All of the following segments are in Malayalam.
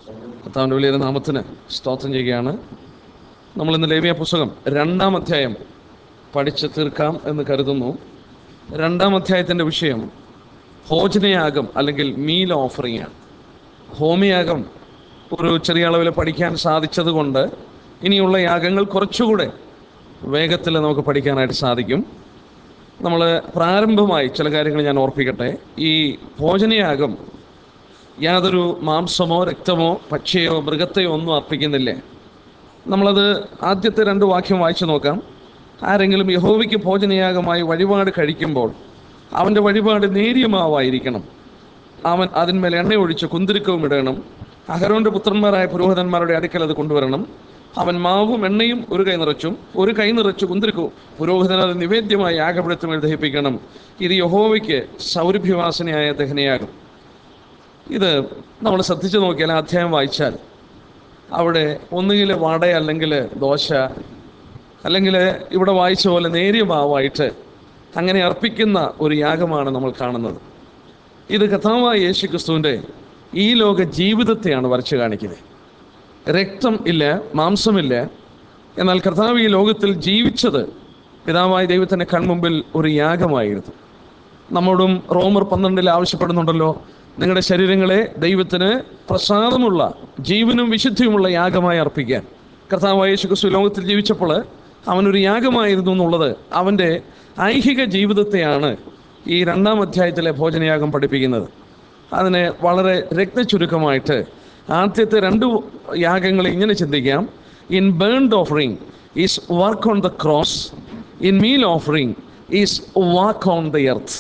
കർത്താവിൻ്റെ വലിയ നാമത്തിന് സ്തോത്രം ചെയ്യുകയാണ് നമ്മൾ ഇന്ന് ലേവിയ പുസ്തകം രണ്ടാം അധ്യായം പഠിച്ച് തീർക്കാം എന്ന് കരുതുന്നു രണ്ടാം അധ്യായത്തിൻ്റെ വിഷയം ഭോജനയാഗം അല്ലെങ്കിൽ മീൽ ഓഫറിംഗ് ആണ് ഹോമയാഗം ഒരു ചെറിയ അളവിൽ പഠിക്കാൻ സാധിച്ചത് കൊണ്ട് ഇനിയുള്ള യാഗങ്ങൾ കുറച്ചുകൂടെ വേഗത്തിൽ നമുക്ക് പഠിക്കാനായിട്ട് സാധിക്കും നമ്മൾ പ്രാരംഭമായി ചില കാര്യങ്ങൾ ഞാൻ ഓർപ്പിക്കട്ടെ ഈ ഭോജനയാഗം യാതൊരു മാംസമോ രക്തമോ പക്ഷിയോ മൃഗത്തെയോ ഒന്നും അർപ്പിക്കുന്നില്ല നമ്മളത് ആദ്യത്തെ രണ്ട് വാക്യം വായിച്ചു നോക്കാം ആരെങ്കിലും യഹോവയ്ക്ക് ഭോജനയാഗമായി വഴിപാട് കഴിക്കുമ്പോൾ അവൻ്റെ വഴിപാട് നേരിയ മാവായിരിക്കണം അവൻ അതിന്മേൽ എണ്ണ ഒഴിച്ച് കുന്തിരിക്കവും ഇടണം അഹരോന്റെ പുത്രന്മാരായ പുരോഹിതന്മാരുടെ അടുക്കൽ അത് കൊണ്ടുവരണം അവൻ മാവും എണ്ണയും ഒരു കൈ നിറച്ചും ഒരു കൈ നിറച്ച് കുന്തിരിക്കവും പുരോഹിതൻ അത് നിവേദ്യമായി യാഗപീഠത്തിൽ ദഹിപ്പിക്കണം ഇത് യഹോവയ്ക്ക് സൗരഭ്യവാസനയായ ദഹനയാകും ഇത് നമ്മൾ ശ്രദ്ധിച്ചു നോക്കിയാൽ ആ അധ്യായം വായിച്ചാൽ അവിടെ ഒന്നുകിൽ വട അല്ലെങ്കിൽ ദോശ അല്ലെങ്കിൽ ഇവിടെ വായിച്ച പോലെ നേരിയ മാവായിട്ട് അങ്ങനെ അർപ്പിക്കുന്ന ഒരു യാഗമാണ് നമ്മൾ കാണുന്നത് ഇത് കഥാവായ യേശു ക്രിസ്തുവിൻ്റെ ഈ ലോക ജീവിതത്തെയാണ് വരച്ചു കാണിക്കുന്നത് രക്തം ഇല്ല മാംസമില്ല എന്നാൽ കർത്താവ് ഈ ലോകത്തിൽ ജീവിച്ചത് പിതാവായ ദൈവത്തിൻ്റെ കൺമുമ്പിൽ ഒരു യാഗമായിരുന്നു നമ്മോടും റോമർ പന്ത്രണ്ടിൽ ആവശ്യപ്പെടുന്നുണ്ടല്ലോ നിങ്ങളുടെ ശരീരങ്ങളെ ദൈവത്തിന് പ്രസാദമുള്ള ജീവനും വിശുദ്ധിയുമുള്ള യാഗമായി അർപ്പിക്കാൻ കർത്താവായ യേശു ക്രിസ്തു ലോകത്തിൽ ജീവിച്ചപ്പോൾ അവനൊരു യാഗമായിരുന്നു എന്നുള്ളത് അവൻ്റെ ഐഹിക ജീവിതത്തെയാണ് ഈ രണ്ടാം അധ്യായത്തിലെ ഭോജനയാഗം പഠിപ്പിക്കുന്നത് അതിനെ വളരെ രക്തചുരുക്കമായിട്ട് ആദ്യത്തെ രണ്ട് യാഗങ്ങളെ ഇങ്ങനെ ചിന്തിക്കാം in burnt offering is work on the cross in meal offering is walk on the earth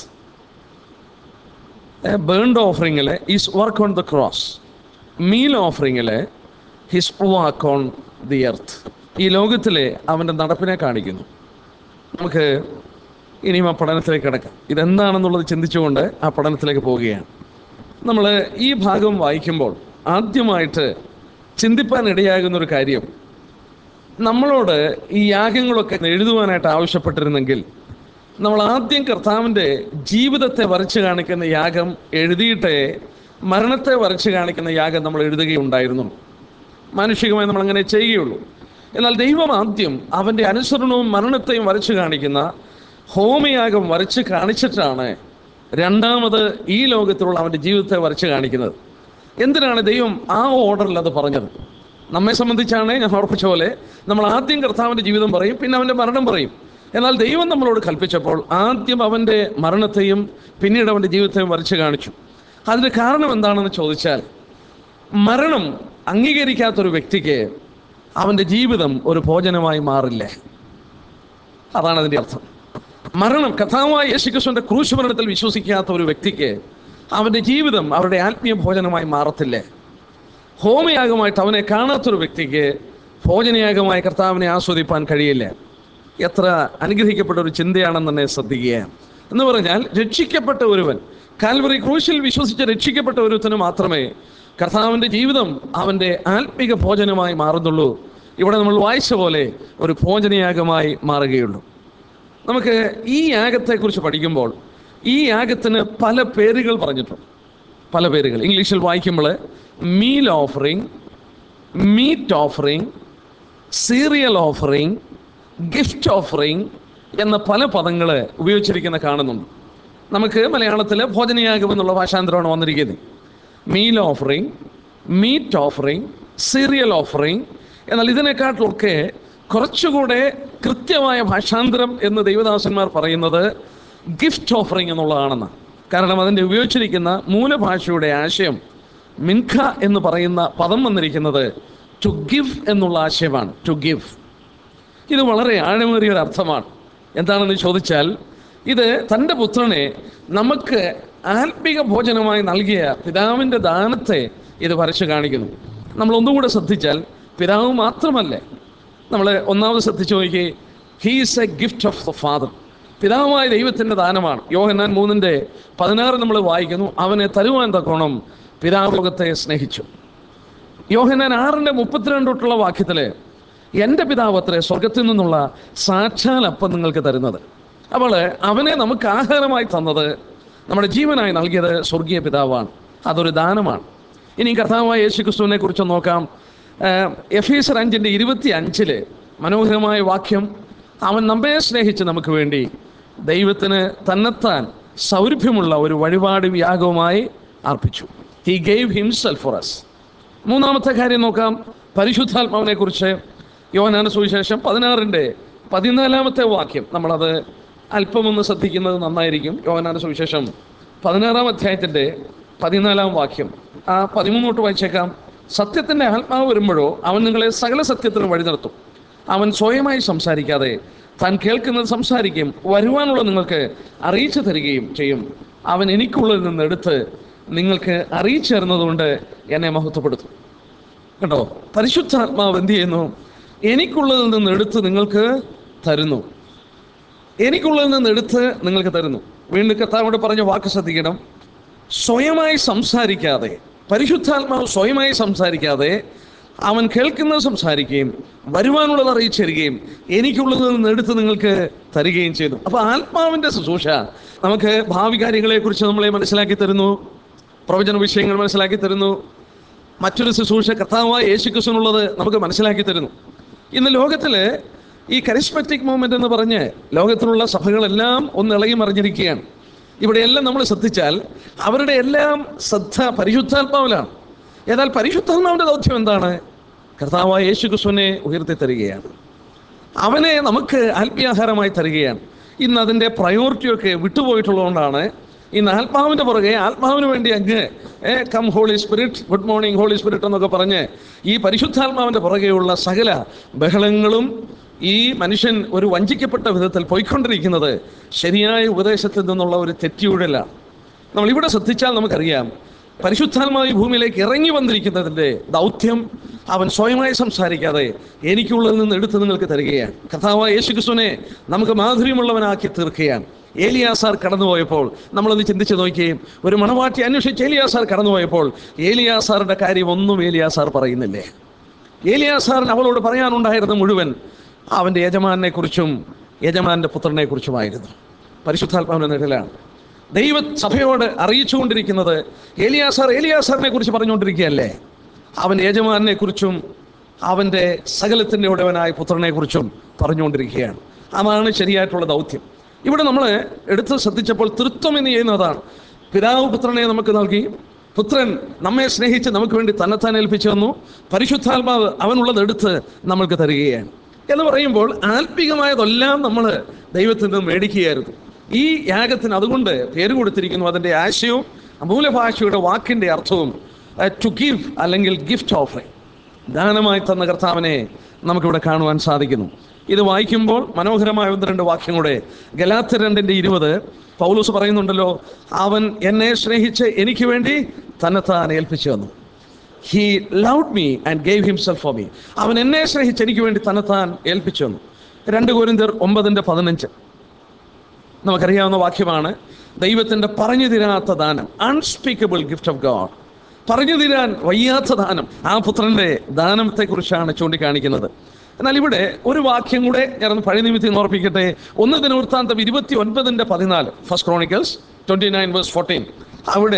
burnt ഓഫറിങ്ങിൽ is work on the cross meal ഓഫറിങ്ങിൽ his walk on the earth ഈ ലോകത്തിലെ അവൻ്റെ നടപ്പിനെ കാണിക്കുന്നു നമുക്ക് ഇനിയും ആ പഠനത്തിലേക്ക് കിടക്കാം ഇതെന്താണെന്നുള്ളത് ചിന്തിച്ചുകൊണ്ട് ആ പഠനത്തിലേക്ക് പോവുകയാണ് നമ്മൾ ഈ ഭാഗം വായിക്കുമ്പോൾ ആദ്യമായിട്ട് ചിന്തിപ്പാൻ ഇടയാകുന്ന ഒരു കാര്യം നമ്മളോട് ഈ യാഗങ്ങളൊക്കെ എഴുതുവാനായിട്ട് ആവശ്യപ്പെട്ടിരുന്നെങ്കിൽ നമ്മൾ ആദ്യം കർത്താവിൻ്റെ ജീവിതത്തെ വരച്ച് കാണിക്കുന്ന യാഗം എഴുതിയിട്ടേ മരണത്തെ വരച്ച് കാണിക്കുന്ന യാഗം നമ്മൾ എഴുതുകയുണ്ടായിരുന്നു മാനുഷികമായി നമ്മൾ അങ്ങനെ ചെയ്യുകയുള്ളൂ എന്നാൽ ദൈവം ആദ്യം അവൻ്റെ അനുസരണവും മരണത്തെയും വരച്ച് കാണിക്കുന്ന ഹോമയാഗം വരച്ച് കാണിച്ചിട്ടാണ് രണ്ടാമത് ഈ ലോകത്തിലുള്ള അവൻ്റെ ജീവിതത്തെ വരച്ച് കാണിക്കുന്നത് എന്തിനാണ് ദൈവം ആ ഓർഡറിൽ അത് പറഞ്ഞത് നമ്മെ സംബന്ധിച്ചാണ് ഞാൻ ഓർപ്പിച്ച പോലെ നമ്മൾ ആദ്യം കർത്താവിൻ്റെ ജീവിതം പറയും പിന്നെ അവൻ്റെ മരണം പറയും എന്നാൽ ദൈവം നമ്മളോട് കൽപ്പിച്ചപ്പോൾ ആദ്യം അവൻ്റെ മരണത്തെയും പിന്നീട് അവൻ്റെ ജീവിതത്തെയും വരച്ച് കാണിച്ചു അതിന് കാരണം എന്താണെന്ന് ചോദിച്ചാൽ മരണം അംഗീകരിക്കാത്തൊരു വ്യക്തിക്ക് അവൻ്റെ ജീവിതം ഒരു ഭോജനമായി മാറില്ലേ അതാണ് അതിൻ്റെ അർത്ഥം മരണം കഥാവായ യേശുക്രിസ്തുവിൻ്റെ ക്രൂശ് മരണത്തിൽ വിശ്വസിക്കാത്ത ഒരു വ്യക്തിക്ക് അവൻ്റെ ജീവിതം അവരുടെ ആത്മീയ ഭോജനമായി മാറത്തില്ലേ ഹോമയാഗമായിട്ട് അവനെ കാണാത്തൊരു വ്യക്തിക്ക് ഭോജനയാഗമായ കർത്താവിനെ ആസ്വദിപ്പാൻ കഴിയില്ല എത്ര അനുഗ്രഹിക്കപ്പെട്ട ഒരു ചിന്തയാണെന്ന് തന്നെ ശ്രദ്ധിക്കുക എന്ന് പറഞ്ഞാൽ രക്ഷിക്കപ്പെട്ട ഒരുവൻ കാൽവറി ക്രൂശിൽ വിശ്വസിച്ച് രക്ഷിക്കപ്പെട്ട ഒരുവന് മാത്രമേ കർത്താവിൻ്റെ ജീവിതം അവൻ്റെ ആത്മിക ഭോജനമായി മാറുന്നുള്ളൂ ഇവിടെ നമ്മൾ വായിച്ച പോലെ ഒരു ഭോജനയാഗമായി മാറുകയുള്ളൂ നമുക്ക് ഈ യാഗത്തെക്കുറിച്ച് പഠിക്കുമ്പോൾ ഈ യാഗത്തിന് പല പേരുകൾ പറഞ്ഞിട്ടുണ്ട് പല പേരുകൾ ഇംഗ്ലീഷിൽ വായിക്കുമ്പോൾ meal offering meat offering cereal offering gift offering എന്ന പല പദങ്ങൾ ഉപയോഗിച്ചിരിക്കുന്ന കാണുന്നുണ്ട് നമുക്ക് മലയാളത്തിൽ ഭോജനയാഗം എന്നുള്ള ഭാഷാന്തരമാണ് വന്നിരിക്കുന്നത് meal offering meat offering cereal offering എന്നാൽ ഇതിനെക്കാട്ടിലൊക്കെ കുറച്ചുകൂടെ കൃത്യമായ ഭാഷാന്തരം എന്ന് ദൈവദാസന്മാർ പറയുന്നത് ഗിഫ്റ്റ് ഓഫറിങ് എന്നുള്ളതാണെന്ന് കാരണം അതിൻ്റെ ഉപയോഗിച്ചിരിക്കുന്ന മൂലഭാഷയുടെ ആശയം മിൻഖ എന്ന് പറയുന്ന പദം വന്നിരിക്കുന്നത് ടു ഗിവ് എന്നുള്ള ആശയമാണ് ടു ഗിവ് ഇത് വളരെ ആഴമേറിയ ഒരു അർത്ഥമാണ് എന്താണെന്ന് ചോദിച്ചാൽ ഇത് തൻ്റെ പുത്രനെ നമുക്ക് ആത്മിക ഭോജനമായി നൽകിയ പിതാവിൻ്റെ ദാനത്തെ ഇത് വരച്ചു കാണിക്കുന്നു നമ്മൾ ഒന്നുകൂടെ ശ്രദ്ധിച്ചാൽ പിതാവ് മാത്രമല്ല നമ്മൾ ഒന്നാമത് ശ്രദ്ധിച്ചു നോക്കി he's a gift of the father പിതാവായ ദൈവത്തിൻ്റെ ദാനമാണ് യോഹന്നാൻ മൂന്നിൻ്റെ പതിനാറ് നമ്മൾ വായിക്കുന്നു അവനെ തരുവാൻ തക്കോണം പിതാവ് ലോകത്തെ സ്നേഹിച്ചു യോഹന്നാൻ ആറിൻ്റെ മുപ്പത്തിരണ്ട് തൊട്ടുള്ള വാക്യത്തിൽ എൻ്റെ പിതാവ് അത്രേ സ്വർഗത്തിൽ നിന്നുള്ള സാക്ഷാൽ അപ്പം നിങ്ങൾക്ക് തരുന്നത് അപ്പോൾ അവനെ നമുക്ക് ആഹാരമായി തന്നത് നമ്മുടെ ജീവനായി നൽകിയത് സ്വർഗീയ പിതാവാണ് അതൊരു ദാനമാണ് ഇനി കർത്താവായ യേശു ക്രിസ്തുവിനെ കുറിച്ച് നോക്കാം ഏഹ് എഫീസർ അഞ്ചിൻ്റെ ഇരുപത്തി അഞ്ചില് മനോഹരമായ വാക്യം അവൻ നമ്മെ സ്നേഹിച്ച് നമുക്ക് വേണ്ടി ദൈവത്തിന് തന്നെത്താൻ സൗരഭ്യമുള്ള ഒരു വഴിപാട് യാഗവുമായി അർപ്പിച്ചു he gave himself for us മൂന്നാമത്തെ കാര്യം നോക്കാം പരിശുദ്ധാത്മാവിനെ കുറിച്ച് യോഹനാന സുവിശേഷം പതിനാറിൻ്റെ പതിനാലാമത്തെ വാക്യം നമ്മളത് അല്പമൊന്ന് ശ്രദ്ധിക്കുന്നത് നന്നായിരിക്കും യോഹനാന സുവിശേഷം പതിനാറാം അധ്യായത്തിൻ്റെ പതിനാലാം വാക്യം ആ പതിമൂന്നോട്ട് വായിച്ചേക്കാം സത്യത്തിൻ്റെ ആത്മാവ് വരുമ്പോഴോ അവൻ നിങ്ങളെ സകല സത്യത്തിനും വഴി നടത്തും അവൻ സ്വയമായി സംസാരിക്കാതെ താൻ കേൾക്കുന്നത് സംസാരിക്കും വരുവാനുള്ള നിങ്ങൾക്ക് അറിയിച്ചു തരികയും ചെയ്യും അവൻ എനിക്കുള്ളിൽ നിന്ന് എടുത്ത് നിങ്ങൾക്ക് അറിയിച്ചു തരുന്നതുകൊണ്ട് എന്നെ മഹത്വപ്പെടുത്തും കേട്ടോ പരിശുദ്ധാത്മാവ് എന്ത് ചെയ്യുന്നു എനിക്കുള്ളതിൽ നിന്ന് എടുത്ത് നിങ്ങൾക്ക് തരുന്നു എനിക്കുള്ളതിൽ നിന്ന് എടുത്ത് നിങ്ങൾക്ക് തരുന്നു വീണ്ടും കർത്താവോട് പറഞ്ഞ വാക്ക് ശ്രദ്ധിക്കണം സ്വയമായി സംസാരിക്കാതെ പരിശുദ്ധാത്മാവ് സ്വയമായി സംസാരിക്കാതെ അവൻ കേൾക്കുന്നത് സംസാരിക്കുകയും വരുവാനുള്ളത് അറിയിച്ചു തരികയും എനിക്കുള്ളതിൽ നിന്ന് എടുത്ത് നിങ്ങൾക്ക് തരികയും ചെയ്തു അപ്പോൾ ആത്മാവിൻ്റെ ശുശ്രൂഷ നമുക്ക് ഭാവി കാര്യങ്ങളെക്കുറിച്ച് നമ്മളെ മനസ്സിലാക്കി തരുന്നു പ്രവചന വിഷയങ്ങൾ മനസ്സിലാക്കി തരുന്നു മറ്റൊരു ശുശ്രൂഷ കർത്താവായ യേശു ക്രിസ്തുനുള്ളത് നമുക്ക് മനസ്സിലാക്കി തരുന്നു ഇന്ന് ലോകത്തിൽ ഈ കരിസ്മറ്റിക് മൂവ്മെന്റ് എന്ന് പറഞ്ഞ് ലോകത്തിലുള്ള സഭകളെല്ലാം ഒന്ന് ഇളകി മറിഞ്ഞിരിക്കുകയാണ് ഇവിടെയെല്ലാം നമ്മൾ ശ്രദ്ധിച്ചാൽ അവരുടെ എല്ലാം ശ്രദ്ധ പരിശുദ്ധാത്മാവിലാണ് എന്നാൽ പരിശുദ്ധാത്മാവിൻ്റെ ദൗത്യം എന്താണ് കർത്താവായ യേശു ക്രിസ്തുവിനെ ഉയർത്തി തരികയാണ് അവനെ നമുക്ക് ആത്മീയാഹാരമായി തരികയാണ് ഇന്ന് അതിൻ്റെ പ്രയോറിറ്റിയൊക്കെ വിട്ടുപോയിട്ടുള്ളതുകൊണ്ടാണ് ഇന്ന് ആത്മാവിൻ്റെ പുറകെ ആത്മാവിന് വേണ്ടി അങ്ങ് come holy spirit good morning holy spirit എന്നൊക്കെ പറഞ്ഞ് ഈ പരിശുദ്ധാത്മാവിൻ്റെ പുറകെയുള്ള സകല ബഹളങ്ങളും ഈ മനുഷ്യൻ ഒരു വഞ്ചിക്കപ്പെട്ട വിധത്തിൽ പോയിക്കൊണ്ടിരിക്കുന്നത് ശരിയായ ഉപദേശത്തിൽ നിന്നുള്ള ഒരു തെറ്റിയൂഴലാണ് നമ്മൾ ഇവിടെ ശ്രദ്ധിച്ചാൽ നമുക്കറിയാം പരിശുദ്ധാത്മാവ് ഈ ഭൂമിയിലേക്ക് ഇറങ്ങി വന്നിരിക്കുന്നതിൻ്റെ ദൗത്യം അവൻ സ്വയമായി സംസാരിക്കാതെ എനിക്കുള്ളതിൽ നിന്ന് എടുത്ത് നിങ്ങൾക്ക് തരികയാണ് കഥാവായ യേശു ക്രിസ്തുവിനെ നമുക്ക് മാധുര്യമുള്ളവനാക്കി തീർക്കുകയാണ് ഏലിയാസാർ കടന്നുപോയപ്പോൾ നമ്മളൊന്ന് ചിന്തിച്ച് നോക്കുകയും ഒരു മണവാട്ടി അന്വേഷിച്ച് ഏലിയാസാർ കടന്നുപോയപ്പോൾ ഏലിയാസാറിൻ്റെ കാര്യം ഒന്നും ഏലിയാസാർ പറയുന്നില്ലേ ഏലിയാസാറിന് അവളോട് പറയാനുണ്ടായിരുന്ന മുഴുവൻ അവൻ്റെ യജമാനെ കുറിച്ചും യജമാൻ്റെ പുത്രനെ കുറിച്ചുമായിരുന്നു പരിശുദ്ധാത്മാവിൻ്റെ നിഴലാണ് ദൈവ സഭയോട് അറിയിച്ചുകൊണ്ടിരിക്കുന്നത് ഏലിയാസാർ ഏലിയാസാറിനെ കുറിച്ച് പറഞ്ഞുകൊണ്ടിരിക്കുകയല്ലേ അവൻ യജമാനെ കുറിച്ചും അവൻ്റെ സകലത്തിൻ്റെ ഉടവനായ പുത്രനെ കുറിച്ചും പറഞ്ഞുകൊണ്ടിരിക്കുകയാണ് അതാണ് ശരിയായിട്ടുള്ള ദൗത്യം ഇവിടെ നമ്മൾ എടുത്ത് ശ്രദ്ധിച്ചപ്പോൾ തൃത്വം എന്ന് ചെയ്യുന്നതാണ് പിതാവ് പുത്രനെ നമുക്ക് നൽകി പുത്രൻ നമ്മെ സ്നേഹിച്ച് നമുക്ക് വേണ്ടി തന്നെത്താൻ ഏൽപ്പിച്ചു തന്നു പരിശുദ്ധാത്മാവ് അവനുള്ളത് എടുത്ത് നമ്മൾക്ക് തരികയാണ് എന്ന് പറയുമ്പോൾ ആത്മികമായതെല്ലാം നമ്മൾ ദൈവത്തിൽ നിന്ന് മേടിക്കുകയായിരുന്നു ഈ യാഗത്തിന് അതുകൊണ്ട് പേര് കൊടുത്തിരിക്കുന്നു അതിൻ്റെ ആശയവും മൂലഭാഷയുടെ വാക്കിൻ്റെ അർത്ഥവും ടു ഗിവ് അല്ലെങ്കിൽ ഗിഫ്റ്റ് ഓഫറിങ് ദാനമായി തന്ന കർത്താവിനെ നമുക്കിവിടെ കാണുവാൻ സാധിക്കുന്നു ഇത് വായിക്കുമ്പോൾ മനോഹരമായ ഒന്ന് രണ്ട് വാക്യം കൂടെ ഗലാത്ത് രണ്ടിൻ്റെ ഇരുപത് പൗലൂസ് പറയുന്നുണ്ടല്ലോ അവൻ എന്നെ സ്നേഹിച്ച് എനിക്ക് വേണ്ടി തന്നെത്താൻ ഏൽപ്പിച്ചു തന്നു he loved me and gave himself for me അവൻ എന്നെ സ്നേഹിച്ച് എനിക്ക് വേണ്ടി തന്നെത്താൻ ഏൽപ്പിച്ചു തന്നു രണ്ട് കോരിന്തർ ഒമ്പതിൻ്റെ പതിനഞ്ച് നമുക്കറിയാവുന്ന വാക്യമാണ് ദൈവത്തിൻ്റെ പറഞ്ഞു തീരാത്ത ദാനം അൺസ്പീക്കബിൾ ഗിഫ്റ്റ് ഓഫ് ഗോഡ് പറഞ്ഞു തീരാൻ വയ്യാത്ത ദാനം ആ പുത്രൻ്റെ ദാനത്തെക്കുറിച്ചാണ് ചൂണ്ടിക്കാണിക്കുന്നത് എന്നാൽ ഇവിടെ ഒരു വാക്യം കൂടെ ഞാനൊന്ന് പഴയ നിമിത്തം ഓർപ്പിക്കട്ടെ ഒന്ന് ദിനവൃത്താന്തം ഇരുപത്തി ഒൻപതിൻ്റെ പതിനാല് first chronicles twenty nine verse fourteen അവിടെ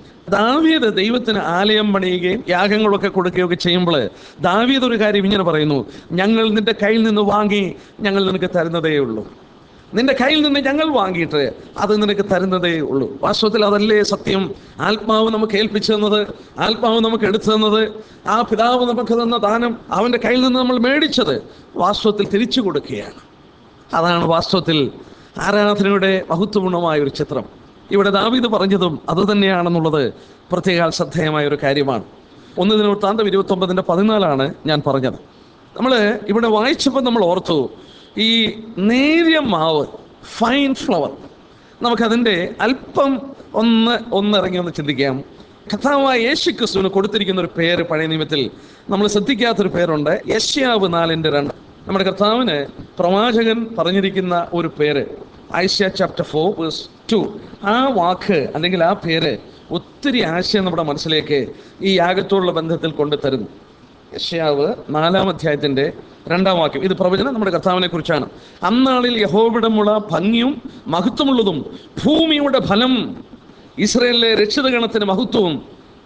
ദാവീദ് ദൈവത്തിന് ആലയം പണിയുകയും യാഗങ്ങളൊക്കെ കൊടുക്കുകയൊക്കെ ചെയ്യുമ്പോൾ ദാവീദ് ഒരു കാര്യം ഇങ്ങനെ പറയുന്നു ഞങ്ങൾ നിന്റെ കയ്യിൽ നിന്ന് വാങ്ങി ഞങ്ങൾ നിനക്ക് തരുന്നതേ ഉള്ളൂ നിന്റെ കയ്യിൽ നിന്ന് ഞങ്ങൾ വാങ്ങിയിട്ട് അത് നിനക്ക് തരുന്നതേ ഉള്ളൂ വാസ്തവത്തിൽ അതല്ലേ സത്യം ആത്മാവ് നമുക്ക് ഏൽപ്പിച്ചു തന്നത് ആത്മാവ് നമുക്ക് എടുത്തു തന്നത് ആ പിതാവ് നമുക്ക് തന്ന ദാനം അവൻ്റെ കയ്യിൽ നിന്ന് നമ്മൾ മേടിച്ചത് വാസ്തവത്തിൽ തിരിച്ചു കൊടുക്കുകയാണ് അതാണ് വാസ്തവത്തിൽ ആരാധനയുടെ മഹത്വപൂർണമായ ഒരു ചിത്രം ഇവിടെ ദാവീദ് പറഞ്ഞതും അത് തന്നെയാണെന്നുള്ളത് പ്രത്യേക ശ്രദ്ധേയമായ ഒരു കാര്യമാണ് ഒന്ന് ദിനവൃത്താന്തം ഇരുപത്തൊമ്പതിൻ്റെ പതിനാലാണ് ഞാൻ പറഞ്ഞത് നമ്മൾ ഇവിടെ വായിച്ചപ്പോൾ നമ്മൾ ഓർത്തു ഈ നേരിയ മാവ് ഫൈൻ ഫ്ലവർ നമുക്കതിൻ്റെ അല്പം ഒന്ന് ഒന്നിറങ്ങി ഒന്ന് ചിന്തിക്കാം കഥാവായ യേശു ക്രിസ്തുവിന് കൊടുത്തിരിക്കുന്ന ഒരു പേര് പഴയ നിയമത്തിൽ നമ്മൾ ശ്രദ്ധിക്കാത്തൊരു പേരുണ്ട് യശ്യാവ് നാലിൻ്റെ രണ്ട് നമ്മുടെ കർത്താവിന് പ്രവാചകൻ പറഞ്ഞിരിക്കുന്ന ഒരു പേര് Isaiah chapter four verse two ആ വാക്ക് അല്ലെങ്കിൽ ആ പേര് ഒത്തിരി ആശയം നമ്മുടെ മനസ്സിലേക്ക് ഈ യാഗത്തോടുള്ള ബന്ധത്തിൽ കൊണ്ടുതരുന്നു യശ്യാവ് നാലാം അധ്യായത്തിൻ്റെ രണ്ടാം വാക്യം ഇത് പ്രവചനം നമ്മുടെ കർത്താവിനെ കുറിച്ചാണ് അന്നാളിൽ യഹോവിടമുള്ള ഭംഗിയും മഹത്വമുള്ളതും ഭൂമിയുടെ ഫലം ഇസ്രയേലിലെ രക്ഷിതഗണത്തിന് മഹത്വവും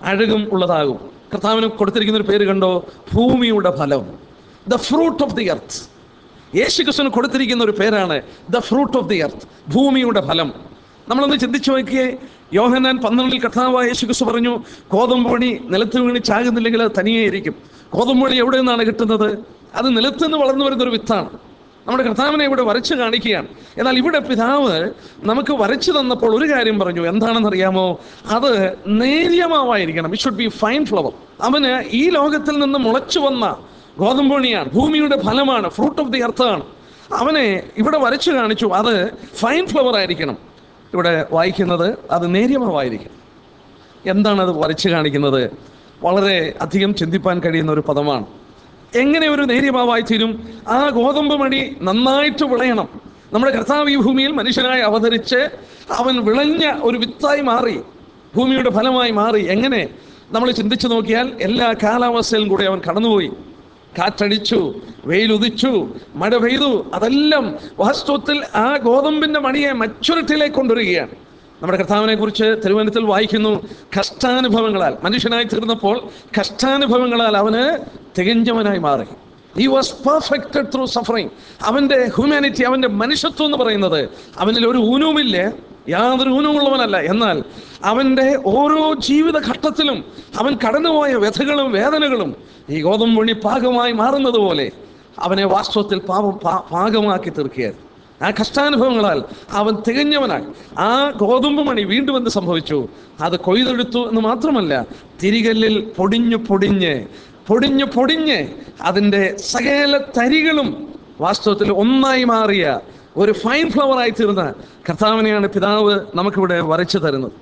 അഴകും ഉള്ളതാകും കർത്താവിന് കൊടുത്തിരിക്കുന്ന ഒരു പേര് കണ്ടോ ഭൂമിയുടെ ഫലം the fruit of the earth യേശു ക്രിസ്തുവിന് കൊടുത്തിരിക്കുന്ന ഒരു പേരാണ് the fruit of the earth ഭൂമിയുടെ ഫലം നമ്മളൊന്ന് ചിന്തിച്ചു നോക്കിയേ യോഹന്നാൻ പന്ത്രണ്ടിൽ കർത്താവായ യേശു ക്രിസ്തു പറഞ്ഞു കോതമ്പ് പണി നിലത്ത് വീണ് ചാകുന്നില്ലെങ്കിൽ അത് തനിയേ ഇരിക്കും കോതമ്പ് പണി എവിടെ നിന്നാണ് കിട്ടുന്നത് അത് നിലത്ത് നിന്ന് വളർന്നു വരുന്ന ഒരു വിത്താണ് നമ്മുടെ കർത്താവിനെ ഇവിടെ വരച്ച് കാണിക്കുകയാണ് എന്നാൽ ഇവിടെ പിതാവ് നമുക്ക് വരച്ചു തന്നപ്പോൾ ഒരു കാര്യം പറഞ്ഞു എന്താണെന്ന് അറിയാമോ അത് നേര്യമാവായിരിക്കണം it should be fine flour അവന് ഈ ലോകത്തിൽ നിന്ന് മുളച്ചു വന്ന ഗോതമ്പണിയാണ് ഭൂമിയുടെ ഫലമാണ് ഫ്രൂട്ട് ഓഫ് ദി അർത്താണ് അവനെ ഇവിടെ വരച്ചു കാണിച്ചു അത് ഫൈൻ ഫ്ലവർ ആയിരിക്കണം ഇവിടെ വായിക്കുന്നത് അത് നേര്യമാവായിരിക്കണം എന്താണ് അത് വരച്ചു കാണിക്കുന്നത് വളരെ അധികം ചിന്തിപ്പാൻ കഴിയുന്ന ഒരു പദമാണ് എങ്ങനെ ഒരു നേര്യമാവായി തീരും ആ ഗോതമ്പ് മണി നന്നായിട്ട് വിളയണം നമ്മുടെ കർത്താവ് ഈ ഭൂമിയിൽ മനുഷ്യനായി അവതരിച്ച് അവൻ വിളഞ്ഞ ഒരു വിത്തായി മാറി ഭൂമിയുടെ ഫലമായി മാറി എങ്ങനെ നമ്മൾ ചിന്തിച്ചു നോക്കിയാൽ എല്ലാ കാലാവസ്ഥയിലും കൂടെ അവൻ കടന്നുപോയി കാറ്റടിച്ചു വെയിലുദിച്ചു മഴ പെയ്തു അതെല്ലാം വാസ്തവത്തിൽ ആ ഗോതമ്പിന്റെ മണിയെ മച്ചുരട്ടിലേക്ക് കൊണ്ടുവരികയാണ് നമ്മുടെ കർത്താവിനെ കുറിച്ച് തിരുവനന്തപുരത്തിൽ വായിക്കുന്നു കഷ്ടാനുഭവങ്ങളാൽ മനുഷ്യനായി തീർന്നപ്പോൾ കഷ്ടാനുഭവങ്ങളാൽ അവന് തികഞ്ഞവനായി മാറി he was perfected through suffering അവൻ്റെ ഹ്യൂമാനിറ്റി അവൻ്റെ മനുഷ്യത്വം എന്ന് പറയുന്നത് അവനിൽ ഒരു ഊനവുമില്ല യാതൊരു ഊനമുള്ളവനല്ല എന്നാൽ അവൻ്റെ ഓരോ ജീവിത ഘട്ടത്തിലും അവൻ കടന്നുപോയ വ്യഥകളും വേദനകളും ഈ ഗോതമ്പുണി പാകമായി മാറുന്നത് പോലെ അവനെ വാസ്തവത്തിൽ പാപം പാ- പാകമാക്കി തീർക്കുകയായിരുന്നു ആ കഷ്ടാനുഭവങ്ങളാൽ അവൻ തികഞ്ഞവനായി ആ ഗോതമ്പ് മണി വീണ്ടും എന്ത് സംഭവിച്ചു അത് കൊയ്തെടുത്തു എന്ന് മാത്രമല്ല തിരികല്ലിൽ പൊടിഞ്ഞു പൊടിഞ്ഞ് പൊടിഞ്ഞു പൊടിഞ്ഞ് അതിൻ്റെ സകല തരികളും വാസ്തവത്തിൽ ഒന്നായി മാറിയ ഒരു ഫൈൻ ഫ്ലവറായി തീർന്ന കർത്താവിനെയാണ് പിതാവ് നമുക്കിവിടെ വരച്ചു തരുന്നത്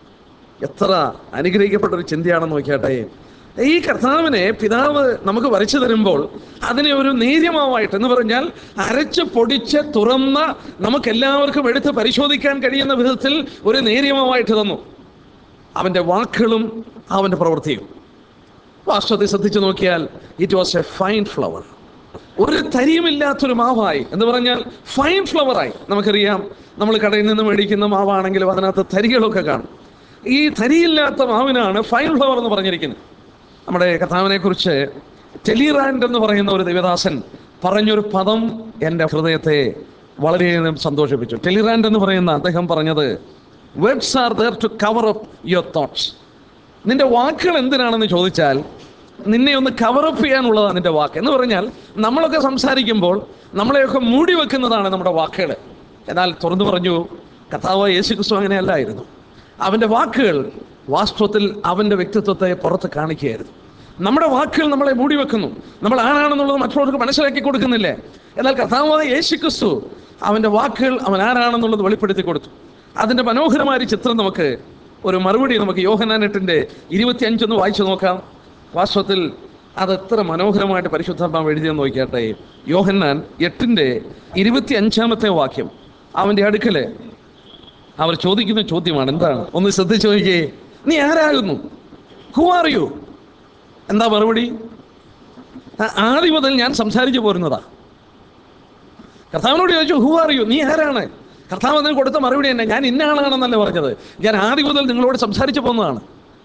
എത്ര അനുഗ്രഹിക്കപ്പെട്ട ഒരു ചിന്തയാണെന്ന് നോക്കിയാട്ടെ ഈ കർത്താവിനെ പിതാവ് നമുക്ക് വരച്ചു തരുമ്പോൾ അതിനെ ഒരു നേര്യമാവായിട്ട് എന്ന് പറഞ്ഞാൽ അരച്ച് പൊടിച്ച് തുറന്ന നമുക്ക് എല്ലാവർക്കും എടുത്ത് പരിശോധിക്കാൻ കഴിയുന്ന വിധത്തിൽ ഒരു നേര്യമാവായിട്ട് തന്നു അവൻ്റെ വാക്കുകളും അവൻ്റെ പ്രവൃത്തിയും വാസ്തവത്തെ ശ്രദ്ധിച്ചു നോക്കിയാൽ it was a fine flour ഒരു തരിയുമില്ലാത്തൊരു മാവായി എന്ന് പറഞ്ഞാൽ ഫൈൻ ഫ്ലവറായി നമുക്കറിയാം നമ്മൾ കടയിൽ നിന്ന് മേടിക്കുന്ന മാവാണെങ്കിലും അതിനകത്ത് തരികളൊക്കെ കാണും ഈ തരിയില്ലാത്ത മാവിനാണ് ഫൈൻ ഫ്ലവർ എന്ന് പറഞ്ഞിരിക്കുന്നത് നമ്മുടെ കഥാവിനെ കുറിച്ച് ടെലിറാൻഡ് എന്ന് പറയുന്ന ഒരു ദേവദാസൻ പറഞ്ഞൊരു പദം എൻ്റെ ഹൃദയത്തെ വളരെയധികം സന്തോഷിപ്പിച്ചു ടെലിറാൻഡ് എന്ന് പറയുന്ന അദ്ദേഹം പറഞ്ഞത് words are there to cover up your thoughts നിന്റെ വാക്കുകൾ എന്തിനാണെന്ന് ചോദിച്ചാൽ നിന്നെ ഒന്ന് കവറപ്പ് ചെയ്യാനുള്ളതാണ് നിന്റെ വാക്ക് എന്ന് പറഞ്ഞാൽ നമ്മളൊക്കെ സംസാരിക്കുമ്പോൾ നമ്മളെയൊക്കെ മൂടി വെക്കുന്നതാണ് നമ്മുടെ വാക്കുകൾ എന്നാൽ തുറന്നു പറഞ്ഞു കഥാവ് യേശു ക്രിസ്തു അങ്ങനെയല്ലായിരുന്നു അവൻ്റെ വാക്കുകൾ വാസ്തവത്തിൽ അവൻ്റെ വ്യക്തിത്വത്തെ പുറത്ത് കാണിക്കുകയായിരുന്നു നമ്മുടെ വാക്കുകൾ നമ്മളെ മൂടി വെക്കുന്നു നമ്മൾ ആരാണെന്നുള്ളത് മറ്റുള്ളവർക്ക് മനസ്സിലാക്കി കൊടുക്കുന്നില്ലേ എന്നാൽ കഥാവായ യേശു ക്രിസ്തു അവൻ്റെ വാക്കുകൾ അവൻ ആരാണെന്നുള്ളത് വെളിപ്പെടുത്തി കൊടുത്തു അതിൻ്റെ മനോഹരമായ ഒരു ചിത്രം നമുക്ക് ഒരു മറുപടി നമുക്ക് യോഹനാനെട്ടിൻ്റെ ഇരുപത്തി അഞ്ചൊന്ന് വായിച്ചു നോക്കാം വാസ്തവത്തിൽ അത് എത്ര മനോഹരമായിട്ട് പരിശുദ്ധാത്മാവ് എഴുതിയെന്ന് നോക്കിയാട്ടെ യോഹന്നാൻ എട്ടിൻ്റെ ഇരുപത്തി അഞ്ചാമത്തെ വാക്യം അവൻ്റെ അടുക്കല് അവർ ചോദിക്കുന്ന ചോദ്യമാണ് എന്താണ് ഒന്ന് ശ്രദ്ധിച്ചു നോക്കിയേ നീ ആരാകുന്നു ഹു ആർ യു എന്താ മറുപടി ആ, ആദ്യം മുതൽ ഞാൻ സംസാരിച്ചു പോരുന്നതാ കർത്താവിനോട് ചോദിച്ചു ഹു ആർ യു നീ ആരാണ് കർത്താവ് അതിന് കൊടുത്ത മറുപടി തന്നെ ഞാൻ ഇന്ന ആളാണെന്നല്ല പറഞ്ഞത് ഞാൻ ആദ്യം മുതൽ നിങ്ങളോട് സംസാരിച്ചു പോകുന്നതാണ്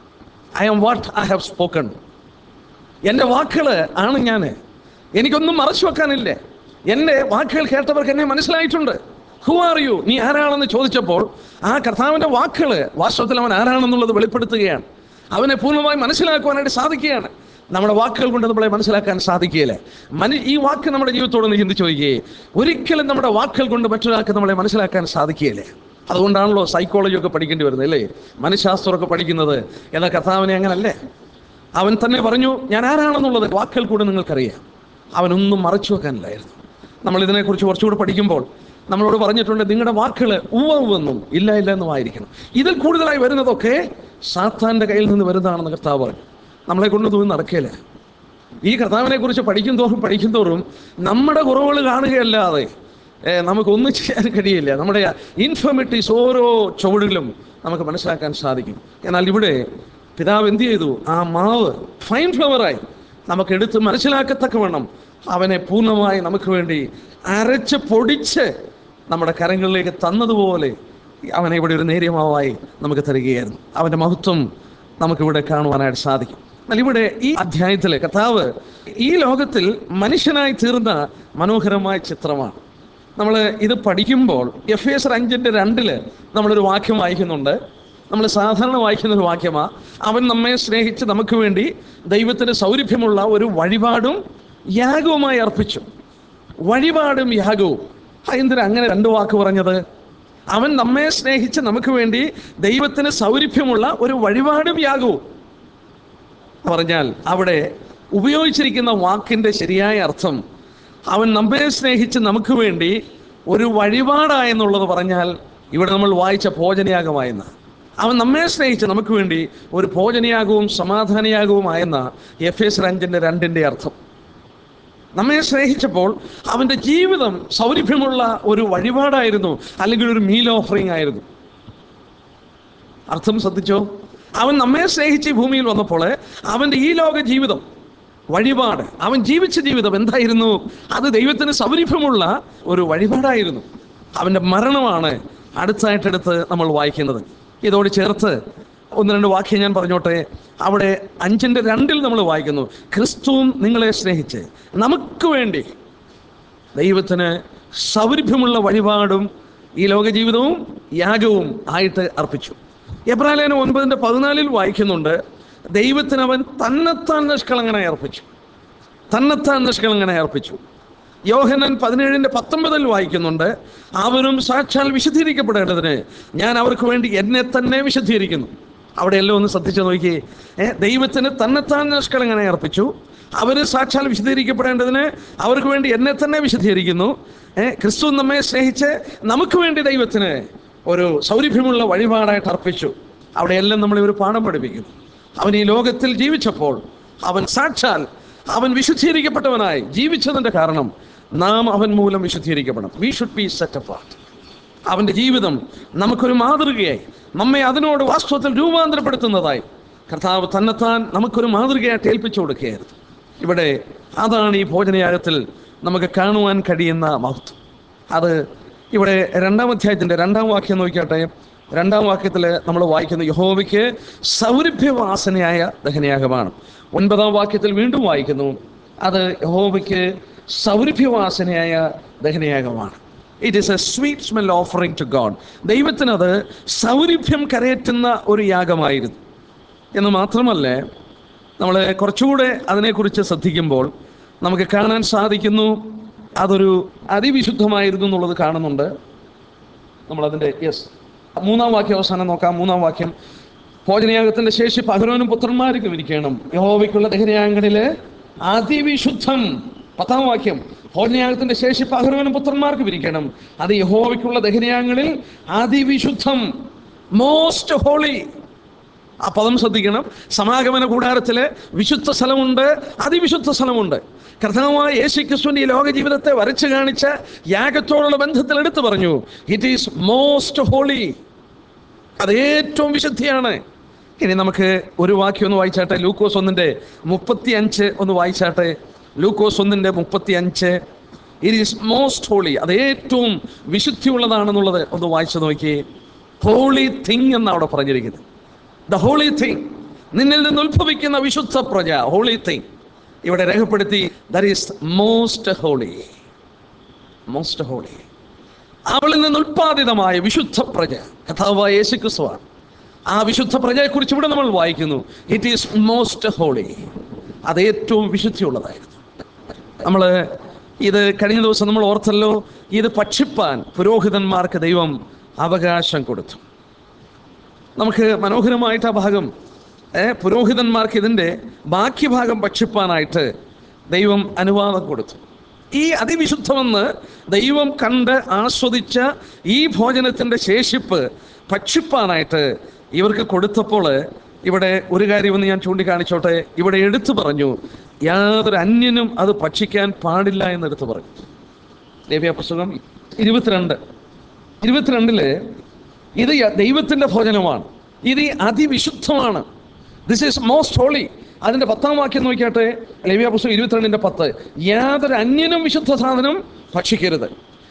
I am what I have spoken എൻ്റെ വാക്കുകൾ ആണ് ഞാൻ എനിക്കൊന്നും മറച്ചു വെക്കാനില്ല എൻ്റെ വാക്കുകൾ കേട്ടവർക്ക് എന്നെ മനസ്സിലായിട്ടുണ്ട് ഹു ആർ യു നീ ആരാണെന്ന് ചോദിച്ചപ്പോൾ ആ കർത്താവിൻ്റെ വാക്കുകൾ വാസ്തവത്തിൽ അവൻ ആരാണെന്നുള്ളത് വെളിപ്പെടുത്തുകയാണ് അവനെ പൂർണ്ണമായി മനസ്സിലാക്കുവാനായിട്ട് സാധിക്കുകയാണ് നമ്മുടെ വാക്കുകൾ കൊണ്ട് നമ്മളെ മനസ്സിലാക്കാൻ സാധിക്കുകയില്ല മനു ഈ വാക്ക് നമ്മുടെ ജീവിതത്തോടൊന്ന് ചിന്തിച്ചു നോക്കിയേ ഒരിക്കലും നമ്മുടെ വാക്കുകൾ കൊണ്ട് മറ്റൊരാൾക്ക് നമ്മളെ മനസ്സിലാക്കാൻ സാധിക്കുകയില്ല അതുകൊണ്ടാണല്ലോ സൈക്കോളജി ഒക്കെ പഠിക്കേണ്ടി വരുന്നത് അല്ലേ മനഃശാസ്ത്രമൊക്കെ പഠിക്കുന്നത് എന്നാൽ കർത്താവിനെ അങ്ങനല്ലേ അവൻ തന്നെ പറഞ്ഞു ഞാൻ ആരാണെന്നുള്ളത് വാക്കുകൾ കൂടെ നിങ്ങൾക്കറിയാം അവനൊന്നും മറച്ചു വെക്കാനില്ലായിരുന്നു നമ്മൾ ഇതിനെക്കുറിച്ച് കുറച്ചുകൂടെ പഠിക്കുമ്പോൾ നമ്മളോട് പറഞ്ഞിട്ടുണ്ട് നിങ്ങളുടെ വാക്കുകൾ ഉവ്വ ഉവെന്നും ഇല്ല ഇല്ല എന്നും ആയിരിക്കണം ഇതിൽ കൂടുതലായി വരുന്നതൊക്കെ സാത്താൻ്റെ കയ്യിൽ നിന്ന് വരുന്നതാണെന്ന് കർത്താവ് പറഞ്ഞു നമ്മളെ കൊണ്ട് തോന്നി നടക്കുകയില്ല ഈ കർത്താവിനെ കുറിച്ച് പഠിക്കും തോറും പഠിക്കും തോറും നമ്മുടെ കുറവുകൾ കാണുകയല്ലാതെ ഏ, നമുക്കൊന്നും ചെയ്യാൻ കഴിയില്ല നമ്മുടെ ഇൻഫർമിറ്റീസ് ഓരോ ചുവടുകളും നമുക്ക് മനസ്സിലാക്കാൻ സാധിക്കും എന്നാൽ ഇവിടെ പിതാവ് എന്ത് ചെയ്തു ആ മാവ് ഫൈൻ ഫ്ലവറായി നമുക്ക് എടുത്ത് മനസ്സിലാക്കത്തക്കവണ്ണം അവനെ പൂർണ്ണമായി നമുക്ക് വേണ്ടി അരച്ച് പൊടിച്ച് നമ്മുടെ കരങ്ങളിലേക്ക് തന്നതുപോലെ അവനെ ഇവിടെ ഒരു നേരിയ മാവായി നമുക്ക് തരികയായിരുന്നു അവൻ്റെ മഹത്വം നമുക്കിവിടെ കാണുവാനായിട്ട് സാധിക്കും എന്നാൽ ഇവിടെ ഈ അധ്യായത്തിലെ കഥാവ് ഈ ലോകത്തിൽ മനുഷ്യനായി തീർന്ന മനോഹരമായ ചിത്രമാണ് നമ്മൾ ഇത് പഠിക്കുമ്പോൾ എഫ് എസ് അഞ്ചിൻ്റെ രണ്ടില് നമ്മളൊരു വാക്യം വായിക്കുന്നുണ്ട് നമ്മൾ സാധാരണ വായിക്കുന്ന ഒരു വാക്യമാണ് അവൻ നമ്മെ സ്നേഹിച്ച് നമുക്ക് വേണ്ടി ദൈവത്തിന് സൗരഭ്യമുള്ള ഒരു വഴിപാടും യാഗവുമായി അർപ്പിച്ചു വഴിപാടും യാഗവും ആ, എന്തിനാ അങ്ങനെ രണ്ട് വാക്ക് പറഞ്ഞത് അവൻ നമ്മെ സ്നേഹിച്ച് നമുക്ക് വേണ്ടി ദൈവത്തിന് സൗരഭ്യമുള്ള ഒരു വഴിപാടും യാഗവും പറഞ്ഞാൽ അവിടെ ഉപയോഗിച്ചിരിക്കുന്ന വാക്കിന്റെ ശരിയായ അർത്ഥം അവൻ നമ്മെ സ്നേഹിച്ച് നമുക്ക് വേണ്ടി ഒരു വഴിപാടായെന്നുള്ളത് പറഞ്ഞാൽ ഇവിടെ നമ്മൾ വായിച്ച ഭോജനയാഗമായെന്ന അവൻ നമ്മെ സ്നേഹിച്ച് നമുക്ക് വേണ്ടി ഒരു ഭോജനയാഗവും സമാധാനയാഗവുമായെന്ന എഫ് എസ് അഞ്ചിന്റെ രണ്ടിന്റെ അർത്ഥം നമ്മെ സ്നേഹിച്ചപ്പോൾ അവൻ്റെ ജീവിതം സൗരഭ്യമുള്ള ഒരു വഴിപാടായിരുന്നു അല്ലെങ്കിൽ ഒരു മീൽ ഓഫറിംഗ് ആയിരുന്നു അർത്ഥം ശ്രദ്ധിച്ചോ അവൻ നമ്മെ സ്നേഹിച്ച് ഈ ഭൂമിയിൽ വന്നപ്പോൾ അവൻ്റെ ഈ ലോക ജീവിതം വഴിപാട് അവൻ ജീവിച്ച ജീവിതം എന്തായിരുന്നു അത് ദൈവത്തിന് സൗരഭ്യമുള്ള ഒരു വഴിപാടായിരുന്നു അവൻ്റെ മരണമാണ് അടുത്തായിട്ടെടുത്ത് നമ്മൾ വായിക്കുന്നത് ഇതോട് ചേർത്ത് ഒന്ന് രണ്ട് വാക്യം ഞാൻ പറഞ്ഞോട്ടെ അവിടെ അഞ്ചിൻ്റെ രണ്ടിൽ നമ്മൾ വായിക്കുന്നു ക്രിസ്തുവും നിങ്ങളെ സ്നേഹിച്ച് നമുക്ക് വേണ്ടി ദൈവത്തിന് സൗരഭ്യമുള്ള വഴിപാടും ഈ ലോക ജീവിതവും യാഗവും ആയിട്ട് അർപ്പിച്ചു എബ്രാലേന ഒൻപതിൻ്റെ പതിനാലിൽ വായിക്കുന്നുണ്ട് ദൈവത്തിന് അവൻ തന്നെത്താൻ നിഷ്കളങ്കനായി അർപ്പിച്ചു തന്നെത്താൻ നിഷ്കളങ്കനായി അർപ്പിച്ചു യോഹനൻ പതിനേഴിൻ്റെ പത്തൊമ്പതിൽ വായിക്കുന്നുണ്ട് അവരും സാക്ഷാൽ വിശദീകരിക്കപ്പെടേണ്ടതിന് ഞാൻ അവർക്ക് വേണ്ടി എന്നെ തന്നെ വിശദീകരിക്കുന്നു അവിടെയെല്ലാം ഒന്ന് ശ്രദ്ധിച്ചു നോക്കി ഏ, ദൈവത്തിന് തന്നെത്താൻ നിഷ്കളങ്കനായി അർപ്പിച്ചു അവർ സാക്ഷാൽ വിശദീകരിക്കപ്പെടേണ്ടതിന് അവർക്ക് വേണ്ടി എന്നെ തന്നെ വിശദീകരിക്കുന്നു ഏ, ക്രിസ്തു നമ്മെ സ്നേഹിച്ച് നമുക്ക് വേണ്ടി ദൈവത്തിന് ഒരു സൗരഭ്യമുള്ള വഴിപാടായിട്ട് അർപ്പിച്ചു അവിടെയെല്ലാം നമ്മളെ ഒരു പാഠം പഠിപ്പിക്കുന്നു അവൻ ഈ ലോകത്തിൽ ജീവിച്ചപ്പോൾ അവൻ സാക്ഷാൽ അവൻ വിശുദ്ധീകരിക്കപ്പെട്ടവനായി ജീവിച്ചതിൻ്റെ കാരണം നാം അവൻ മൂലം വിശുദ്ധീകരിക്കപ്പെടണം we should be set apart അവൻ്റെ ജീവിതം നമുക്കൊരു മാതൃകയായി നമ്മെ അതിനോട് വാസ്തവത്തിൽ രൂപാന്തരപ്പെടുത്തുന്നതായി കർത്താവ് തന്നെത്താൻ നമുക്കൊരു മാതൃകയായിട്ട് ഏൽപ്പിച്ചു കൊടുക്കുകയായിരുന്നു ഇവിടെ അതാണ് ഈ ഭോജനയാഗത്തിൽ നമുക്ക് കാണുവാൻ കഴിയുന്ന മഹത്വം അത് ഇവിടെ രണ്ടാം അധ്യായത്തിൻ്റെ രണ്ടാം വാക്യം നോക്കിയാട്ടെ രണ്ടാം വാക്യത്തിൽ നമ്മൾ വായിക്കുന്ന യഹോവയ്ക്ക് സൗരഭ്യവാസനയായ ദഹനയാഗമാണ് ഒൻപതാം വാക്യത്തിൽ വീണ്ടും വായിക്കുന്നു അത് യഹോവയ്ക്ക് സൗരഭ്യവാസനയായ ദഹനയാഗമാണ് it is a sweet smell offering to God ദൈവത്തിനത് സൗരഭ്യം കരയറ്റുന്ന ഒരു യാഗമായിരുന്നു എന്ന് മാത്രമല്ല നമ്മൾ കുറച്ചുകൂടെ അതിനെക്കുറിച്ച് ശ്രദ്ധിക്കുമ്പോൾ നമുക്ക് കാണാൻ സാധിക്കുന്നു അതൊരു അതിവിശുദ്ധമായിരുന്നു എന്നുള്ളത് കാണുന്നുണ്ട് നമ്മളതിൻ്റെ യെസ് മൂന്നാം വാക്യം അവസാനം നോക്കാം മൂന്നാം വാക്യം ഭോജനയാഗത്തിന്റെ ശേഷി പകരവനും പുത്രന്മാർക്കും ഇരിക്കണം യഹോവയ്ക്കുള്ള ദഹനയാഗങ്ങളില് അതിവിശുദ്ധം പത്താം വാക്യം ഭോജനയാഗത്തിന്റെ ശേഷി പകരവനും പുത്രന്മാർക്കും ഇരിക്കണം അത് യഹോവയ്ക്കുള്ള ദഹനയാഗങ്ങളിൽ അതിവിശുദ്ധം മോസ്റ്റ് ഹോളി ആ പദം ശ്രദ്ധിക്കണം സമാഗമന കൂടാരത്തില് വിശുദ്ധ സ്ഥലമുണ്ട് അതിവിശുദ്ധ സ്ഥലമുണ്ട് കർത്താവായ യേശു ക്രിസ്തുവിന്റെ ഈ ലോക ജീവിതത്തെ വരച്ചു കാണിച്ച യാഗത്തോടുള്ള ബന്ധത്തിൽ എടുത്തു പറഞ്ഞു ഇറ്റ് ഈസ് മോസ്റ്റ് ഹോളി അത് ഏറ്റവും വിശുദ്ധിയാണ് ഇനി നമുക്ക് ഒരു വാക്യം ഒന്ന് വായിച്ചാട്ടെ ലൂക്കോസ് ഒന്നിന്റെ മുപ്പത്തി അഞ്ച് ഒന്ന് വായിച്ചാട്ടെ ലൂക്കോസ് ഒന്നിന്റെ മുപ്പത്തി അഞ്ച് ഇറ്റ് ഈസ് മോസ്റ്റ് ഹോളി അത് ഏറ്റവും വിശുദ്ധിയുള്ളതാണെന്നുള്ളത് ഒന്ന് വായിച്ചു നോക്കി ഹോളി തിങ് എന്നാണ് അവിടെ പറഞ്ഞിരിക്കുന്നത് ദ ഹോളി തിങ് നിന്നിൽ നിന്ന് ഉത്ഭവിക്കുന്ന വിശുദ്ധ പ്രജ ഹോളി തിങ് ഇവിടെ രേഖപ്പെടുത്തി that is most holy most holy അവളിൽ നിന്ന് ഉൽപ്പാദിതമായ വിശുദ്ധ പ്രജ കഥാവായ യേശു ക്രിസ്തുവാണ് ആ വിശുദ്ധ പ്രജയെക്കുറിച്ച് ഇവിടെ നമ്മൾ വായിക്കുന്നു ഇറ്റ് ഈസ് മോസ്റ്റ് ഹോളി അത് ഏറ്റവും വിശുദ്ധിയുള്ളതായിരുന്നു നമ്മൾ ഇത് കഴിഞ്ഞ ദിവസം നമ്മൾ ഓർത്തല്ലോ ഇത് ഭക്ഷിപ്പാൻ പുരോഹിതന്മാർക്ക് ദൈവം അവകാശം കൊടുത്തു നമുക്ക് മനോഹരമായിട്ട് ആ ഭാഗം ഏ, പുരോഹിതന്മാർക്ക് ഇതിൻ്റെ ബാക്കി ഭാഗം ഭക്ഷിപ്പാനായിട്ട് ദൈവം അനുവാദം കൊടുത്തു ഈ അതിവിശുദ്ധമെന്ന് ദൈവം കണ്ട് ആസ്വദിച്ച ഈ ഭോജനത്തിൻ്റെ ശേഷിപ്പ് ഭക്ഷിപ്പാനായിട്ട് ഇവർക്ക് കൊടുത്തപ്പോൾ ഇവിടെ ഒരു കാര്യമെന്ന് ഞാൻ ചൂണ്ടിക്കാണിച്ചോട്ടെ ഇവിടെ എടുത്തു പറഞ്ഞു യാതൊരു അന്യനും അത് ഭക്ഷിക്കാൻ പാടില്ല എന്ന് എടുത്തു പറഞ്ഞു ലേവ്യ പുസ്തകം ഇരുപത്തിരണ്ട് ഇരുപത്തിരണ്ടില് ഇത് യ- ദൈവത്തിന്റെ ഭോജനമാണ് ഇത് ഈ അതിവിശുദ്ധമാണ് ദിസ് ഈസ് മോസ്റ്റ് ഹോളി അതിന്റെ പത്താം വാക്യം നോക്കിയാട്ടെ ലേവ്യ പുസ്തകം ഇരുപത്തിരണ്ടിന്റെ പത്ത് യാതൊരു അന്യനും വിശുദ്ധ സാധനം ഭക്ഷിക്കരുത്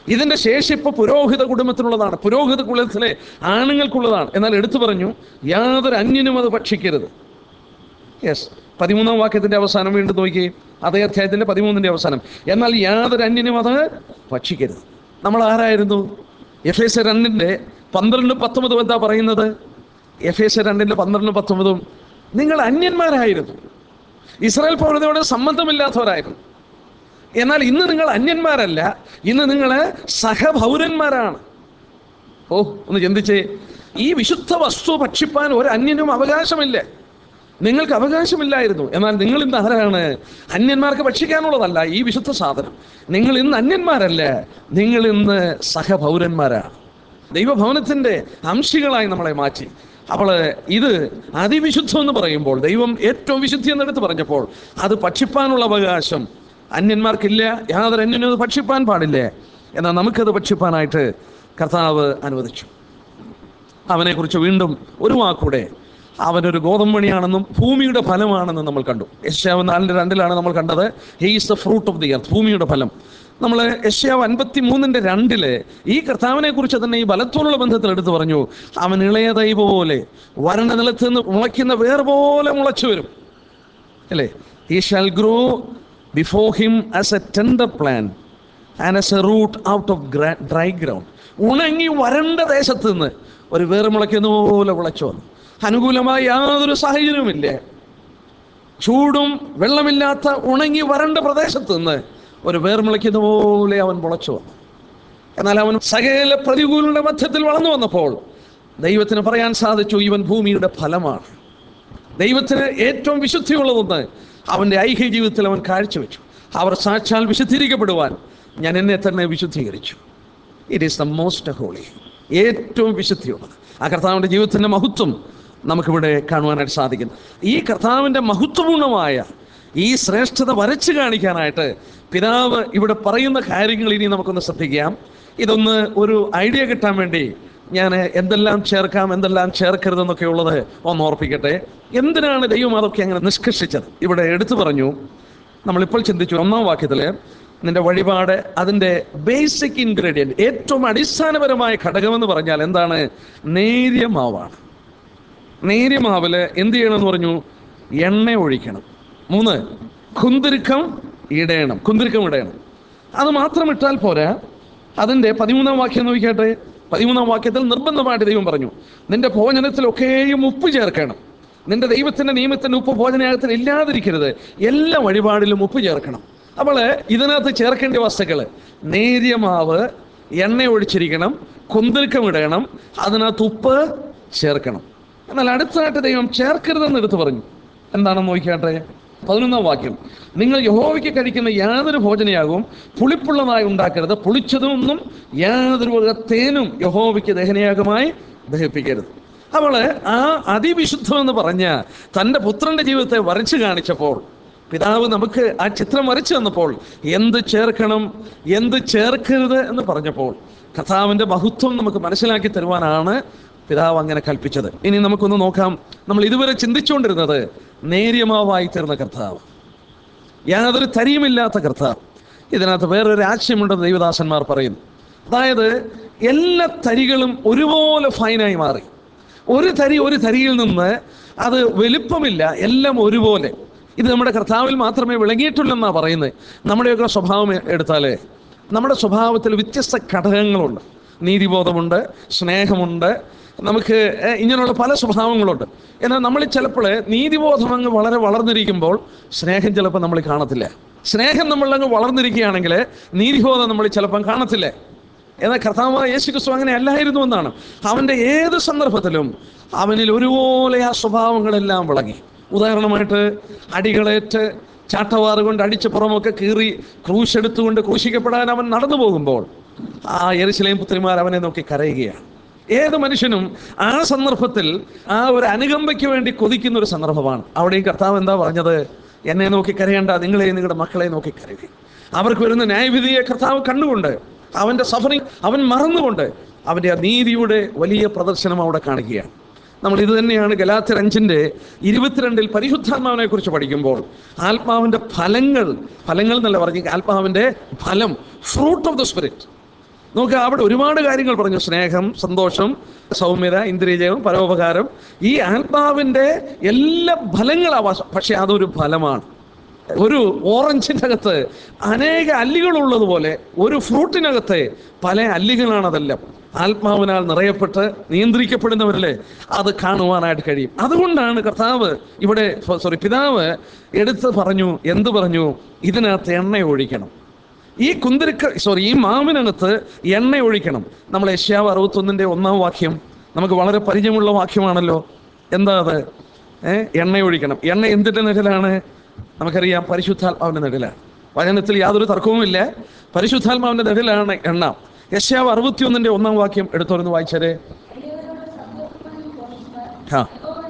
ഇതിന്റെ ശേഷിപ്പ് പുരോഹിത കുടുംബത്തിനുള്ളതാണ് പുരോഹിത കുലത്തിലെ ആണുങ്ങൾക്കുള്ളതാണ് എന്നാൽ എടുത്തു പറഞ്ഞു യാതൊരു അന്യനും അത് ഭക്ഷിക്കരുത് യെസ് പതിമൂന്നാം വാക്യത്തിന്റെ അവസാനം വീണ്ടും നോക്കി അതേ അധ്യായത്തിന്റെ പതിമൂന്നിന്റെ അവസാനം എന്നാൽ യാതൊരു അന്യനും അത് ഭക്ഷിക്കരുത് നമ്മൾ ആരായിരുന്നു എഫ് എസ് രണ്ടിന്റെ പന്ത്രണ്ട് പത്തൊമ്പതും എന്താ പറയുന്നത് എഫ് എസ് രണ്ടിന്റെ പന്ത്രണ്ട് പത്തൊമ്പതും നിങ്ങൾ അന്യന്മാരായിരുന്നു ഇസ്രായേൽ പൗരതയോട് സംബന്ധമില്ലാത്തവരായിരുന്നു എന്നാൽ ഇന്ന് നിങ്ങൾ അന്യന്മാരല്ല ഇന്ന് നിങ്ങൾ സഹപൗരന്മാരാണ് ഓ ഒന്ന് ചിന്തിച്ചേ ഈ വിശുദ്ധ വസ്തു ഭക്ഷിപ്പാൻ ഒരു അന്യനും അവകാശമില്ല നിങ്ങൾക്ക് അവകാശമില്ലായിരുന്നു എന്നാൽ നിങ്ങൾ ഇന്ന് ആരാണ് അന്യന്മാർക്ക് ഭക്ഷിക്കാനുള്ളതല്ല ഈ വിശുദ്ധ സാധനം നിങ്ങൾ ഇന്ന് അന്യന്മാരല്ല നിങ്ങൾ ഇന്ന് സഹപൗരന്മാരാണ് ദൈവഭവനത്തിന്റെ അംശികളായി നമ്മളെ മാറ്റി അപ്പോൾ ഇത് അതിവിശുദ്ധം എന്ന് പറയുമ്പോൾ ദൈവം ഏറ്റവും വിശുദ്ധി എന്നെടുത്ത് പറഞ്ഞപ്പോൾ അത് ഭക്ഷിപ്പാനുള്ള അവകാശം അന്യന്മാർക്കില്ല യാതൊരു അന്യനും അത് ഭക്ഷിപ്പാൻ പാടില്ല എന്നാൽ നമുക്കത് ഭക്ഷിപ്പാനായിട്ട് കർത്താവ് അനുവദിച്ചു അവനെക്കുറിച്ച് വീണ്ടും ഒരു വാക്കൂടെ അവനൊരു ഗോതമ്പണിയാണെന്നും ഭൂമിയുടെ ഫലമാണെന്നും നമ്മൾ കണ്ടു യശ്യാവ് നാലിൻ്റെ രണ്ടിലാണ് നമ്മൾ കണ്ടത് he is the fruit of the earth ഭൂമിയുടെ ഫലം നമ്മൾ യശ്യാവ് അൻപത്തി മൂന്നിൻ്റെ രണ്ടില് ഈ കർത്താവിനെ കുറിച്ച് തന്നെ ഈ ബലത്തോടുള്ള ബന്ധത്തിൽ എടുത്തു പറഞ്ഞു അവൻ ഇളയ തൈ പോലെ വരണ്ട നിലത്ത് നിന്ന് മുളയ്ക്കുന്ന വേർ പോലെ മുളച്ചു വരും അല്ലേ he shall grow before him as a tender plant and as a root out of dry ground ഉണങ്ങി വരണ്ട ദേശത്ത് നിന്ന് ഒരു വേർ മുളയ്ക്കുന്ന പോലെ മുളച്ചു വന്നു അനുകൂലമായ യാതൊരു സാഹചര്യവുമില്ല ചൂടും വെള്ളമില്ലാത്ത ഉണങ്ങി വരണ്ട പ്രദേശത്ത് നിന്ന് ഒരു വേർ മുളയ്ക്കുന്ന പോലെ അവൻ മുളച്ചു വന്നു എന്നാൽ അവൻ സകല പ്രതികൂലങ്ങളുടെ മധ്യത്തിൽ വളർന്നു വന്നപ്പോൾ ദൈവത്തിന് പറയാൻ സാധിച്ചു ഇവൻ ഭൂമിയുടെ ഫലമാണ് ദൈവത്തിന് ഏറ്റവും വിശുദ്ധിയുള്ളതെന്ന് അവൻ്റെ ഐഹിക ജീവിതത്തിൽ അവൻ കാഴ്ചവെച്ചു അവർ സാക്ഷാൽ വിശുദ്ധീകരിക്കപ്പെടുവാൻ ഞാൻ എന്നെ തന്നെ വിശുദ്ധീകരിച്ചു it is the most holy ഏറ്റവും വിശുദ്ധിയുള്ളത് ആ കർത്താവിൻ്റെ ജീവിതത്തിൻ്റെ മഹത്വം നമുക്കിവിടെ കാണുവാനായിട്ട് സാധിക്കും ഈ കർത്താവിൻ്റെ മഹത്വപൂർണമായ ഈ ശ്രേഷ്ഠത വരച്ചു കാണിക്കാനായിട്ട് പിതാവ് ഇവിടെ പറയുന്ന കാര്യങ്ങൾ ഇനി നമുക്കൊന്ന് ശ്രദ്ധിക്കാം ഇതൊന്ന് ഒരു ഐഡിയ കിട്ടാൻ വേണ്ടി ഞാൻ എന്തെല്ലാം ചേർക്കാം എന്തെല്ലാം ചേർക്കരുതെന്നൊക്കെ ഉള്ളത് ഒന്ന് ഓർപ്പിക്കട്ടെ എന്തിനാണ് ദൈവം അതൊക്കെ അങ്ങനെ നിഷ്കർഷിച്ചത് ഇവിടെ എടുത്തു പറഞ്ഞു നമ്മളിപ്പോൾ ചിന്തിച്ചു ഒന്നാം വാക്യത്തിൽ നിന്റെ വഴിപാട് അതിൻ്റെ ബേസിക് ഇൻഗ്രീഡിയൻറ്റ് ഏറ്റവും അടിസ്ഥാനപരമായ ഘടകമെന്ന് പറഞ്ഞാൽ എന്താണ് നേരിയ മാവാണ് നേരിയ മാവിൽ എന്ത് ചെയ്യണമെന്ന് പറഞ്ഞു എണ്ണ ഒഴിക്കണം മൂന്ന് കുന്തിരുക്കം ഇടയണം കുന്തിരുക്കം ഇടയണം അത് മാത്രം ഇട്ടാൽ പോരാ അതിൻ്റെ പതിമൂന്നാം വാക്യം നോക്കിയാട്ടെ പതിമൂന്നാം വാക്യത്തിൽ നിർബന്ധമായിട്ട് ദൈവം പറഞ്ഞു നിന്റെ ഭോജനത്തിലൊക്കെയും ഉപ്പ് ചേർക്കണം നിന്റെ ദൈവത്തിന്റെ നിയമത്തിന്റെ ഉപ്പ് ഭോജനയാഗത്തിൽ ഇല്ലാതിരിക്കരുത് എല്ലാ വഴിപാടിലും ഉപ്പ് ചേർക്കണം അപ്പോൾ ഇതിനകത്ത് ചേർക്കേണ്ട വസ്തുക്കൾ നേരിയ മാവ് എണ്ണ ഒഴിച്ചിരിക്കണം കുന്തിരുക്കം ഇടണം അതിനകത്ത് ഉപ്പ് ചേർക്കണം എന്നാൽ അടുത്തതായിട്ട് ദൈവം ചേർക്കരുതെന്ന് എടുത്തു പറഞ്ഞു എന്താണെന്ന് നോക്കിയാട്ടെ പതിനൊന്നാം വാക്യം നിങ്ങൾ യഹോവയ്ക്ക് കഴിക്കുന്ന യാതൊരു ഭോജനയാകും പുളിപ്പുള്ളതായി ഉണ്ടാക്കരുത് പുളിച്ചതൊന്നും യാതൊരു വക തേനും യഹോവയ്ക്ക് ദഹനയാഗമായി ദഹിപ്പിക്കരുത് അവൾ ആ അതിവിശുദ്ധം എന്ന് പറഞ്ഞ തൻ്റെ പുത്രന്റെ ജീവിതത്തെ വരച്ചു കാണിച്ചപ്പോൾ പിതാവ് നമുക്ക് ആ ചിത്രം വരച്ചു തന്നപ്പോൾ എന്ത് ചേർക്കണം എന്ത് ചേർക്കരുത് എന്ന് പറഞ്ഞപ്പോൾ കഥാവിൻ്റെ മഹത്വം നമുക്ക് മനസ്സിലാക്കി തരുവാനാണ് പിതാവ് അങ്ങനെ കൽപ്പിച്ചത് ഇനി നമുക്കൊന്ന് നോക്കാം നമ്മൾ ഇതുവരെ ചിന്തിച്ചുകൊണ്ടിരുന്നത് നേര്യമാവായി തീർന്ന കർത്താവ് യാതൊരു തരിയുമില്ലാത്ത കർത്താവ് ഇതിനകത്ത് വേറൊരു ആശയമുണ്ടെന്ന് ദൈവദാസന്മാർ പറയുന്നു അതായത് എല്ലാ തരികളും ഒരുപോലെ ഫൈനായി മാറി ഒരു തരി ഒരു തരിയിൽ നിന്ന് അത് വലുപ്പമില്ല എല്ലാം ഒരുപോലെ ഇത് നമ്മുടെ കർത്താവിൽ മാത്രമേ വിളങ്ങിയിട്ടുള്ളെന്നാണ് പറയുന്നത് നമ്മുടെയൊക്കെ സ്വഭാവം എടുത്താൽ നമ്മുടെ സ്വഭാവത്തിൽ വ്യത്യസ്ത ഘടകങ്ങളുണ്ട് നീതിബോധമുണ്ട് സ്നേഹമുണ്ട് നമുക്ക് ഏഹ്, ഇങ്ങനെയുള്ള പല സ്വഭാവങ്ങളുണ്ട് എന്നാൽ നമ്മൾ ചിലപ്പോൾ നീതിബോധം അങ്ങ് വളരെ വളർന്നിരിക്കുമ്പോൾ സ്നേഹം ചിലപ്പോൾ നമ്മൾ കാണത്തില്ല സ്നേഹം നമ്മളങ്ങ് വളർന്നിരിക്കുകയാണെങ്കിൽ നീതിബോധം നമ്മൾ ചിലപ്പം കാണത്തില്ല എന്നാൽ കർത്താവ് യേശു ക്രിസ്തു അങ്ങനെ അല്ലായിരുന്നു എന്നാണ് അവൻ്റെ ഏത് സന്ദർഭത്തിലും അവനിൽ ഒരുപോലെ ആ സ്വഭാവങ്ങളെല്ലാം വിളങ്ങി ഉദാഹരണമായിട്ട് അടികളേറ്റ് ചാട്ടവാറ് കൊണ്ട് അടിച്ച് പുറമൊക്കെ കീറി ക്രൂശ് എടുത്തുകൊണ്ട് ക്രൂശിക്കപ്പെടാൻ അവൻ നടന്നു പോകുമ്പോൾ ആ എരിശിലേം പുത്രിമാർ അവനെ നോക്കി കരയുകയാണ് ഏത് മനുഷ്യനും ആ സന്ദർഭത്തിൽ ആ ഒരു അനുകമ്പയ്ക്ക് വേണ്ടി കൊതിക്കുന്ന ഒരു സന്ദർഭമാണ് അവിടെയും കർത്താവ് എന്താ പറഞ്ഞത് എന്നെ നോക്കി കരയണ്ട നിങ്ങളെ നിങ്ങളുടെ മക്കളെ നോക്കി കരയുക അവർക്ക് വരുന്ന ന്യായവിധിയെ കർത്താവ് കണ്ടുകൊണ്ട് അവൻ്റെ സഫറിങ് അവൻ മറന്നുകൊണ്ട് അവൻ്റെ ആ നീതിയുടെ വലിയ പ്രദർശനം അവിടെ കാണുകയാണ് നമ്മൾ ഇത് തന്നെയാണ് ഗലാത്തർ അഞ്ചിൻ്റെ ഇരുപത്തിരണ്ടിൽ പരിശുദ്ധാത്മാവിനെ കുറിച്ച് പഠിക്കുമ്പോൾ ആത്മാവിൻ്റെ ഫലങ്ങൾ ഫലങ്ങൾ എന്നല്ല പറഞ്ഞു ആത്മാവിൻ്റെ ഫലം ഫ്രൂട്ട് ഓഫ് ദ സ്പിരിറ്റ് നമുക്ക് അവിടെ ഒരുപാട് കാര്യങ്ങൾ പറഞ്ഞു സ്നേഹം സന്തോഷം സൗമ്യത ഇന്ദ്രിയജയം പരോപകാരം ഈ ആത്മാവിൻ്റെ എല്ലാ ഫലങ്ങളാവാം പക്ഷെ അതൊരു ഫലമാണ് ഒരു ഓറഞ്ചിൻ്റെ അകത്ത് അനേക അല്ലികളുള്ളതുപോലെ ഒരു ഫ്രൂട്ടിനകത്ത് പല അല്ലികളാണ് അതെല്ലാം ആത്മാവിനാൽ നിറയപ്പെട്ട് നിയന്ത്രിക്കപ്പെടുന്നവരല്ലേ അത് കാണുവാനായിട്ട് കഴിയും അതുകൊണ്ടാണ് കർത്താവ് ഇവിടെ സോറി പിതാവ് എടുത്ത് പറഞ്ഞു എന്ത് പറഞ്ഞു ഇതിനകത്ത് എണ്ണ ഒഴിക്കണം ഈ കുന്തിരിക്ക സോറി ഈ മാവിനകത്ത് എണ്ണ ഒഴിക്കണം നമ്മൾ ഏഷ്യാവ് അറുപത്തൊന്നിൻ്റെ ഒന്നാം വാക്യം നമുക്ക് വളരെ പരിചയമുള്ള വാക്യമാണല്ലോ എന്താ അത് ഏ എണ്ണ ഒഴിക്കണം എണ്ണ എന്തിൻ്റെ നിഴലാണ് നമുക്കറിയാം പരിശുദ്ധാത്മാവിൻ്റെ നിഴലാണ് വചനത്തിൽ യാതൊരു തർക്കവുമില്ല പരിശുദ്ധാത്മാവിൻ്റെ നിഴലാണ് എണ്ണ യശ്യാവ് അറുപത്തിയൊന്നിൻ്റെ ഒന്നാം വാക്യം എടുത്തോർന്ന് വായിച്ചാലേ ആ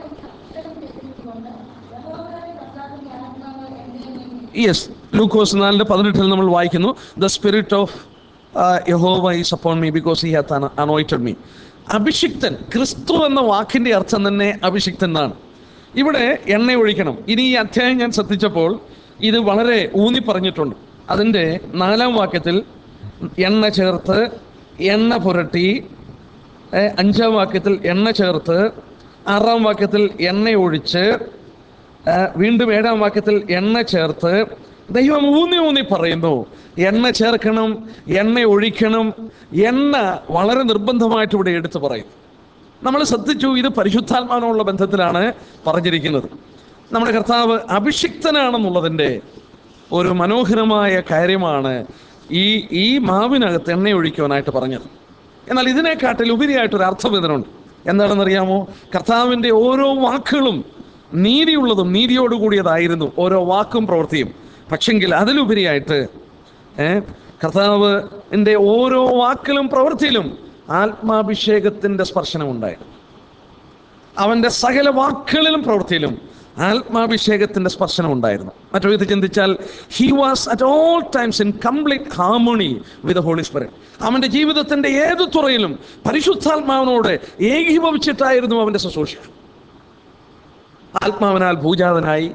യെസ് ലൂക്കോസ് നാലിൻ്റെ പതിനെട്ടിൽ നമ്മൾ വായിക്കുന്നു the spirit of Jehovah is upon me because he hath anointed me അഭിഷിക്തൻ ക്രിസ്തു എന്ന വാക്കിൻ്റെ അർത്ഥം തന്നെ അഭിഷിക്തൻ എന്നാണ് ഇവിടെ എണ്ണ ഒഴിക്കണം ഇനി ഈ അധ്യായം ഞാൻ ശ്രദ്ധിച്ചപ്പോൾ ഇത് വളരെ ഊന്നി പറഞ്ഞിട്ടുണ്ട് അതിൻ്റെ നാലാം വാക്യത്തിൽ എണ്ണ ചേർത്ത് എണ്ണ പുരട്ടി ഏ, അഞ്ചാം വാക്യത്തിൽ എണ്ണ ചേർത്ത് ആറാം വാക്യത്തിൽ എണ്ണ ഒഴിച്ച് ആ, വീണ്ടും ഏഴാം വാക്യത്തിൽ എണ്ണ ചേർത്ത് ദൈവം ഊന്നി ഊന്നി പറയുന്നു എണ്ണ ചേർക്കണം എണ്ണ ഒഴിക്കണം എണ്ണ വളരെ നിർബന്ധമായിട്ട് ഇവിടെ എടുത്തു പറയും നമ്മൾ ശ്രദ്ധിച്ചു ഇത് പരിശുദ്ധാത്മാവിനുള്ള ബന്ധത്തിലാണ് പറഞ്ഞിരിക്കുന്നത് നമ്മുടെ കർത്താവ് അഭിഷിക്തനാണെന്നുള്ളതിൻ്റെ ഒരു മനോഹരമായ കാര്യമാണ് ഈ ഈ മാവിനകത്ത് എണ്ണ ഒഴിക്കുവാനായിട്ട് പറഞ്ഞത് എന്നാൽ ഇതിനെക്കാട്ടിൽ ഉപരിയായിട്ടൊരു അർത്ഥം ഇതിനുണ്ട് എന്താണെന്നറിയാമോ കർത്താവിൻ്റെ ഓരോ വാക്കുകളും നീതിയുള്ളതും നീതിയോടുകൂടിയതായിരുന്നു ഓരോ വാക്കും പ്രവൃത്തിയും പക്ഷെങ്കിൽ അതിലുപരിയായിട്ട് ഏ, കർത്താവിൻ്റെ ഓരോ വാക്കിലും പ്രവൃത്തിയിലും ആത്മാഭിഷേകത്തിൻ്റെ സ്പർശനമുണ്ടായിരുന്നു അവൻ്റെ സകല വാക്കുകളിലും പ്രവൃത്തിയിലും ആത്മാഭിഷേകത്തിന്റെ സ്പർശനം ഉണ്ടായിരുന്നു മറ്റൊരു വിധത്തിൽ ചിന്തിച്ചാൽ he was at all times in complete harmony with holy spirit അവന്റെ ജീവിതത്തിന്റെ ഏത് തുറയിലും പരിശുദ്ധാത്മാവിനോട് ഏകീഭവിച്ചിട്ടായിരുന്നു അവന്റെ ശുശ്രൂഷ ആത്മാവിനാൽ ഭൂജാതനായി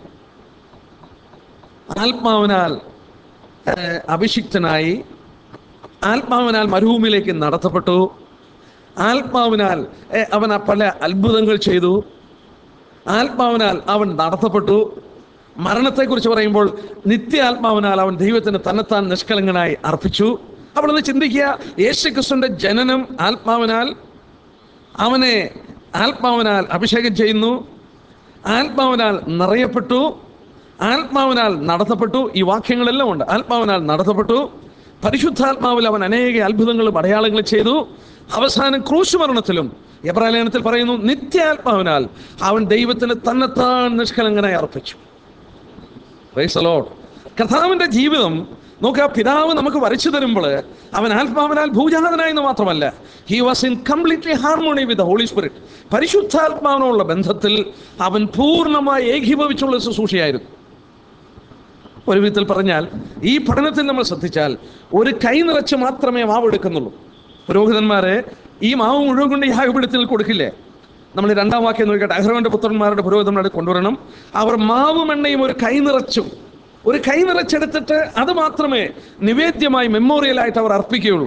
ആത്മാവിനാൽ ഏഹ്, അഭിഷിക്തനായി ആത്മാവിനാൽ മരുഭൂമിയിലേക്ക് നടത്തപ്പെട്ടു ആത്മാവിനാൽ ഏഹ്, അവൻ ആ പല അത്ഭുതങ്ങൾ ചെയ്തു ആത്മാവിനാൽ അവൻ നടത്തപ്പെട്ടു മരണത്തെക്കുറിച്ച് പറയുമ്പോൾ നിത്യാത്മാവിനാൽ അവൻ ദൈവത്തിന് തന്നെത്താൻ നിഷ്കളങ്കനായി അർപ്പിച്ചു അപ്പോൾ ഒന്ന് ചിന്തിക്കുക യേശുക്രിസ്തുവിന്റെ ജനനം ആത്മാവിനാൽ അവനെ ആത്മാവിനാൽ അഭിഷേകം ചെയ്യുന്നു ആത്മാവിനാൽ നിറയപ്പെട്ടു ആത്മാവിനാൽ നടത്തപ്പെട്ടു ഈ വാക്യങ്ങളെല്ലാം ഉണ്ട് ആത്മാവിനാൽ നടത്തപ്പെട്ടു പരിശുദ്ധാത്മാവിൽ അവൻ അനേക അത്ഭുതങ്ങളും അടയാളങ്ങളും ചെയ്തു അവസാനം ക്രൂശ് മരണത്തിലും എബ്രാലേഖനത്തിൽ പറയുന്നു നിത്യാത്മാവിനാൽ അവൻ ദൈവത്തിന് തന്നെത്താൻ നിഷ്കളങ്കനായി അർപ്പിച്ചു Praise the Lord. കർത്താവിന്റെ ജീവിതം നോക്കുക പിതാവ് നമുക്ക് വരച്ചു തരുമ്പോൾ അവൻ ആത്മാവിനാൽ ഭൂജാതനായെന്ന് മാത്രമല്ല he was in completely harmony with holy spirit പരിശുദ്ധാത്മാവിനുള്ള ബന്ധത്തിൽ അവൻ പൂർണ്ണമായി ഏകീഭവിച്ചുള്ള ശുശ്രൂഷയായിരുന്നു ഒരു വിധത്തിൽ പറഞ്ഞാൽ ഈ പഠനത്തിൽ നമ്മൾ ശ്രദ്ധിച്ചാൽ ഒരു കൈ നിറച്ച് മാത്രമേ മാവ് എടുക്കുന്നുള്ളൂ പുരോഹിതന്മാരെ ഈ മാവ് മുഴുവൻ കൊണ്ട് യാഗപീഠത്തിൽ കൊടുക്കില്ലേ നമ്മൾ ഈ രണ്ടാം വാക്യം നോക്കിയിട്ട് അഹ്റവന്റെ പുത്രന്മാരുടെ പുരോഹിതന്മാരെ കൊണ്ടുവരണം അവർ മാവും എണ്ണയും ഒരു കൈ നിറച്ചും ഒരു കൈ നിറച്ചെടുത്തിട്ട് അത് മാത്രമേ നിവേദ്യമായി മെമ്മോറിയലായിട്ട് അവർ അർപ്പിക്കുകയുള്ളൂ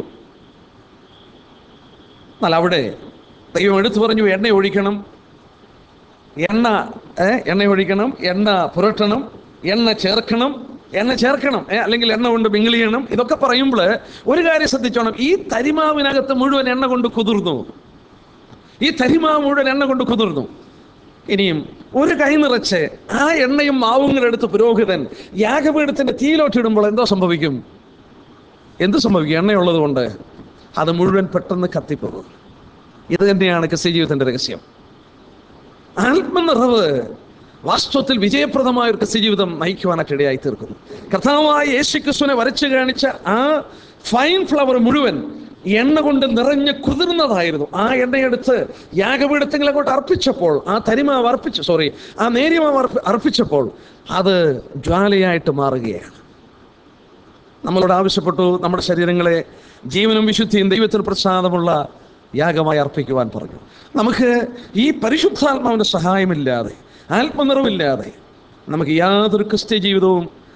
എന്നാൽ അവിടെ ദൈവം എടുത്തു പറഞ്ഞു എണ്ണ ഒഴിക്കണം എണ്ണ ഏ, എണ്ണ ഒഴിക്കണം എണ്ണ പുരട്ടണം എണ്ണ ചേർക്കണം എണ്ണ ചേർക്കണം ഏ, അല്ലെങ്കിൽ എണ്ണ കൊണ്ട് മിങ്കിൾ ചെയ്യണം ഇതൊക്കെ പറയുമ്പോൾ ഒരു കാര്യം ശ്രദ്ധിച്ചോണം ഈ തരിമാവിനകത്ത് മുഴുവൻ എണ്ണ കൊണ്ട് കുതിർന്നു ഈ തരിമാവ് മുഴുവൻ എണ്ണ കൊണ്ട് കുതിർന്നു ഇനിയും ഒരു കൈ നിറച്ച് ആ എണ്ണയും മാവും കൂടെ എടുത്ത് പുരോഹിതൻ യാഗപീഠത്തിന്റെ തീയിലോട്ടിടുമ്പോൾ എന്തോ സംഭവിക്കും എന്ത് സംഭവിക്കും എണ്ണയുള്ളത് കൊണ്ട് അത് മുഴുവൻ പെട്ടെന്ന് കത്തിപ്പോകും ഇത് തന്നെയാണ് ക്രിസ്ത്യ ജീവിതത്തിന്റെ രഹസ്യം ആത്മനിറവ് വാസ്തവത്തിൽ വിജയപ്രദമായ ഒരു ക്രിസ്ത്യ ജീവിതം നയിക്കുവാനായിട്ട് ഇടയായി തീർക്കുന്നു കർത്താവായ യേശു ക്രിസ്തുവിനെ വരച്ചു കാണിച്ച ആ ഫൈൻ ഫ്ലവർ മുഴുവൻ എണ്ണ കൊണ്ട് നിറഞ്ഞ് കുതിർന്നതായിരുന്നു ആ എണ്ണയെടുത്ത് യാഗപീഠത്തിൽ അങ്ങോട്ട് അർപ്പിച്ചപ്പോൾ ആ തരിമാവ് അർപ്പിച്ചു സോറി ആ നേരിയമാവ് അർപ്പി- അർപ്പിച്ചപ്പോൾ അത് ജ്വാലയായിട്ട് മാറുകയാണ് നമ്മളോട് ആവശ്യപ്പെട്ടു നമ്മുടെ ശരീരങ്ങളെ ജീവനും വിശുദ്ധിയും ദൈവത്തിന് പ്രസാദമുള്ള യാഗമായി അർപ്പിക്കുവാൻ പറഞ്ഞു നമുക്ക് ഈ പരിശുദ്ധാത്മാവിൻ്റെ സഹായമില്ലാതെ ആത്മനിറവില്ലാതെ നമുക്ക് യാതൊരു ക്രിസ്ത്യ ജീവിതവും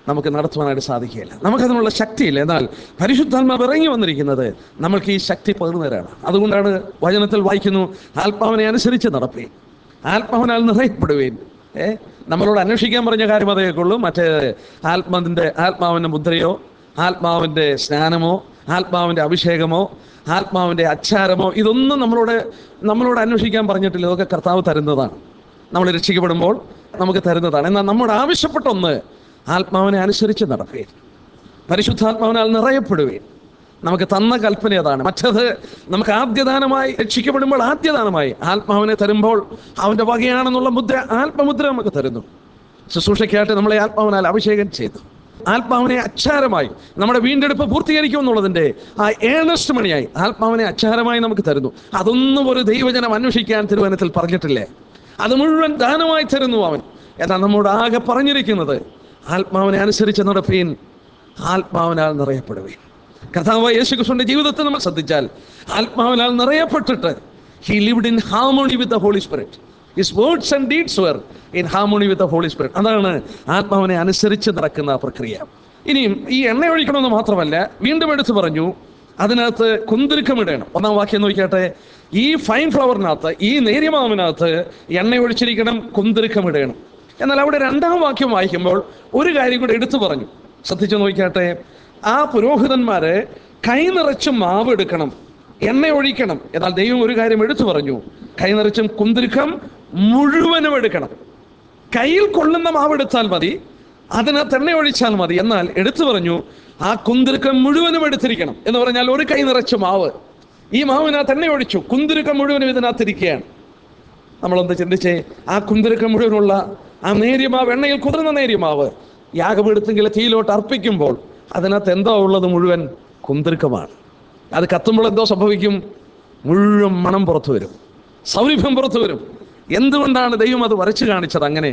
നമുക്ക് നടത്തുവാനായിട്ട് സാധിക്കുകയില്ല നമുക്കതിനുള്ള ശക്തിയില്ല എന്നാൽ പരിശുദ്ധാത്മാവ് ഇറങ്ങി വന്നിരിക്കുന്നത് നമ്മൾക്ക് ഈ ശക്തി പകർന്നു തരാണ് അതുകൊണ്ടാണ് വചനത്തിൽ വായിക്കുന്നു ആത്മാവിനെ അനുസരിച്ച് നടപ്പേ ആത്മാവിനാൽ നിറയപ്പെടുവേൻ ഏ നമ്മളോട് അന്വേഷിക്കാൻ പറഞ്ഞ കാര്യം അതേക്കുള്ളൂ മറ്റേ ആത്മാവിൻ്റെ ആത്മാവിൻ്റെ മുദ്രയോ ആത്മാവിൻ്റെ സ്നാനമോ ആത്മാവിൻ്റെ അഭിഷേകമോ ആത്മാവിൻ്റെ അച്ചാരമോ ഇതൊന്നും നമ്മളോട് നമ്മളോട് അന്വേഷിക്കാൻ പറഞ്ഞിട്ടില്ല ഇതൊക്കെ കർത്താവ് തരുന്നതാണ് നമ്മൾ രക്ഷിക്കപ്പെടുമ്പോൾ നമുക്ക് തരുന്നതാണ് എന്നാൽ നമ്മുടെ ആവശ്യപ്പെട്ട ഒന്ന് ആത്മാവിനെ അനുസരിച്ച് നടക്കുകയും പരിശുദ്ധാത്മാവിനാൽ നിറയപ്പെടുകയും നമുക്ക് തന്ന കൽപ്പന അതാണ് മറ്റത് നമുക്ക് ആദ്യദാനമായി രക്ഷിക്കപ്പെടുമ്പോൾ ആദ്യദാനമായി ആത്മാവിനെ തരുമ്പോൾ അവൻ്റെ വകയാണെന്നുള്ള മുദ്ര ആത്മമുദ്ര നമുക്ക് തരുന്നു ശുശ്രൂഷയ്ക്കായിട്ട് നമ്മളെ ആത്മാവിനാൽ അഭിഷേകം ചെയ്തു ആത്മാവിനെ അച്ചാരമായി നമ്മുടെ വീണ്ടെടുപ്പ് പൂർത്തീകരിക്കും എന്നുള്ളതിൻ്റെ ആ ഏണസ്റ്റ് മണിയായി ആത്മാവിനെ അച്ചാരമായി നമുക്ക് തരുന്നു അതൊന്നും ഒരു ദൈവജനം അന്വേഷിക്കാൻ തിരുവനത്തിൽ പറഞ്ഞിട്ടില്ലേ അത് മുഴുവൻ ദാനമായി തരുന്നു അവൻ എന്നാൽ നമ്മോട് ആകെ പറഞ്ഞിരിക്കുന്നത് ആത്മാവിനെ അനുസരിച്ച് നടപ്പീൻ ആത്മാവിനാൽ നിറയപ്പെടുവീൻ കർത്താവ് യേശുക്രിസ്തുവിന്റെ ജീവിതത്തെ നമ്മൾ ശ്രദ്ധിച്ചാൽ ആത്മാവിനാൽ നിറയപ്പെട്ടിട്ട് he lived in harmony with the holy spirit his words and deeds were in harmony with the holy spirit അതാണ് ആത്മാവിനെ അനുസരിച്ച് നടക്കുന്ന പ്രക്രിയ ഇനിയും ഈ എണ്ണ ഒഴിക്കണമെന്ന് മാത്രമല്ല വീണ്ടും എടുത്തു പറഞ്ഞു അതിനകത്ത് കുന്തിരുക്കമിടണം ഒന്നാം വാക്യം നോക്കിയാട്ടെ ഈ ഫൈൻ ഫ്ലവറിനകത്ത് ഈ നേര്യമാവിനകത്ത് എണ്ണ ഒഴിച്ചിരിക്കണം കുന്തിരുക്കമിടണം എന്നാൽ അവിടെ രണ്ടാം വാക്യം വായിക്കുമ്പോൾ ഒരു കാര്യം കൂടെ എടുത്തു പറഞ്ഞു ശ്രദ്ധിച്ചു നോക്കിയാട്ടെ ആ പുരോഹിതന്മാര് കൈ നിറച്ച് മാവ് എടുക്കണം എണ്ണ ഒഴിക്കണം എന്നാൽ ദൈവം ഒരു കാര്യം എടുത്തു പറഞ്ഞു കൈ നിറച്ചും കുന്തിരുക്കം മുഴുവനും എടുക്കണം കയ്യിൽ കൊള്ളുന്ന മാവ് എടുത്താൽ മതി അതിനകത്ത് എണ്ണ ഒഴിച്ചാൽ മതി എന്നാൽ എടുത്തു പറഞ്ഞു ആ കുന്തിരുക്കം മുഴുവനും എടുത്തിരിക്കണം എന്ന് പറഞ്ഞാൽ ഒരു കൈ നിറച്ച് മാവ് ഈ മാവിനകത്ത് എണ്ണ ഒഴിച്ചു കുന്തിരുക്കം മുഴുവനും ഇതിനകത്തിരിക്കുകയാണ് നമ്മളൊന്ന് ചിന്തിച്ചേ ആ കുന്തിരുക്കം മുഴുവനുള്ള ആ നേര്യമാവ് എണ്ണയിൽ കുതിർന്ന നേര്യമാവ് യാഗപീഠത്തെങ്കിൽ തീയിലോട്ട് അർപ്പിക്കുമ്പോൾ അതിനകത്ത് എന്തോ ഉള്ളത് മുഴുവൻ കുന്തിരുക്കമാണ് അത് കത്തുമ്പോൾ എന്തോ സംഭവിക്കും മുഴുവൻ മണം പുറത്തു വരും സൗരഭ്യം പുറത്തു വരും എന്തുകൊണ്ടാണ് ദൈവം അത് വരച്ചു കാണിച്ചത് അങ്ങനെ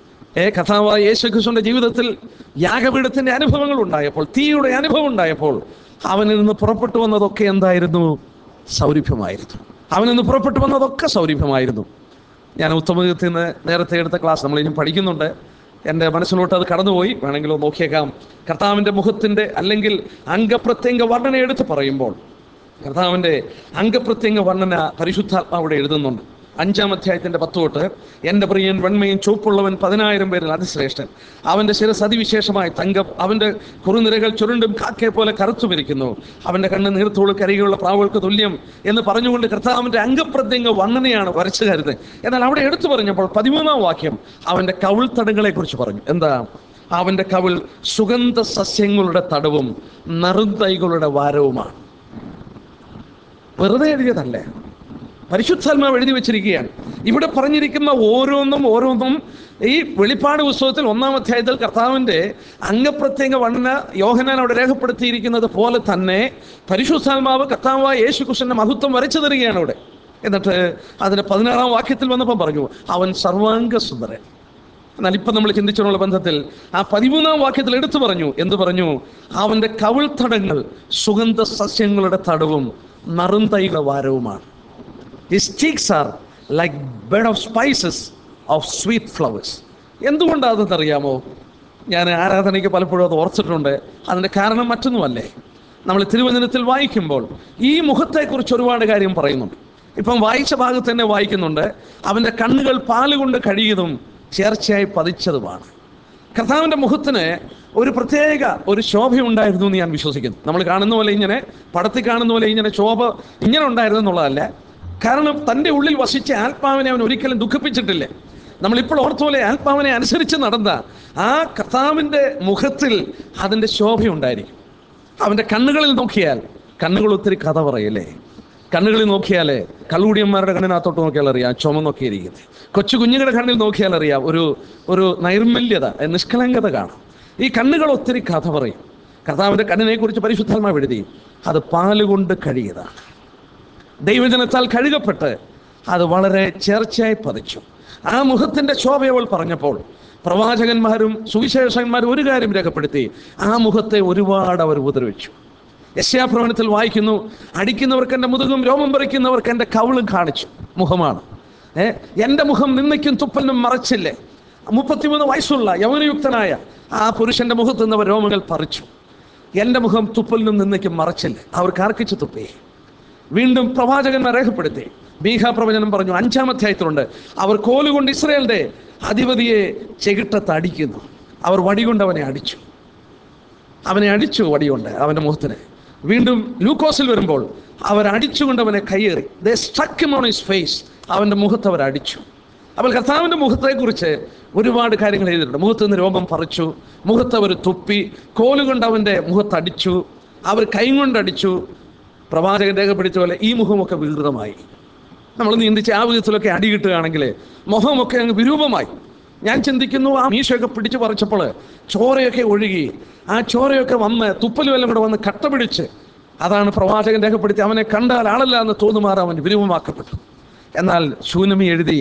ഏ കഥാവായ യേശുക്രിസ്തുവിന്റെ ജീവിതത്തിൽ യാഗപീഠത്തിന്റെ അനുഭവങ്ങൾ ഉണ്ടായപ്പോൾ തീയുടെ അനുഭവം ഉണ്ടായപ്പോൾ അവനിൽ നിന്ന് പുറപ്പെട്ടു വന്നതൊക്കെ എന്തായിരുന്നു സൗരഭ്യമായിരുന്നു അവനിൽ നിന്ന് പുറപ്പെട്ടു വന്നതൊക്കെ സൗരഭ്യമായിരുന്നു ഞാൻ ഉത്തമത്തിൽ നിന്ന് നേരത്തെ എടുത്ത ക്ലാസ് നമ്മൾ ഇനി പഠിക്കുന്നുണ്ട് എൻ്റെ മനസ്സിലോട്ട് അത് കടന്നുപോയി വേണമെങ്കിൽ ഒന്ന് നോക്കിയേക്കാം കർത്താവിൻ്റെ മുഖത്തിൻ്റെ അല്ലെങ്കിൽ അംഗപ്രത്യംഗ വർണ്ണന എടുത്ത് പറയുമ്പോൾ കർത്താവിൻ്റെ അംഗപ്രത്യംഗ വർണ്ണന പരിശുദ്ധാത്മാവിടെ എഴുതുന്നുണ്ട് അഞ്ചാം അധ്യായത്തിന്റെ പത്ത് തൊട്ട് എൻ്റെ പ്രിയൻ വെണ്മയും ചുവപ്പുള്ളവൻ പതിനായിരം പേരിൽ അതിശ്രേഷ്ഠൻ അവൻ്റെ ശിരസ് അതിവിശേഷമായി തങ്കം അവൻ്റെ കുറുനിരകൾ ചുരുണ്ടും കാക്കയെ പോലെ കറുത്തുമിരിക്കുന്നു അവൻ്റെ കണ്ണ് നീർത്തോള് കരികളുള്ള പ്രാവുകൾക്ക് തുല്യം എന്ന് പറഞ്ഞുകൊണ്ട് കർത്താവിൻ്റെ അംഗപ്രത്യംഗ വർണ്ണനയാണ് വരച്ചു കരുത് എന്നാൽ അവിടെ എടുത്തു പറഞ്ഞപ്പോൾ പതിമൂന്നാം വാക്യം അവൻ്റെ കവിൾത്തടങ്ങളെ കുറിച്ച് പറഞ്ഞു എന്താ അവൻ്റെ കവിൾ സുഗന്ധ സസ്യങ്ങളുടെ തടവും നറുന്തൈകളുടെ വാരവുമാണ് വെറുതെ എഴുതിയതല്ലേ പരിശുദ്ധാത്മാവ് എഴുതി വെച്ചിരിക്കുകയാണ് ഇവിടെ പറഞ്ഞിരിക്കുന്ന ഓരോന്നും ഓരോന്നും ഈ വെളിപ്പാട് പുസ്തകത്തിൽ ഒന്നാം അധ്യായത്തിൽ കർത്താവിൻ്റെ അംഗപ്രത്യേക വർണ്ണന യോഹനാൻ അവിടെ രേഖപ്പെടുത്തിയിരിക്കുന്നത് പോലെ തന്നെ പരിശുദ്ധാത്മാവ് കർത്താവായ യേശു കൃഷ്ണന്റെ മഹത്വം വരച്ചു തരികയാണ് അവിടെ എന്നിട്ട് അതിന്റെ പതിനാറാം വാക്യത്തിൽ വന്നപ്പോൾ പറഞ്ഞു അവൻ സർവാംഗ സുന്ദരൻ എന്നാൽ ഇപ്പം നമ്മൾ ചിന്തിച്ചുള്ള ബന്ധത്തിൽ ആ പതിമൂന്നാം വാക്യത്തിൽ എടുത്തു പറഞ്ഞു എന്ത് പറഞ്ഞു അവന്റെ കവിൾ തടങ്ങൾ സുഗന്ധ സസ്യങ്ങളുടെ തടവും നറുന്തൈകളുടെ വാരവുമാണ് his cheeks are like bed of spices of sweet flowers എന്തുകൊണ്ടാണ് അതെന്നറിയാമോ ഞാൻ ആരാധനയ്ക്ക് പലപ്പോഴും അത് ഓർത്തിട്ടുണ്ട് അതിൻ്റെ കാരണം മറ്റൊന്നുമല്ലേ നമ്മൾ തിരുവചനത്തിൽ വായിക്കുമ്പോൾ ഈ മുഖത്തെക്കുറിച്ച് ഒരുപാട് കാര്യം പറയുന്നുണ്ട് ഇപ്പം വായിച്ച ഭാഗത്ത് തന്നെ വായിക്കുന്നുണ്ട് അവൻ്റെ കണ്ണുകൾ പാലുകൊണ്ട് കഴിയതും ചേർച്ചയായി പതിച്ചതുമാണ് കർത്താവിൻ്റെ മുഖത്തിന് ഒരു പ്രത്യേക ഒരു ശോഭയുണ്ടായിരുന്നു എന്ന് ഞാൻ വിശ്വസിക്കുന്നു നമ്മൾ കാണുന്ന പോലെ ഇങ്ങനെ പടത്തിൽ കാണുന്ന പോലെ ഇങ്ങനെ ശോഭ ഇങ്ങനെ ഉണ്ടായിരുന്നു എന്നുള്ളതല്ല കാരണം തൻ്റെ ഉള്ളിൽ വസിച്ച ആത്മാവിനെ അവൻ ഒരിക്കലും ദുഃഖിപ്പിച്ചിട്ടില്ല നമ്മളിപ്പോൾ ഓർത്ത പോലെ ആത്മാവിനെ അനുസരിച്ച് നടന്ന ആ കർത്താവിൻ്റെ മുഖത്തിൽ അതിൻ്റെ ശോഭയുണ്ടായിരിക്കും അവൻ്റെ കണ്ണുകളിൽ നോക്കിയാൽ കണ്ണുകൾ ഒത്തിരി കഥ പറയല്ലേ കണ്ണുകളിൽ നോക്കിയാൽ കള്ളുകുടിയന്മാരുടെ കണ്ണിനകത്തോട്ട് നോക്കിയാൽ അറിയാം ചുമന്നൊക്കെ ഇരിക്കുന്നത് കൊച്ചു കുഞ്ഞുങ്ങളുടെ കണ്ണിൽ നോക്കിയാൽ അറിയാം ഒരു ഒരു നൈർമല്യത നിഷ്കളങ്കത കാണാം ഈ കണ്ണുകൾ ഒത്തിരി കഥ പറയും കർത്താവിൻ്റെ കണ്ണിനെ കുറിച്ച് പരിശുദ്ധാത്മാവ് എഴുതി അത് പാലുകൊണ്ട് കഴിയതാണ് ദൈവജനത്താൽ കഴുകപ്പെട്ട് അത് വളരെ ചേർച്ചയായി പതിച്ചു ആ മുഖത്തിന്റെ ശോഭയവൾ പറഞ്ഞപ്പോൾ പ്രവാചകന്മാരും സുവിശേഷന്മാരും ഒരു കാര്യം രേഖപ്പെടുത്തി ആ മുഖത്തെ ഒരുപാട് അവർ ഉപദ്രവിച്ചു യശ്യാഭ്രമണത്തിൽ വായിക്കുന്നു അടിക്കുന്നവർക്ക് എൻ്റെ മുതുകും രോമം പറിക്കുന്നവർക്ക് എൻ്റെ കവിളും കാണിച്ചു മുഖമാണ് ഏ എൻ്റെ മുഖം നിന്നയ്ക്കും തുപ്പലിനും മറച്ചില്ലേ മുപ്പത്തിമൂന്ന് വയസ്സുള്ള യൗവനയുക്തനായ ആ പുരുഷന്റെ മുഖത്ത് നിന്നവർ രോമങ്ങൾ പറിച്ചു എൻ്റെ മുഖം തുപ്പൽ നിന്ന് നിന്നേക്ക് മറച്ചില്ല അവർ കാർക്കിച്ചു തുപ്പി വീണ്ടും പ്രവാചകന്മാർ രേഖപ്പെടുത്തി ബീഹ പ്രവചനം പറഞ്ഞു അഞ്ചാം അധ്യായത്തിലുണ്ട് അവർ കോലുകൊണ്ട് ഇസ്രയേലിന്റെ അധിപതിയെ ചെകിട്ടത്ത് അടിക്കുന്നു അവർ വടികൊണ്ട് അവനെ അടിച്ചു അവനെ അടിച്ചു വടികൊണ്ട് അവൻ്റെ മുഖത്തിന് വീണ്ടും ലൂക്കോസിൽ വരുമ്പോൾ അവർ അടിച്ചുകൊണ്ട് അവനെ കയ്യേറി they struck on his face അവൻ്റെ മുഖത്ത് അവർ അടിച്ചു അപ്പോൾ കർത്താവിൻ്റെ മുഖത്തെക്കുറിച്ച് ഒരുപാട് കാര്യങ്ങൾ എഴുതിയിട്ടുണ്ട് മുഖത്ത് നിന്ന് രോമം പറിച്ചു മുഖത്ത് അവർ തുപ്പി കോലുകൊണ്ട് അവൻ്റെ മുഖത്തടിച്ചു അവർ കൈ കൊണ്ടടിച്ചു പ്രവാചകൻ രേഖപ്പെടുത്തിയ പോലെ ഈ മുഖമൊക്കെ വികൃതമായി നമ്മൾ നീന്തിച്ച് ആ വിധത്തിലൊക്കെ അടി കിട്ടുകയാണെങ്കിൽ മുഖമൊക്കെ അങ്ങ് വിരൂപമായി ഞാൻ ചിന്തിക്കുന്നു ആ മീശയൊക്കെ പിടിച്ചു പറിച്ചപ്പോൾ ചോരയൊക്കെ ഒഴുകി ആ ചോരയൊക്കെ വന്ന് തുപ്പൽ വല്ലതും കൂടെ വന്ന് കട്ട പിടിച്ച് അതാണ് പ്രവാചകൻ രേഖപ്പെടുത്തി അവനെ കണ്ടാൽ ആളല്ല എന്ന് തോന്നുമാറ് അവൻ വിരൂപമാക്കപ്പെട്ടു എന്നാൽ ശൂനമി എഴുതി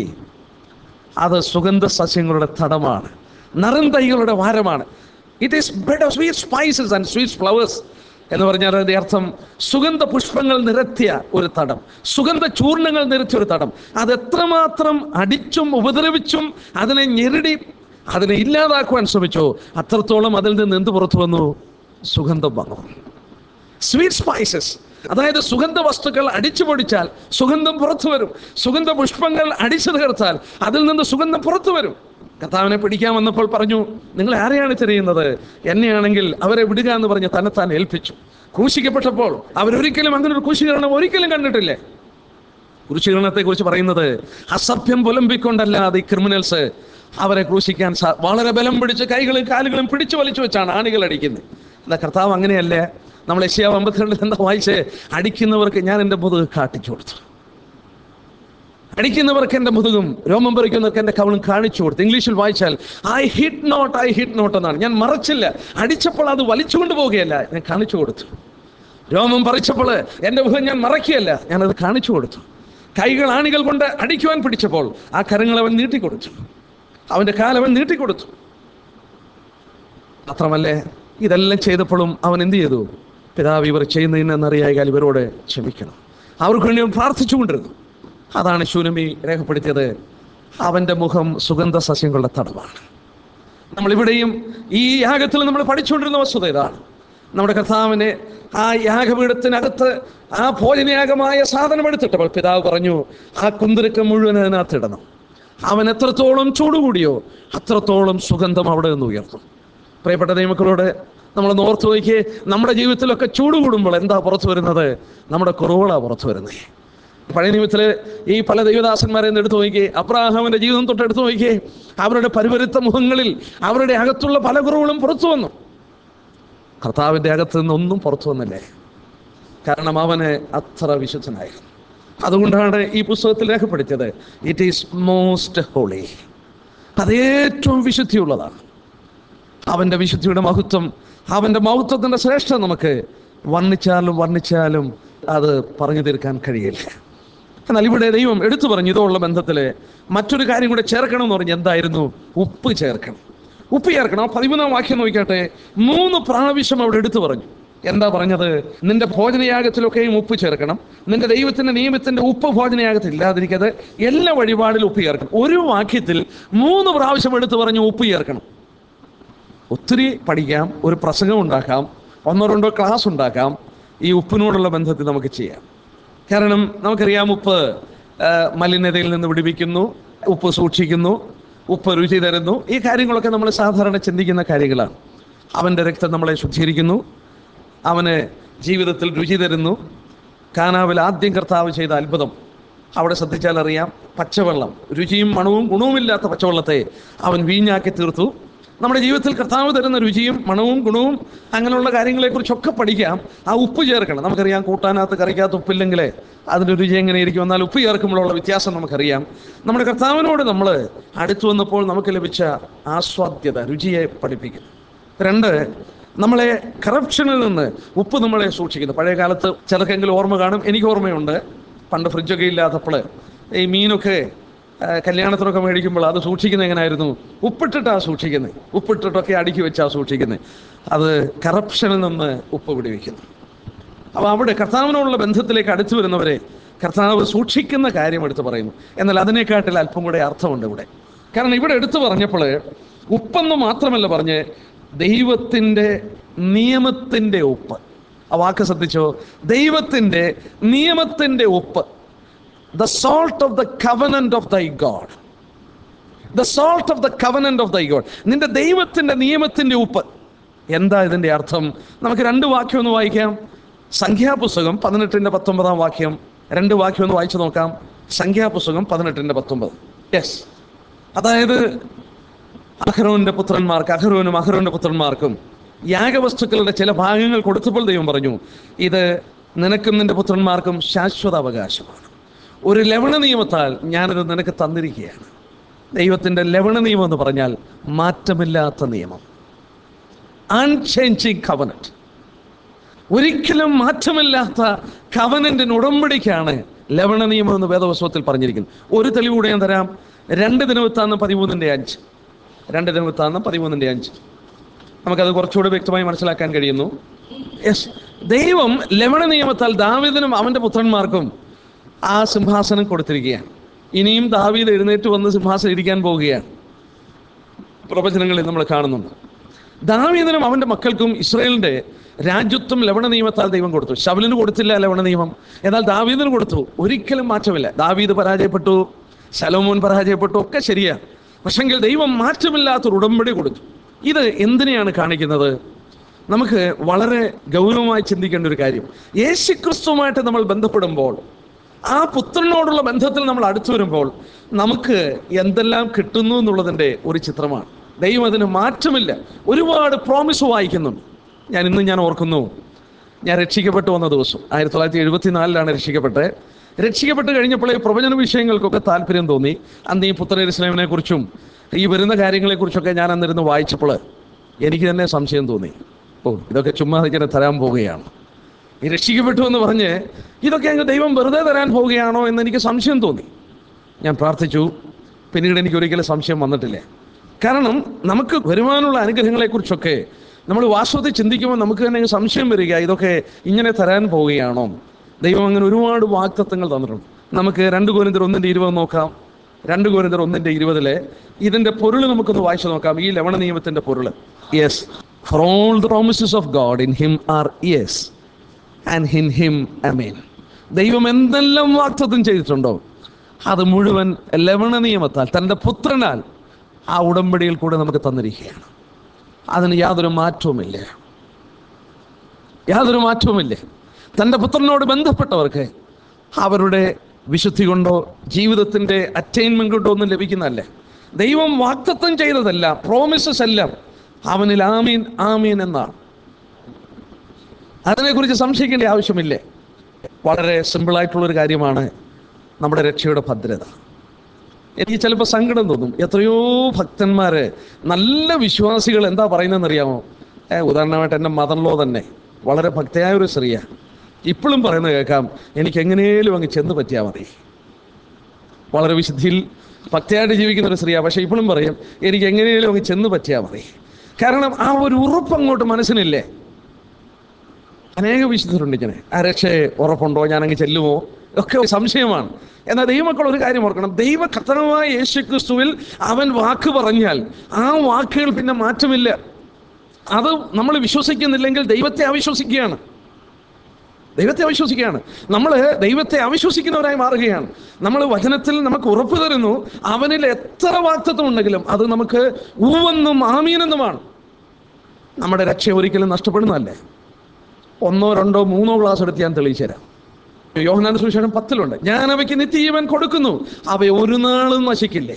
അത് സുഗന്ധ സസ്യങ്ങളുടെ തടമാണ് നറുന്തൈകളുടെ വാരമാണ് it is bed of sweet spices and sweet flowers എന്ന് പറഞ്ഞാൽ അതിൻ്റെ അർത്ഥം സുഗന്ധ പുഷ്പങ്ങൾ നിരത്തിയ ഒരു തടം സുഗന്ധ ചൂർണങ്ങൾ നിരത്തിയ ഒരു തടം അത് എത്രമാത്രം അടിച്ചും ഉപദ്രവിച്ചും അതിനെ ഞെരുടി അതിനെ ഇല്ലാതാക്കുവാൻ ശ്രമിച്ചോ അത്രത്തോളം അതിൽ നിന്ന് എന്ത് പുറത്തു വന്നു സുഗന്ധം വന്നു സ്വീറ്റ് സ്പൈസസ് അതായത് സുഗന്ധ വസ്തുക്കൾ അടിച്ചു പൊടിച്ചാൽ സുഗന്ധം പുറത്തു വരും സുഗന്ധ പുഷ്പങ്ങൾ അടിച്ചു തീർത്താൽ അതിൽ നിന്ന് സുഗന്ധം പുറത്തു വരും കർത്താവിനെ പിടിക്കാൻ വന്നപ്പോൾ പറഞ്ഞു നിങ്ങൾ ആരെയാണ് തിരയുന്നത് എന്നെയാണെങ്കിൽ അവരെ വിടുക എന്ന് പറഞ്ഞ് തന്നെത്താൻ ഏൽപ്പിച്ചു ക്രൂശിക്കപ്പെട്ടപ്പോൾ അവരൊരിക്കലും അങ്ങനെ ഒരു ക്രൂശീകരണം ഒരിക്കലും കണ്ടിട്ടില്ലേ ക്രൂശീകരണത്തെ കുറിച്ച് പറയുന്നത് അസഭ്യം പുലമ്പിക്കൊണ്ടല്ലാതെ ഈ ക്രിമിനൽസ് അവരെ ക്രൂശിക്കാൻ സാ- വളരെ ബലം പിടിച്ച് കൈകളും കാലുകളും പിടിച്ചു വലിച്ചു വെച്ചാണ് ആണികൾ അടിക്കുന്നത് എന്താ കർത്താവ് അങ്ങനെയല്ലേ നമ്മൾ ഏഷ്യ അമ്പത്തിരണ്ടിൽ എന്താ വായിച്ച് അടിക്കുന്നവർക്ക് ഞാൻ എൻ്റെ മുതുക് കാട്ടിച്ചു കൊടുത്തു അടിക്കുന്നവർക്ക് എൻ്റെ മുതുകും രോമം പറിക്കുന്നവർക്ക് എൻ്റെ കവളും കാണിച്ചു കൊടുത്തു ഇംഗ്ലീഷിൽ വായിച്ചാൽ I hid not I hid not എന്നാണ് ഞാൻ മറച്ചില്ല അടിച്ചപ്പോൾ അത് വലിച്ചുകൊണ്ട് പോവുകയല്ല ഞാൻ കാണിച്ചു കൊടുത്തു രോമം പറിച്ചപ്പോൾ എൻ്റെ മുഖം ഞാൻ മറക്കുകയല്ല ഞാനത് കാണിച്ചു കൊടുത്തു കൈകൾ ആണികൾ കൊണ്ട് അടിക്കുവാൻ പിടിച്ചപ്പോൾ ആ കരങ്ങൾ അവൻ നീട്ടിക്കൊടുത്തു അവൻ്റെ കാലവൻ നീട്ടിക്കൊടുത്തു മാത്രമല്ലേ ഇതെല്ലാം ചെയ്തപ്പോഴും അവൻ എന്ത് ചെയ്തു പിതാവ് ഇവർ ചെയ്യുന്നതിനെന്നറിയായാൽ ഇവരോട് ക്ഷമിക്കണം അവർക്ക് വേണ്ടി അവൻ പ്രാർത്ഥിച്ചുകൊണ്ടിരുന്നു അതാണ് ശൂനമി രേഖപ്പെടുത്തിയത് അവൻ്റെ മുഖം സുഗന്ധ സസ്യങ്ങളുടെ തടവാണ് നമ്മളിവിടെയും ഈ യാഗത്തിൽ നമ്മൾ പഠിച്ചുകൊണ്ടിരുന്ന വസ്തുത ഇതാണ് നമ്മുടെ കർത്താവിനെ ആ യാഗപീഠത്തിനകത്ത് ആ ഭോജനയാഗമായ സാധനം എടുത്തിട്ടപ്പോൾ പിതാവ് പറഞ്ഞു ആ കുന്തിരക്കം മുഴുവൻ അതിനകത്ത് ഇടണം അവൻ എത്രത്തോളം ചൂടുകൂടിയോ അത്രത്തോളം സുഗന്ധം അവിടെ നിന്ന് ഉയർത്തും പ്രിയപ്പെട്ട ദൈവക്കളോട് നമ്മൾ ഓർത്ത് നോക്കിയേ നമ്മുടെ ജീവിതത്തിലൊക്കെ ചൂട് കൂടുമ്പോൾ എന്താ പുറത്തു വരുന്നത് നമ്മുടെ കുറവുകളാണ് പുറത്തു വരുന്നത് പഴയ നിയമത്തില് ഈ പല ദൈവദാസന്മാരെ ഒന്ന് എടുത്തു നോക്കിയേ അബ്രാഹാമിന്റെ ജീവിതം തൊട്ട് എടുത്തു നോക്കിയേ അവരുടെ പരിവരുത്ത മുഖങ്ങളിൽ അവരുടെ അകത്തുള്ള പല കുറവുകളും പുറത്തു വന്നു കർത്താവിൻ്റെ അകത്ത് നിന്നൊന്നും പുറത്തു വന്നില്ലേ കാരണം അവന് അത്ര വിശുദ്ധനായിരുന്നു അതുകൊണ്ടാണ് ഈ പുസ്തകത്തിൽ രേഖപ്പെടുത്തിയത് ഇറ്റ് ഈസ് മോസ്റ്റ് ഹോളി അത് ഏറ്റവും വിശുദ്ധിയുള്ളതാണ് അവൻ്റെ വിശുദ്ധിയുടെ മഹത്വം അവൻ്റെ മഹത്വത്തിൻ്റെ ശ്രേഷ്ഠ നമുക്ക് വർണ്ണിച്ചാലും വർണ്ണിച്ചാലും അത് പറഞ്ഞു തീർക്കാൻ കഴിയില്ല എന്നാൽ ഇവിടെ ദൈവം എടുത്തു പറഞ്ഞു ഇതുള്ള ബന്ധത്തിൽ മറ്റൊരു കാര്യം കൂടെ ചേർക്കണം എന്ന് പറഞ്ഞ് എന്തായിരുന്നു ഉപ്പ് ചേർക്കണം ഉപ്പ് ചേർക്കണം ആ പതിമൂന്നാം വാക്യം നോക്കിയാട്ടെ മൂന്ന് പ്രാവശ്യം അവിടെ എടുത്തു പറഞ്ഞു എന്താ പറഞ്ഞത് നിന്റെ ഭോജനയാഗത്തിലൊക്കെയും ഉപ്പ് ചേർക്കണം നിന്റെ ദൈവത്തിന്റെ നിയമത്തിന്റെ ഉപ്പ് ഭോജനയാഗത്തിൽ ഇല്ലാതിരിക്കത് എല്ലാ വഴിപാടിലും ഉപ്പ് ചേർക്കണം ഒരു വാക്യത്തിൽ മൂന്ന് പ്രാവശ്യം എടുത്തു പറഞ്ഞു ഉപ്പ് ചേർക്കണം ഒത്തിരി പഠിക്കാം ഒരു പ്രസംഗം ഉണ്ടാക്കാം ഒന്നോ രണ്ടോ ക്ലാസ് ഉണ്ടാക്കാം ഈ ഉപ്പിനോടുള്ള ബന്ധത്തിൽ നമുക്ക് ചെയ്യാം കാരണം നമുക്കറിയാം ഉപ്പ് ആ, മലിനതയിൽ നിന്ന് വിടുവിക്കുന്നു ഉപ്പ് സൂക്ഷിക്കുന്നു ഉപ്പ് രുചി തരുന്നു ഈ കാര്യങ്ങളൊക്കെ നമ്മൾ സാധാരണ ചിന്തിക്കുന്ന കാര്യങ്ങളാണ് അവൻ്റെ രക്തം നമ്മളെ ശുദ്ധീകരിക്കുന്നു അവന് ജീവിതത്തിൽ രുചി തരുന്നു കാനാവിൽ ആദ്യം കർത്താവ് ചെയ്ത അത്ഭുതം അവിടെ ശ്രദ്ധിച്ചാൽ അറിയാം പച്ചവെള്ളം രുചിയും മണവും ഗുണവുമില്ലാത്ത പച്ചവെള്ളത്തെ അവൻ വീഞ്ഞാക്കി തീർത്തു നമ്മുടെ ജീവിതത്തിൽ കർത്താവ് തരുന്ന രുചിയും മണവും ഗുണവും അങ്ങനെയുള്ള കാര്യങ്ങളെക്കുറിച്ചൊക്കെ പഠിക്കാം ആ ഉപ്പ് ചേർക്കണം നമുക്കറിയാം കൂട്ടാനകത്ത് കറിക്കകത്ത് ഉപ്പില്ലെങ്കിൽ അതിൻ്റെ രുചി എങ്ങനെയിരിക്കും എന്നാൽ ഉപ്പ് ചേർക്കുമ്പോഴുള്ള വ്യത്യാസം നമുക്കറിയാം നമ്മുടെ കർത്താവിനോട് നമ്മൾ അടുത്തു വന്നപ്പോൾ നമുക്ക് ലഭിച്ച ആസ്വാദ്യത രുചിയെ പഠിപ്പിക്കുന്നു രണ്ട് നമ്മളെ കറപ്ഷനിൽ നിന്ന് ഉപ്പ് നമ്മളെ സൂക്ഷിക്കുന്നു പഴയ കാലത്ത് ചിലക്കെങ്കിലും ഓർമ്മ കാണും എനിക്ക് ഓർമ്മയുണ്ട് പണ്ട് ഫ്രിഡ്ജൊക്കെ ഇല്ലാത്തപ്പോൾ ഈ മീനൊക്കെ ആ, കല്യാണത്തിനൊക്കെ മേടിക്കുമ്പോൾ അത് സൂക്ഷിക്കുന്നത് എങ്ങനെയായിരുന്നു ഉപ്പിട്ടിട്ടാണ് സൂക്ഷിക്കുന്നത് ഉപ്പിട്ടിട്ടൊക്കെ അടുക്കി വെച്ചാണ് സൂക്ഷിക്കുന്നത് അത് കറപ്ഷനിൽ നിന്ന് ഉപ്പ് പിടിവെക്കുന്നു അപ്പോൾ അവിടെ കർത്താവിനോടുള്ള ബന്ധത്തിലേക്ക് അടുത്തു വരുന്നവരെ കർത്താവ് സൂക്ഷിക്കുന്ന കാര്യം എടുത്ത് പറയുന്നു എന്നാൽ അതിനെക്കാട്ടിൽ അല്പം കൂടെ അർത്ഥമുണ്ട് ഇവിടെ കാരണം ഇവിടെ എടുത്തു പറഞ്ഞപ്പോൾ ഉപ്പെന്ന് മാത്രമല്ല പറഞ്ഞ് ദൈവത്തിൻ്റെ നിയമത്തിൻ്റെ ഉപ്പ് ആ വാക്ക് ശ്രദ്ധിച്ചോ ദൈവത്തിൻ്റെ നിയമത്തിൻ്റെ ഉപ്പ് the salt of the covenant of thy God the salt of the covenant of thy God നിന്റെ ദൈവത്തിൻ്റെ നിയമത്തിൻ്റെ ഉപ്പ് എന്താ ഇതിൻ്റെ അർത്ഥം നമുക്ക് രണ്ട് വാക്യം ഒന്ന് വായിക്കാം സംഖ്യാപുസ്തകം പതിനെട്ടിൻ്റെ പത്തൊമ്പതാം വാക്യം രണ്ട് വാക്യം ഒന്ന് വായിച്ചു നോക്കാം സംഖ്യാപുസ്തകം പതിനെട്ടിൻ്റെ പത്തൊമ്പത് യെസ് അതായത് അഹ്റോന്റെ പുത്രന്മാർക്ക് അഹ്റോനും അഹ്റോന്റെ പുത്രന്മാർക്കും യാഗവസ്തുക്കളുടെ ചില ഭാഗങ്ങൾ കൊടുത്തപ്പോൾ ദൈവം പറഞ്ഞു ഇത് നിനക്കും നിന്റെ പുത്രന്മാർക്കും ശാശ്വത അവകാശമാണ് ഒരു ലവണ നിയമത്താൽ ഞാനിത് നിനക്ക് തന്നിരിക്കുകയാണ് ദൈവത്തിൻ്റെ ലവണ നിയമം എന്ന് പറഞ്ഞാൽ മാറ്റമില്ലാത്ത നിയമം അൺചേഞ്ചിങ് കവനറ്റ് ഒരിക്കലും മാറ്റമില്ലാത്ത കവനന്റിന് ഉടമ്പടിക്കാണ് ലവണ നിയമം എന്ന് വേദവസ്വത്തിൽ പറഞ്ഞിരിക്കുന്നത് ഒരു തെളിവ് കൂടെ ഞാൻ തരാം രണ്ട് ദിനവൃത്താന്തം പതിമൂന്നിൻ്റെ അഞ്ച് രണ്ട് ദിനവൃത്താന്തം പതിമൂന്നിൻ്റെ അഞ്ച് നമുക്കത് കുറച്ചുകൂടി വ്യക്തമായി മനസ്സിലാക്കാൻ കഴിയുന്നു യെസ് ദൈവം ലവണ നിയമത്താൽ ദാവീദിനും അവൻ്റെ പുത്രന്മാർക്കും ആ സിംഹാസനം കൊടുത്തിരിക്കുകയാണ് ഇനിയും ദാവീദ് എഴുന്നേറ്റ് വന്ന് സിംഹാസനം ഇരിക്കാൻ പോവുകയാണ് പ്രവചനങ്ങളിൽ നമ്മൾ കാണുന്നുണ്ട് ദാവീദിനും അവൻ്റെ മക്കൾക്കും ഇസ്രയേലിൻ്റെ രാജ്യത്വം ലവണ നിയമത്താൽ ദൈവം കൊടുത്തു ശബലിന് കൊടുത്തില്ല ലവണ നിയമം എന്നാൽ ദാവീദിന് കൊടുത്തു ഒരിക്കലും മാറ്റമില്ല ദാവീദ് പരാജയപ്പെട്ടു ശലോമോൻ പരാജയപ്പെട്ടു ഒക്കെ ശരിയാണ് പക്ഷെങ്കിൽ ദൈവം മാറ്റമില്ലാത്തൊരു ഉടമ്പടി കൊടുത്തു ഇത് എന്തിനെയാണ് കാണിക്കുന്നത് നമുക്ക് വളരെ ഗൗരവമായി ചിന്തിക്കേണ്ട ഒരു കാര്യം യേശുക്രിസ്തുവുമായിട്ട് നമ്മൾ ബന്ധപ്പെടുമ്പോൾ ആ പുത്രനോടുള്ള ബന്ധത്തിൽ നമ്മൾ അടുത്തു വരുമ്പോൾ നമുക്ക് എന്തെല്ലാം കിട്ടുന്നു എന്നുള്ളതിൻ്റെ ഒരു ചിത്രമാണ് ദൈവം അതിന് മാറ്റമില്ല ഒരുപാട് പ്രോമിസ് വായിക്കുന്നുണ്ട് ഞാൻ ഇന്ന് ഞാൻ ഓർക്കുന്നു ഞാൻ രക്ഷിക്കപ്പെട്ടു വന്ന ദിവസം ആയിരത്തി തൊള്ളായിരത്തി എഴുപത്തി നാലിലാണ് രക്ഷിക്കപ്പെട്ടത് രക്ഷിക്കപ്പെട്ട് കഴിഞ്ഞപ്പോൾ ഈ പ്രവചന വിഷയങ്ങൾക്കൊക്കെ താല്പര്യം തോന്നി അന്ന് ഈ പുത്ര ഇസ്ലാമിനെ കുറിച്ചും ഈ വരുന്ന കാര്യങ്ങളെക്കുറിച്ചൊക്കെ ഞാൻ അന്നിരുന്ന് വായിച്ചപ്പോൾ എനിക്ക് തന്നെ സംശയം തോന്നി ഓ ഇതൊക്കെ ചുമ്മാ ഇങ്ങനെ തരാൻ പോവുകയാണ് ഈ രക്ഷിക്കപ്പെട്ടു എന്ന് പറഞ്ഞ് ഇതൊക്കെ അങ്ങ് ദൈവം വെറുതെ തരാൻ പോവുകയാണോ എന്ന് എനിക്ക് സംശയം തോന്നി ഞാൻ പ്രാർത്ഥിച്ചു പിന്നീട് എനിക്ക് ഒരിക്കലും സംശയം വന്നിട്ടില്ല കാരണം നമുക്ക് വരുവാനുള്ള അനുഗ്രഹങ്ങളെക്കുറിച്ചൊക്കെ നമ്മൾ വാസ്തവത്തിൽ ചിന്തിക്കുമ്പോൾ നമുക്ക് തന്നെ അങ്ങ് സംശയം വരിക ഇതൊക്കെ ഇങ്ങനെ തരാൻ പോവുകയാണോ ദൈവം അങ്ങനെ ഒരുപാട് വാക്തത്വങ്ങൾ തന്നിട്ടുണ്ട് നമുക്ക് രണ്ട് കോരിന്തർ ഒന്നിൻ്റെ ഇരുപത് നോക്കാം രണ്ട് കോരിന്തർ ഒന്നിൻ്റെ ഇരുപതിലെ ഇതിൻ്റെ പൊരുൾ നമുക്കൊന്ന് വായിച്ചു നോക്കാം ഈ ലവണ നിയമത്തിൻ്റെ പൊരുൾ yes for all the promises of God in him are yes and in him amen ദൈവം എന്തെല്ലാം വാക്തത്വം ചെയ്തിട്ടുണ്ടോ അത് മുഴുവൻ ലവണ നിയമത്താൽ തൻ്റെ പുത്രനാൽ ആ ഉടമ്പടിയിൽ കൂടെ നമുക്ക് തന്നിരിക്കുകയാണ് അതിന് യാതൊരു മാറ്റവുമില്ല യാതൊരു മാറ്റവുമില്ല തൻ്റെ പുത്രനോട് ബന്ധപ്പെട്ടവർക്ക് അവരുടെ വിശുദ്ധി കൊണ്ടോ ജീവിതത്തിൻ്റെ അറ്റൈൻമെന്റ് കൊണ്ടോ ഒന്നും ലഭിക്കുന്നതല്ല ദൈവം വാക്തത്വം ചെയ്തതല്ല പ്രോമിസസ് എല്ലാം അവനിൽ ആമീൻ ആമീൻ എന്നാണ് അതിനെക്കുറിച്ച് സംശയിക്കേണ്ട ആവശ്യമില്ലേ വളരെ സിമ്പിളായിട്ടുള്ളൊരു കാര്യമാണ് നമ്മുടെ രക്ഷയുടെ ഭദ്രത എനിക്ക് ചിലപ്പോൾ സങ്കടം തോന്നും എത്രയോ ഭക്തന്മാർ നല്ല വിശ്വാസികൾ എന്താ പറയുന്നതെന്ന് അറിയാമോ ഏ ഉദാഹരണമായിട്ട് എൻ്റെ മദർലോ തന്നെ വളരെ ഭക്തയായ ഒരു സ്ത്രീയാണ് ഇപ്പോഴും പറയുന്നത് കേൾക്കാം എനിക്ക് എങ്ങനെയും അങ്ങ് ചെന്ന് പറ്റിയാൽ മതി വളരെ വിശുദ്ധിയിൽ ഭക്തയായിട്ട് ജീവിക്കുന്ന ഒരു സ്ത്രീയാണ് പക്ഷേ ഇപ്പോഴും പറയും എനിക്ക് എങ്ങനെയും അങ്ങ് ചെന്ന് പറ്റിയാൽ മതി കാരണം ആ ഒരു ഉറപ്പ് അങ്ങോട്ട് മനസ്സിനില്ലേ അനേക വിശുദ്ധരുണ്ട് ഇങ്ങനെ ആ രക്ഷയെ ഉറപ്പുണ്ടോ ഞാനങ്ങ് ചെല്ലുമോ ഒക്കെ സംശയമാണ് എന്നാൽ ദൈവമക്കൾ ഒരു കാര്യം ഓർക്കണം ദൈവ കത്തനമായ യേശു ക്രിസ്തുവിൽ അവൻ വാക്ക് പറഞ്ഞാൽ ആ വാക്കുകൾ പിന്നെ മാറ്റമില്ല അത് നമ്മൾ വിശ്വസിക്കുന്നില്ലെങ്കിൽ ദൈവത്തെ അവിശ്വസിക്കുകയാണ് ദൈവത്തെ അവിശ്വസിക്കുകയാണ് നമ്മൾ ദൈവത്തെ അവിശ്വസിക്കുന്നവരായി മാറുകയാണ് നമ്മൾ വചനത്തിൽ നമുക്ക് ഉറപ്പ് തരുന്നു അവനിൽ എത്ര വാക്തത്വം ഉണ്ടെങ്കിലും അത് നമുക്ക് ഊവെന്നും ആമീനെന്നുമാണ് നമ്മുടെ രക്ഷ ഒരിക്കലും നഷ്ടപ്പെടുന്നതല്ലേ ഒന്നോ രണ്ടോ മൂന്നോ ക്ലാസ് എടുത്ത് ഞാൻ തെളിയിച്ചു തരാം യോഹനാന സുവിശേഷം പത്തിലുണ്ട് ഞാൻ അവയ്ക്ക് നിത്യജീവൻ കൊടുക്കുന്നു അവ ഒരു നാളും നശിക്കില്ലേ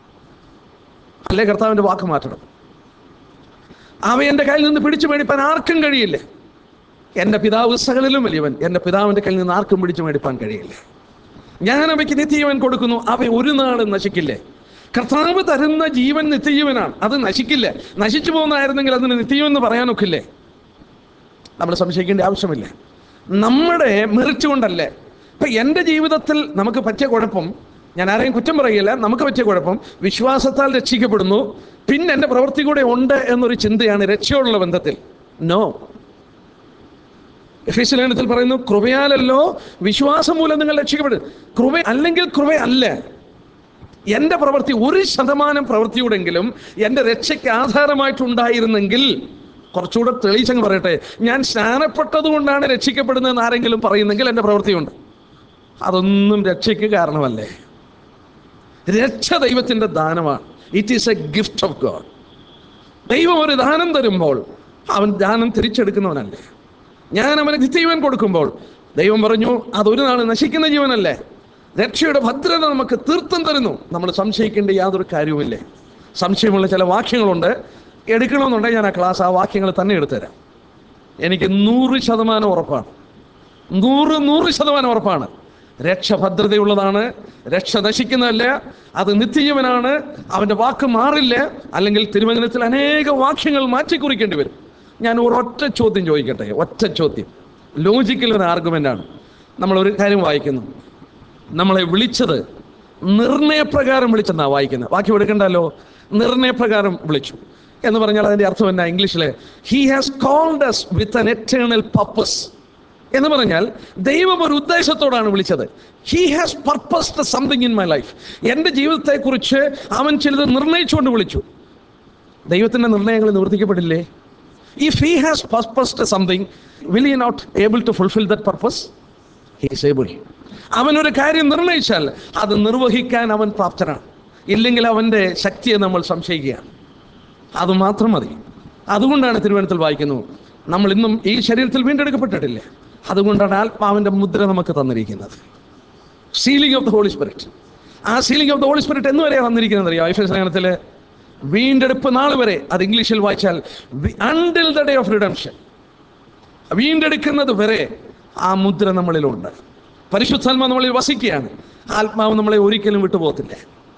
അല്ലേ കർത്താവിന്റെ വാക്ക് മാറ്റണം അവ എൻ്റെ കയ്യിൽ നിന്ന് പിടിച്ചു മേടിപ്പാൻ ആർക്കും കഴിയില്ലേ എൻ്റെ പിതാവ് സകലിലും വലിയവൻ എൻ്റെ പിതാവിൻ്റെ കയ്യിൽ നിന്ന് ആർക്കും പിടിച്ചു മേടിപ്പാൻ കഴിയില്ലേ ഞാൻ അവയ്ക്ക് നിത്യജീവൻ കൊടുക്കുന്നു അവ ഒരു നാളും നശിക്കില്ലേ കർത്താവ് തരുന്ന ജീവൻ നിത്യജീവനാണ് അത് നശിക്കില്ല നശിച്ചു പോകുന്നതായിരുന്നെങ്കിൽ അതിന് നിത്യജീവൻ എന്ന് പറയാനൊക്കില്ലേ നമ്മൾ സംശയിക്കേണ്ട ആവശ്യമില്ല നമ്മുടെ മെറിറ്റ് കൊണ്ടല്ലേ ഇപ്പം എൻ്റെ ജീവിതത്തിൽ നമുക്ക് പറ്റിയ കുഴപ്പം ഞാൻ ആരെയും കുറ്റം പറയുകയില്ല നമുക്ക് പറ്റിയ കുഴപ്പം വിശ്വാസത്താൽ രക്ഷിക്കപ്പെടുന്നു പിന്നെ എൻ്റെ പ്രവൃത്തി കൂടെ ഉണ്ട് എന്നൊരു ചിന്തയാണ് രക്ഷയോടുള്ള ബന്ധത്തിൽ നോ എഫീസ് ലേഖനത്തിൽ പറയുന്നു കൃപയാലല്ലോ വിശ്വാസം മൂലം നിങ്ങൾ രക്ഷിക്കപ്പെടും കൃപ അല്ലെങ്കിൽ കൃപ അല്ല എൻ്റെ പ്രവൃത്തി ഒരു ശതമാനം പ്രവൃത്തിയോടെങ്കിലും എൻ്റെ രക്ഷയ്ക്ക് ആധാരമായിട്ടുണ്ടായിരുന്നെങ്കിൽ കുറച്ചുകൂടെ തെളിയിച്ചങ്ങ് പറയട്ടെ ഞാൻ സ്നാനപ്പെട്ടത് കൊണ്ടാണ് രക്ഷിക്കപ്പെടുന്നതെന്ന് ആരെങ്കിലും പറയുന്നെങ്കിൽ എൻ്റെ പ്രവൃത്തിയുണ്ട് അതൊന്നും രക്ഷയ്ക്ക് കാരണമല്ലേ രക്ഷ ദൈവത്തിൻ്റെ ദാനമാണ് it is a gift of God ദൈവം ഒരു ദാനം തരുമ്പോൾ അവൻ ദാനം തിരിച്ചെടുക്കുന്നവനല്ലേ ഞാൻ അവന് നിത്യജീവൻ കൊടുക്കുമ്പോൾ ദൈവം പറഞ്ഞു അതൊരു നാൾ നശിക്കുന്ന ജീവനല്ലേ രക്ഷയുടെ ഭദ്രത നമുക്ക് തീർത്തും തരുന്നു നമ്മൾ സംശയിക്കേണ്ട യാതൊരു കാര്യവുമില്ലേ സംശയമുള്ള ചില വാക്യങ്ങളുണ്ട് എടുക്കണമെന്നുണ്ടെങ്കിൽ ഞാൻ ആ ക്ലാസ് ആ വാക്യങ്ങൾ തന്നെ എടുത്തുതരാം എനിക്ക് നൂറ് ശതമാനം ഉറപ്പാണ് നൂറ് നൂറ് ശതമാനം ഉറപ്പാണ് രക്ഷ ഭദ്രതയുള്ളതാണ് രക്ഷ നശിക്കുന്നതല്ല അത് നിത്യജീവനാണ് അവൻ്റെ വാക്ക് മാറില്ല അല്ലെങ്കിൽ തിരുവചനത്തിൽ അനേക വാക്യങ്ങൾ മാറ്റിക്കുറിക്കേണ്ടി വരും ഞാൻ ഒരൊറ്റ ചോദ്യം ചോദിക്കട്ടെ ഒറ്റ ചോദ്യം ലോജിക്കൽ ഒരു ആർഗ്യുമെൻ്റാണ് നമ്മൾ ഒരു കാര്യം വായിക്കുന്നു നമ്മളെ വിളിച്ചത് നിർണയപ്രകാരം വിളിച്ചെന്നാണ് വായിക്കുന്നത് വാക്യം എടുക്കണ്ടല്ലോ നിർണയപ്രകാരം വിളിച്ചു എന്ന് പറഞ്ഞാൽ അതിൻ്റെ അർത്ഥം എന്നാ ഇംഗ്ലീഷിലെ he has called us with an eternal purpose എന്ന് പറഞ്ഞാൽ ദൈവം ഒരു ഉദ്ദേശത്തോടാണ് വിളിച്ചത് he has purposed something in my life എൻ്റെ ജീവിതത്തെക്കുറിച്ച് അവൻ ചിലത് നിർണയിച്ചുകൊണ്ട് വിളിച്ചു ദൈവത്തിൻ്റെ നിർണയങ്ങൾ നിവർത്തിക്കപ്പെടില്ലേ if he has purposed something will you not able to fulfil that purpose he is able അവൻ ഒരു കാര്യം നിർണയിച്ചാൽ അത് നിർവഹിക്കാൻ അവൻ പ്രാപ്തനാണ് ഇല്ലെങ്കിൽ അവൻ്റെ ശക്തിയെ നമ്മൾ സംശയിക്കുകയാണ് അത് മാത്രം മതി അതുകൊണ്ടാണ് തിരുവനന്തപുരത്തിൽ വായിക്കുന്നു നമ്മൾ ഇന്നും ഈ ശരീരത്തിൽ വീണ്ടെടുക്കപ്പെട്ടിട്ടില്ലേ അതുകൊണ്ടാണ് ആത്മാവിൻ്റെ മുദ്ര നമുക്ക് തന്നിരിക്കുന്നത് sealing of the holy spirit ആ sealing of the holy spirit എന്ന് വരെയാണ് തന്നിരിക്കുന്നത് അറിയാം ഐഫസ് ലേഖനത്തിൽ വീണ്ടെടുപ്പ് നാൾ വരെ അത് ഇംഗ്ലീഷിൽ വായിച്ചാൽ until the day of redemption വീണ്ടെടുക്കുന്നത് വരെ ആ മുദ്ര നമ്മളിലുണ്ട് പരിശുദ്ധാത്മ നമ്മളിൽ വസിക്കുകയാണ് ആത്മാവ് നമ്മളെ ഒരിക്കലും വിട്ടുപോകത്തില്ല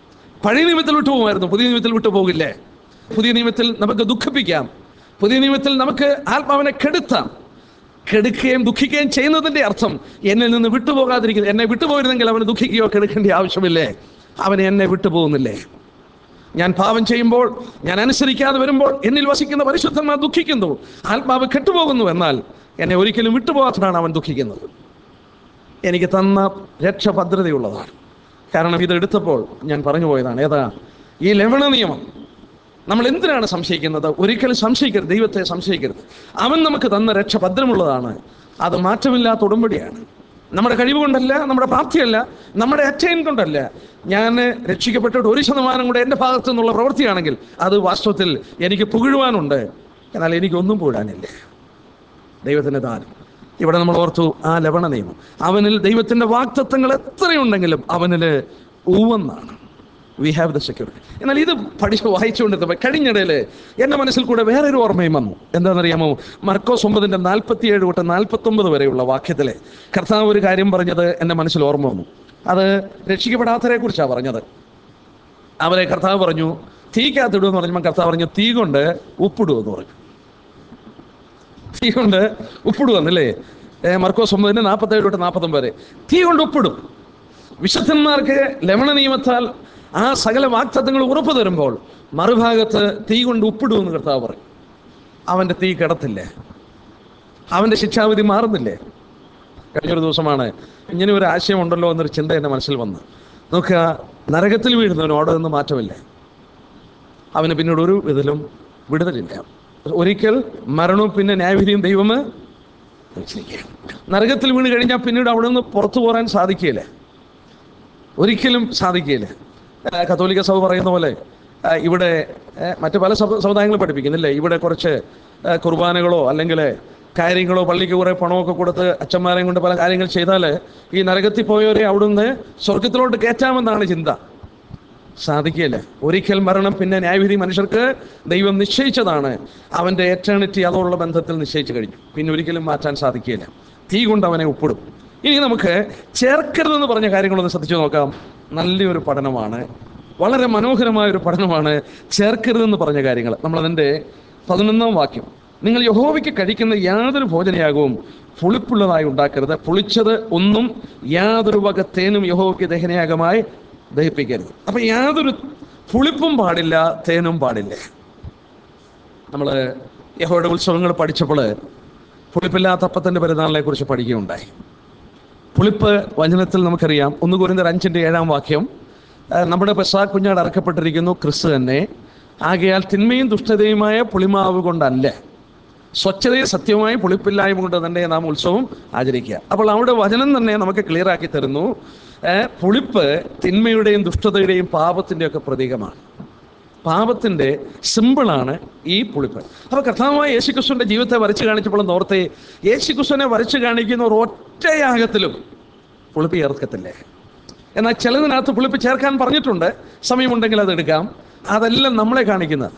പഴയ നിയമത്തിൽ വിട്ടുപോകുമായിരുന്നു പുതിയ നിയമത്തിൽ വിട്ടുപോകില്ലേ പുതിയ നിയമത്തിൽ നമുക്ക് ദുഃഖിപ്പിക്കാം പുതിയ നിയമത്തിൽ നമുക്ക് ആത്മാവിനെ കെടുത്താം കെടുക്കുകയും ദുഃഖിക്കുകയും ചെയ്യുന്നതിൻ്റെ അർത്ഥം എന്നിൽ നിന്ന് വിട്ടുപോകാതിരിക്കുന്നത് എന്നെ വിട്ടുപോയിരുന്നെങ്കിൽ അവന് ദുഃഖിക്കുകയോ കെടുക്കേണ്ട ആവശ്യമില്ലേ അവൻ എന്നെ വിട്ടുപോകുന്നില്ലേ ഞാൻ പാപം ചെയ്യുമ്പോൾ ഞാൻ അനുസരിക്കാതെ വരുമ്പോൾ എന്നിൽ വസിക്കുന്ന പരിശുദ്ധന്മാർ ദുഃഖിക്കുന്നു ആത്മാവ് കെട്ടുപോകുന്നു എന്നാൽ എന്നെ ഒരിക്കലും വിട്ടുപോകാത്തതാണ് അവൻ ദുഃഖിക്കുന്നത് എനിക്ക് തന്ന രക്ഷ ഭദ്രതയുള്ളതാണ് കാരണം ഇത് എടുത്തപ്പോൾ ഞാൻ പറഞ്ഞു പോയതാണ് ഏതാ ഈ ലവണ നിയമം നമ്മൾ എന്തിനാണ് സംശയിക്കുന്നത് ഒരിക്കലും സംശയിക്കരുത് ദൈവത്തെ സംശയിക്കരുത് അവൻ നമുക്ക് തന്ന രക്ഷ ഭദ്രമുള്ളതാണ് അത് മാറ്റമില്ലാത്ത ഉടമ്പടിയാണ് നമ്മുടെ കഴിവ് കൊണ്ടല്ല നമ്മുടെ പ്രാപ്തിയല്ല നമ്മുടെ അറ്റൈൻ കൊണ്ടല്ല ഞാൻ രക്ഷിക്കപ്പെട്ടിട്ട് ഒരു ശതമാനം കൂടെ എൻ്റെ ഭാഗത്തു നിന്നുള്ള പ്രവൃത്തിയാണെങ്കിൽ അത് വാസ്തവത്തിൽ എനിക്ക് പുകഴുവാനുണ്ട് എന്നാൽ എനിക്കൊന്നും പുകഴാനില്ല ദൈവത്തിൻ്റെ ദാനം ഇവിടെ നമ്മൾ ഓർത്തു ആ ലവണ നിയമം അവനിൽ ദൈവത്തിൻ്റെ വാക്തത്വങ്ങൾ എത്രയുണ്ടെങ്കിലും അവനിൽ ഊവെന്നാണ് വി ഹാവ് ദ സെക്യൂരിറ്റി എന്നാൽ ഇത് പഠിച്ച് വായിച്ചുകൊണ്ടിരുന്നപ്പോൾ കഴിഞ്ഞിടയിൽ എൻ്റെ മനസ്സിൽ കൂടെ വേറൊരു ഓർമ്മയും വന്നു എന്താണെന്നറിയാമോ മർക്കോസ് ഒമ്പതിൻ്റെ നാൽപ്പത്തിയേഴ് തൊട്ട് നാൽപ്പത്തൊമ്പത് വരെയുള്ള വാക്യത്തിലെ കർത്താവ് ഒരു കാര്യം പറഞ്ഞത് എൻ്റെ മനസ്സിൽ ഓർമ്മ വന്നു അത് രക്ഷിക്കപ്പെടാത്തവരെ കുറിച്ചാണ് പറഞ്ഞത് അവരെ കർത്താവ് പറഞ്ഞു തീക്കകത്തിടുമെന്ന് പറഞ്ഞപ്പോൾ കർത്താവ് പറഞ്ഞു തീ കൊണ്ട് ഉപ്പിടുമെന്ന് പറഞ്ഞു തീ കൊണ്ട് ഉപ്പിടുവന്നല്ലേ ഏ, മർക്കോസ് ഒമ്പതിന് നാൽപ്പത്തേഴ് തൊട്ട് നാൽപ്പത്തൊമ്പത് വരെ തീ കൊണ്ട് ഉപ്പിടും വിശുദ്ധന്മാർക്ക് ലവണ നിയമത്താൽ ആ സകല വാക്തത്വങ്ങൾ ഉറപ്പ് തരുമ്പോൾ മറുഭാഗത്ത് തീ കൊണ്ട് ഉപ്പിടുമെന്ന് കർത്താവ് പറയും അവൻ്റെ തീ കിടത്തില്ലേ അവൻ്റെ ശിക്ഷാവിധി മാറുന്നില്ലേ കഴിഞ്ഞൊരു ദിവസമാണ് ഇങ്ങനെ ഒരു ആശയമുണ്ടല്ലോ എന്നൊരു ചിന്ത എൻ്റെ മനസ്സിൽ വന്ന് നോക്കുക നരകത്തിൽ വീഴുന്നവന് അവിടെ നിന്ന് മാറ്റമില്ല അവന് പിന്നീട് ഒരു ഇതിലും വിടുതലില്ല ഒരിക്കൽ മരണവും പിന്നെ ന്യായവിധിയും ദൈവം വെച്ചിരിക്കുകയാണ് നരകത്തിൽ വീണ് കഴിഞ്ഞാൽ പിന്നീട് അവിടെ നിന്ന് പുറത്തു പോരാൻ സാധിക്കുകയില്ല ഒരിക്കലും സാധിക്കുകയില്ല ആ, കത്തോലിക്ക സഭ പറയുന്ന പോലെ ആ, ഇവിടെ ആ, മറ്റ് പല സഭ സമുദായങ്ങളും പഠിപ്പിക്കുന്നില്ലേ ഇവിടെ കുറച്ച് ആ, കുർബാനകളോ അല്ലെങ്കിൽ കാര്യങ്ങളോ പള്ളിക്ക് കുറേ പണമൊക്കെ കൊടുത്ത് അച്ഛന്മാരെയും കൊണ്ട് പല കാര്യങ്ങൾ ചെയ്താൽ ഈ നരകത്തിൽ പോയവരെ അവിടുന്ന് സ്വർഗത്തിലോട്ട് കയറ്റാമെന്നാണ് ചിന്ത സാധിക്കില്ല ഒരിക്കൽ മരണം പിന്നെ ന്യായവിധി മനുഷ്യർക്ക് ദൈവം നിശ്ചയിച്ചതാണ് അവൻ്റെ എറ്റേണിറ്റി അതോടുള്ള ബന്ധത്തിൽ നിശ്ചയിച്ചു കഴിഞ്ഞു പിന്നെ ഒരിക്കലും മാറ്റാൻ സാധിക്കില്ല തീ കൊണ്ട് അവനെ ഉപ്പിടും ഇനി നമുക്ക് ചേർക്കരുതെന്ന് പറഞ്ഞ കാര്യങ്ങളൊന്ന് ശ്രദ്ധിച്ചു നോക്കാം നല്ലൊരു പഠനമാണ് വളരെ മനോഹരമായ ഒരു പഠനമാണ് ചേർക്കരുതെന്ന് പറഞ്ഞ കാര്യങ്ങൾ നമ്മളതിൻ്റെ പതിനൊന്നാം വാക്യം നിങ്ങൾ യഹോവയ്ക്ക് കഴിക്കുന്ന യാതൊരു ഭോജനയാകവും പുളിപ്പുള്ളതായി ഉണ്ടാക്കരുത് പുളിച്ചത് ഒന്നും യാതൊരു വക തേനും യഹോവയ്ക്ക് ദഹനയാഗമായി ദഹിപ്പിക്കരുത് അപ്പം യാതൊരു പുളിപ്പും പാടില്ല തേനും പാടില്ല നമ്മൾ യഹോയുടെ ഉത്സവങ്ങൾ പഠിച്ചപ്പോൾ പുളിപ്പില്ലാത്ത അപ്പത്തിൻ്റെ പെരുന്നാളിനെ കുറിച്ച് പഠിക്കുകയുണ്ടായി പുളിപ്പ് വചനത്തിൽ നമുക്കറിയാം ഒന്ന് കുറിന്തർ അഞ്ചിൻ്റെ ഏഴാം വാക്യം ആ, നമ്മുടെ പെസാ കുഞ്ഞാട് അറക്കപ്പെട്ടിരിക്കുന്നു ക്രിസ്തു തന്നെ ആകയാൽ തിന്മയും ദുഷ്ടതയുമായ പുളിമാവ് കൊണ്ടല്ല സ്വച്ഛതയും സത്യവുമായി പുളിപ്പില്ലായ്മ കൊണ്ട് തന്നെ നാം ഉത്സവം ആചരിക്കുക അപ്പോൾ അവിടെ വചനം തന്നെ നമുക്ക് ക്ലിയർ ആക്കി തരുന്നു ഏ, പുളിപ്പ് തിന്മയുടെയും ദുഷ്ടതയുടെയും പാപത്തിൻ്റെയും ഒക്കെ പ്രതീകമാണ് പാപത്തിൻ്റെ സിമ്പിളാണ് ഈ പുളിപ്പ് അപ്പോൾ കർത്താവായ യേശുക്രിസ്തുവിൻ്റെ ജീവിതത്തെ വരച്ച് കാണിച്ചപ്പോൾ നോർത്തെ യേശുക്രിസ്തുവിനെ വരച്ച് കാണിക്കുന്ന ഒരു ഒറ്റയാഗത്തിലും പുളിപ്പ് ചേർക്കത്തില്ലേ എന്നാൽ ചിലതിനകത്ത് പുളിപ്പ് ചേർക്കാൻ പറഞ്ഞിട്ടുണ്ട് സമയമുണ്ടെങ്കിൽ അത് എടുക്കാം അതെല്ലാം നമ്മളെ കാണിക്കുന്നത്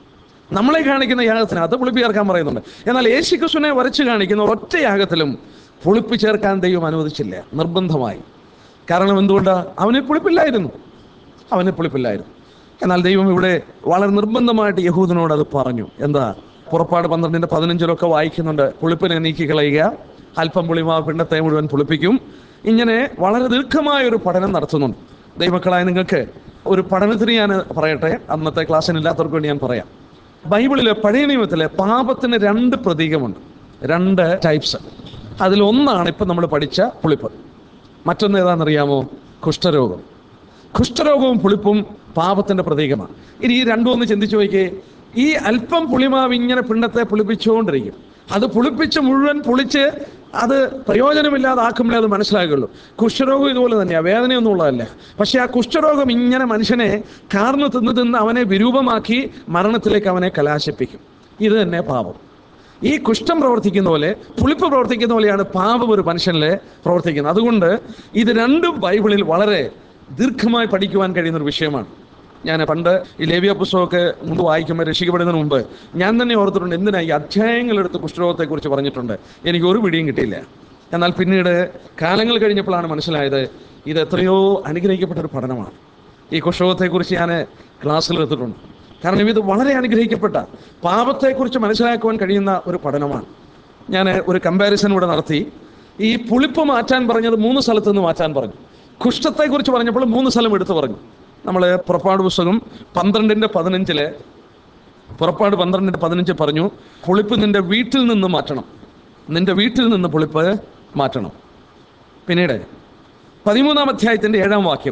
നമ്മളെ കാണിക്കുന്ന യാഗത്തിനകത്ത് പുളിപ്പ് ചേർക്കാൻ പറയുന്നുണ്ട് എന്നാൽ യേശുക്രിസ്തുവിനെ വരച്ച് കാണിക്കുന്ന ഒറ്റ യാഗത്തിലും പുളിപ്പ് ചേർക്കാൻ ദൈവം അനുവദിച്ചില്ല നിർബന്ധമായി കാരണം എന്തുകൊണ്ടാണ് അവന് പുളിപ്പില്ലായിരുന്നു അവന് പുളിപ്പില്ലായിരുന്നു എന്നാൽ ദൈവം ഇവിടെ വളരെ നിർബന്ധമായിട്ട് യഹൂദനോട് അത് പറഞ്ഞു എന്താ പുറപ്പാട് പന്ത്രണ്ടിന്റെ പതിനഞ്ചിലൊക്കെ വായിക്കുന്നുണ്ട് പുളിപ്പിനെ നീക്കി കളയുക അല്പം പുളിമാ പിണ്ടത്തെ മുഴുവൻ പുളിപ്പിക്കും ഇങ്ങനെ വളരെ ദീർഘമായ ഒരു പഠനം നടത്തുന്നുണ്ട് ദൈവമക്കളായ നിങ്ങൾക്ക് ഒരു പഠനത്തിന് ഞാൻ പറയട്ടെ അന്നത്തെ ക്ലാസ്സിനില്ലാത്തവർക്ക് വേണ്ടി ഞാൻ പറയാം ബൈബിളിലെ പഴയ നിയമത്തിലെ പാപത്തിന് രണ്ട് പ്രതീകമുണ്ട് രണ്ട് ടൈപ്സ് അതിലൊന്നാണ് ഇപ്പം നമ്മൾ പഠിച്ച പുളിപ്പ് മറ്റൊന്ന് ഏതാണെന്നറിയാമോ കുഷ്ഠരോഗം കുഷ്ഠരോഗവും പുളിപ്പും പാപത്തിന്റെ പ്രതീകമാണ് ഇനി ഈ രണ്ടും ഒന്ന് ചിന്തിച്ചു നോക്കിയേ ഈ അല്പം പുളിമാവ് ഇങ്ങനെ പിണ്ടത്തെ പുളിപ്പിച്ചുകൊണ്ടിരിക്കും അത് പുളിപ്പിച്ച് മുഴുവൻ പുളിച്ച് അത് പ്രയോജനമില്ലാതാക്കുമ്പോഴേ അത് മനസ്സിലാകുള്ളൂ കുഷ്ഠരോഗം ഇതുപോലെ തന്നെയാണ് വേദനയൊന്നും ഉള്ളതല്ല പക്ഷേ ആ കുഷ്ഠരോഗം ഇങ്ങനെ മനുഷ്യനെ കാർന്നു തിന്ന് തിന്ന് അവനെ വിരൂപമാക്കി മരണത്തിലേക്ക് അവനെ കലാശിപ്പിക്കും ഇത് തന്നെ പാപം ഈ കുഷ്ഠം പ്രവർത്തിക്കുന്ന പോലെ പുളിപ്പ് പ്രവർത്തിക്കുന്ന പോലെയാണ് പാപം ഒരു മനുഷ്യനിൽ പ്രവർത്തിക്കുന്നത് അതുകൊണ്ട് ഇത് രണ്ടും ബൈബിളിൽ വളരെ ദീർഘമായി പഠിക്കുവാൻ കഴിയുന്ന ഒരു വിഷയമാണ് ഞാൻ പണ്ട് ഈ ലേവ്യ പുസ്തകമൊക്കെ മുമ്പ് വായിക്കുമ്പോൾ രക്ഷിക്കപ്പെടുന്നതിന് മുമ്പ് ഞാൻ തന്നെ ഓർത്തിട്ടുണ്ട് എന്തിനാ ഈ അധ്യായങ്ങളെടുത്ത് കുഷ്ഠരോഗത്തെക്കുറിച്ച് പറഞ്ഞിട്ടുണ്ട് എനിക്ക് ഒരു പിടിയും കിട്ടിയില്ല എന്നാൽ പിന്നീട് കാലങ്ങൾ കഴിഞ്ഞപ്പോഴാണ് മനസ്സിലായത് ഇത് എത്രയോ അനുഗ്രഹിക്കപ്പെട്ട ഒരു പഠനമാണ് ഈ കുഷ്ഠരോഗത്തെക്കുറിച്ച് ഞാൻ ക്ലാസ്സിൽ എടുത്തിട്ടുണ്ട് കാരണം ഇത് വളരെ അനുഗ്രഹിക്കപ്പെട്ട പാപത്തെക്കുറിച്ച് മനസ്സിലാക്കുവാൻ കഴിയുന്ന ഒരു പഠനമാണ് ഞാൻ ഒരു കമ്പാരിസൺ ഇവിടെ നടത്തി ഈ പുളിപ്പ് മാറ്റാൻ പറഞ്ഞത് മൂന്ന് സ്ഥലത്ത് നിന്ന് മാറ്റാൻ പറഞ്ഞു കുഷ്ഠത്തെക്കുറിച്ച് പറഞ്ഞപ്പോൾ മൂന്ന് സ്ഥലം എടുത്തു പറഞ്ഞു നമ്മൾ പുറപ്പാട് പുസ്തകം പന്ത്രണ്ടിൻ്റെ പതിനഞ്ചില് പുറപ്പാട് പന്ത്രണ്ടിൻ്റെ പതിനഞ്ച് പറഞ്ഞു പുളിപ്പ് നിന്റെ വീട്ടിൽ നിന്ന് മാറ്റണം നിന്റെ വീട്ടിൽ നിന്ന് പുളിപ്പ് മാറ്റണം പിന്നീട് പതിമൂന്നാം അധ്യായത്തിൻ്റെ ഏഴാം വാക്യം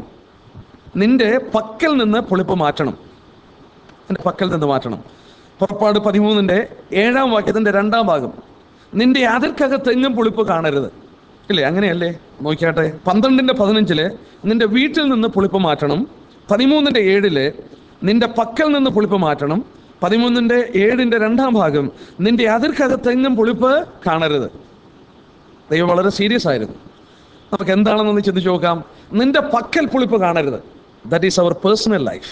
നിന്റെ പക്കൽ നിന്ന് പുളിപ്പ് മാറ്റണം എൻ്റെ പക്കൽ നിന്ന് മാറ്റണം പുറപ്പാട് പതിമൂന്നിൻ്റെ ഏഴാം വാക്യത്തിൻ്റെ രണ്ടാം ഭാഗം നിന്റെ അതിർക്കകത്തെങ്ങും പുളിപ്പ് കാണരുത് ഇല്ലേ അങ്ങനെയല്ലേ നോക്കിയാട്ടെ പന്ത്രണ്ടിൻ്റെ പതിനഞ്ചില് നിന്റെ വീട്ടിൽ നിന്ന് പുളിപ്പ് മാറ്റണം പതിമൂന്നിൻ്റെ ഏഴില് നിന്റെ പക്കൽ നിന്ന് പുളിപ്പ് മാറ്റണം പതിമൂന്നിൻ്റെ ഏഴിൻ്റെ രണ്ടാം ഭാഗം നിന്റെ അതിർക്കകത്തെങ്ങും പുളിപ്പ് കാണരുത് ദൈവം വളരെ സീരിയസ് ആയിരുന്നു നമുക്ക് എന്താണെന്നൊന്ന് ചിന്തിച്ചു നോക്കാം നിന്റെ പക്കൽ പുളിപ്പ് കാണരുത് that is our personal life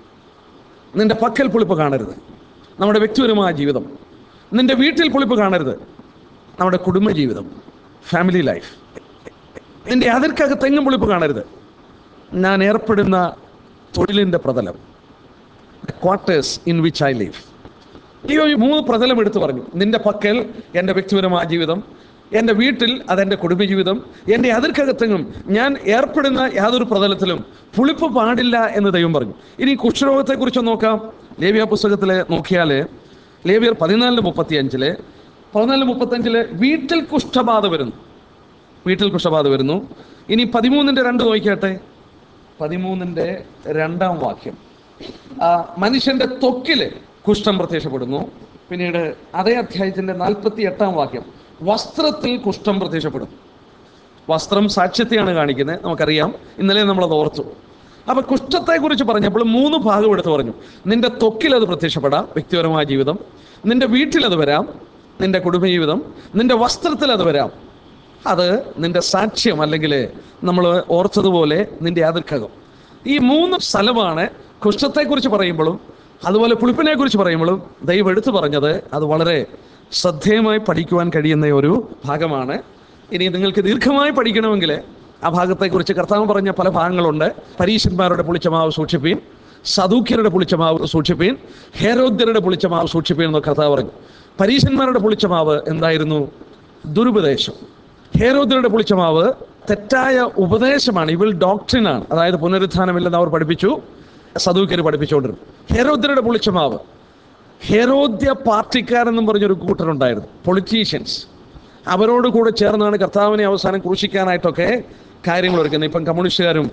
നിന്റെ പക്കൽ പുളിപ്പ് കാണരുത് നമ്മുടെ വ്യക്തിപരമായ ജീവിതം നിന്റെ വീട്ടിൽ പുളിപ്പ് കാണരുത് നമ്മുടെ കുടുംബ ജീവിതം ഫാമിലി ലൈഫ് നിന്റെ അതിർക്കകത്ത് എങ്ങും പുളിപ്പ് കാണരുത് ഞാൻ ഏർപ്പെടുന്ന തൊഴിലിൻ്റെ പ്രതലം quarters in which I live ദൈവം ഈ മൂന്ന് പ്രതലം എടുത്തു പറഞ്ഞു നിന്റെ പക്കൽ എൻ്റെ വ്യക്തിപരമായ ജീവിതം എൻ്റെ വീട്ടിൽ അതെൻ്റെ കുടുംബജീവിതം എൻ്റെ അതിർക്കകത്തെങ്ങും ഞാൻ ഏർപ്പെടുന്ന യാതൊരു പ്രതലത്തിലും പുളിപ്പ് പാടില്ല എന്ന് ദൈവം പറഞ്ഞു ഇനി കുഷ്ഠരോഗത്തെക്കുറിച്ച് നോക്കാം ലേവ്യ പുസ്തകത്തിൽ നോക്കിയാൽ ലേവ്യർ പതിനാലിന് മുപ്പത്തി അഞ്ചില് പതിനാലിന് മുപ്പത്തഞ്ചില് വീട്ടിൽ കുഷ്ഠബാധ വരുന്നു വീട്ടിൽ കുഷ്ഠബാധ വരുന്നു ഇനി പതിമൂന്നിൻ്റെ രണ്ട് നോക്കിയാട്ടെ പതിമൂന്നിൻ്റെ രണ്ടാം വാക്യം ആ, മനുഷ്യന്റെ ത്വക്കില് കുഷ്ഠം പ്രത്യക്ഷപ്പെടുന്നു പിന്നീട് അതേ അധ്യായത്തിന്റെ നാൽപ്പത്തി എട്ടാം വാക്യം വസ്ത്രത്തിൽ കുഷ്ഠം പ്രത്യക്ഷപ്പെടും വസ്ത്രം സാക്ഷ്യത്തെയാണ് കാണിക്കുന്നത് നമുക്കറിയാം ഇന്നലെ നമ്മളത് ഓർത്തു അപ്പൊ കുഷ്ഠത്തെക്കുറിച്ച് പറഞ്ഞപ്പോൾ മൂന്ന് ഭാഗം എടുത്ത് പറഞ്ഞു നിന്റെ ത്വക്കിൽ അത് പ്രത്യക്ഷപ്പെടാം വ്യക്തിപരമായ ജീവിതം നിന്റെ വീട്ടിൽ അത് വരാം നിന്റെ കുടുംബജീവിതം നിന്റെ വസ്ത്രത്തിൽ അത് വരാം അത് നിന്റെ സാക്ഷ്യം അല്ലെങ്കിൽ നമ്മൾ ഓർത്തതുപോലെ നിന്റെ അതിർക്കകം ഈ മൂന്ന് സ്ഥലമാണ് കുഷ്ഠത്തെക്കുറിച്ച് പറയുമ്പോഴും അതുപോലെ പുളിപ്പിനെ കുറിച്ച് പറയുമ്പോഴും ദൈവം എടുത്തു പറഞ്ഞത് അത് വളരെ ശ്രദ്ധേയമായി പഠിക്കുവാൻ കഴിയുന്ന ഒരു ഭാഗമാണ് ഇനി നിങ്ങൾക്ക് ദീർഘമായി പഠിക്കണമെങ്കിൽ ആ ഭാഗത്തെക്കുറിച്ച് കർത്താവ് പറഞ്ഞ പല ഭാഗങ്ങളുണ്ട് പരീശന്മാരുടെ പുളിച്ചമാവ് സൂക്ഷിപ്പീൻ സദൂക്യരുടെ പുളിച്ചമാവ് സൂക്ഷിപ്പീൻ ഹേരോദ്യരുടെ പുളിച്ചമാവ് സൂക്ഷിപ്പീൻ എന്ന് കർത്താവ് പറഞ്ഞു പരീശന്മാരുടെ പുളിച്ചമാവ് എന്തായിരുന്നു ദുരുപദേശം ഹേരോദ്യരുടെ പുളിച്ചമാവ് തെറ്റായ ഉപദേശമാണ് ഇവൾ ഡോക്ട്രിനാണ് അതായത് പുനരുത്ഥാനമില്ലെന്ന് അവർ പഠിപ്പിച്ചു സദൂക്യർ പഠിപ്പിച്ചുകൊണ്ടിരുന്നു ഹേരോദ്യരുടെ പുളിച്ചമാവ് ഹെരോദ്യ പാർട്ടിക്കാരെന്നും പറഞ്ഞൊരു കൂട്ടരുണ്ടായിരുന്നു പൊളിറ്റീഷ്യൻസ് അവരോട് കൂടെ ചേർന്നാണ് കർത്താവിനെ അവസാനം ക്രൂശിക്കാനായിട്ടൊക്കെ കാര്യങ്ങൾ ഒരുക്കുന്നത് ഇപ്പം കമ്മ്യൂണിസ്റ്റുകാരും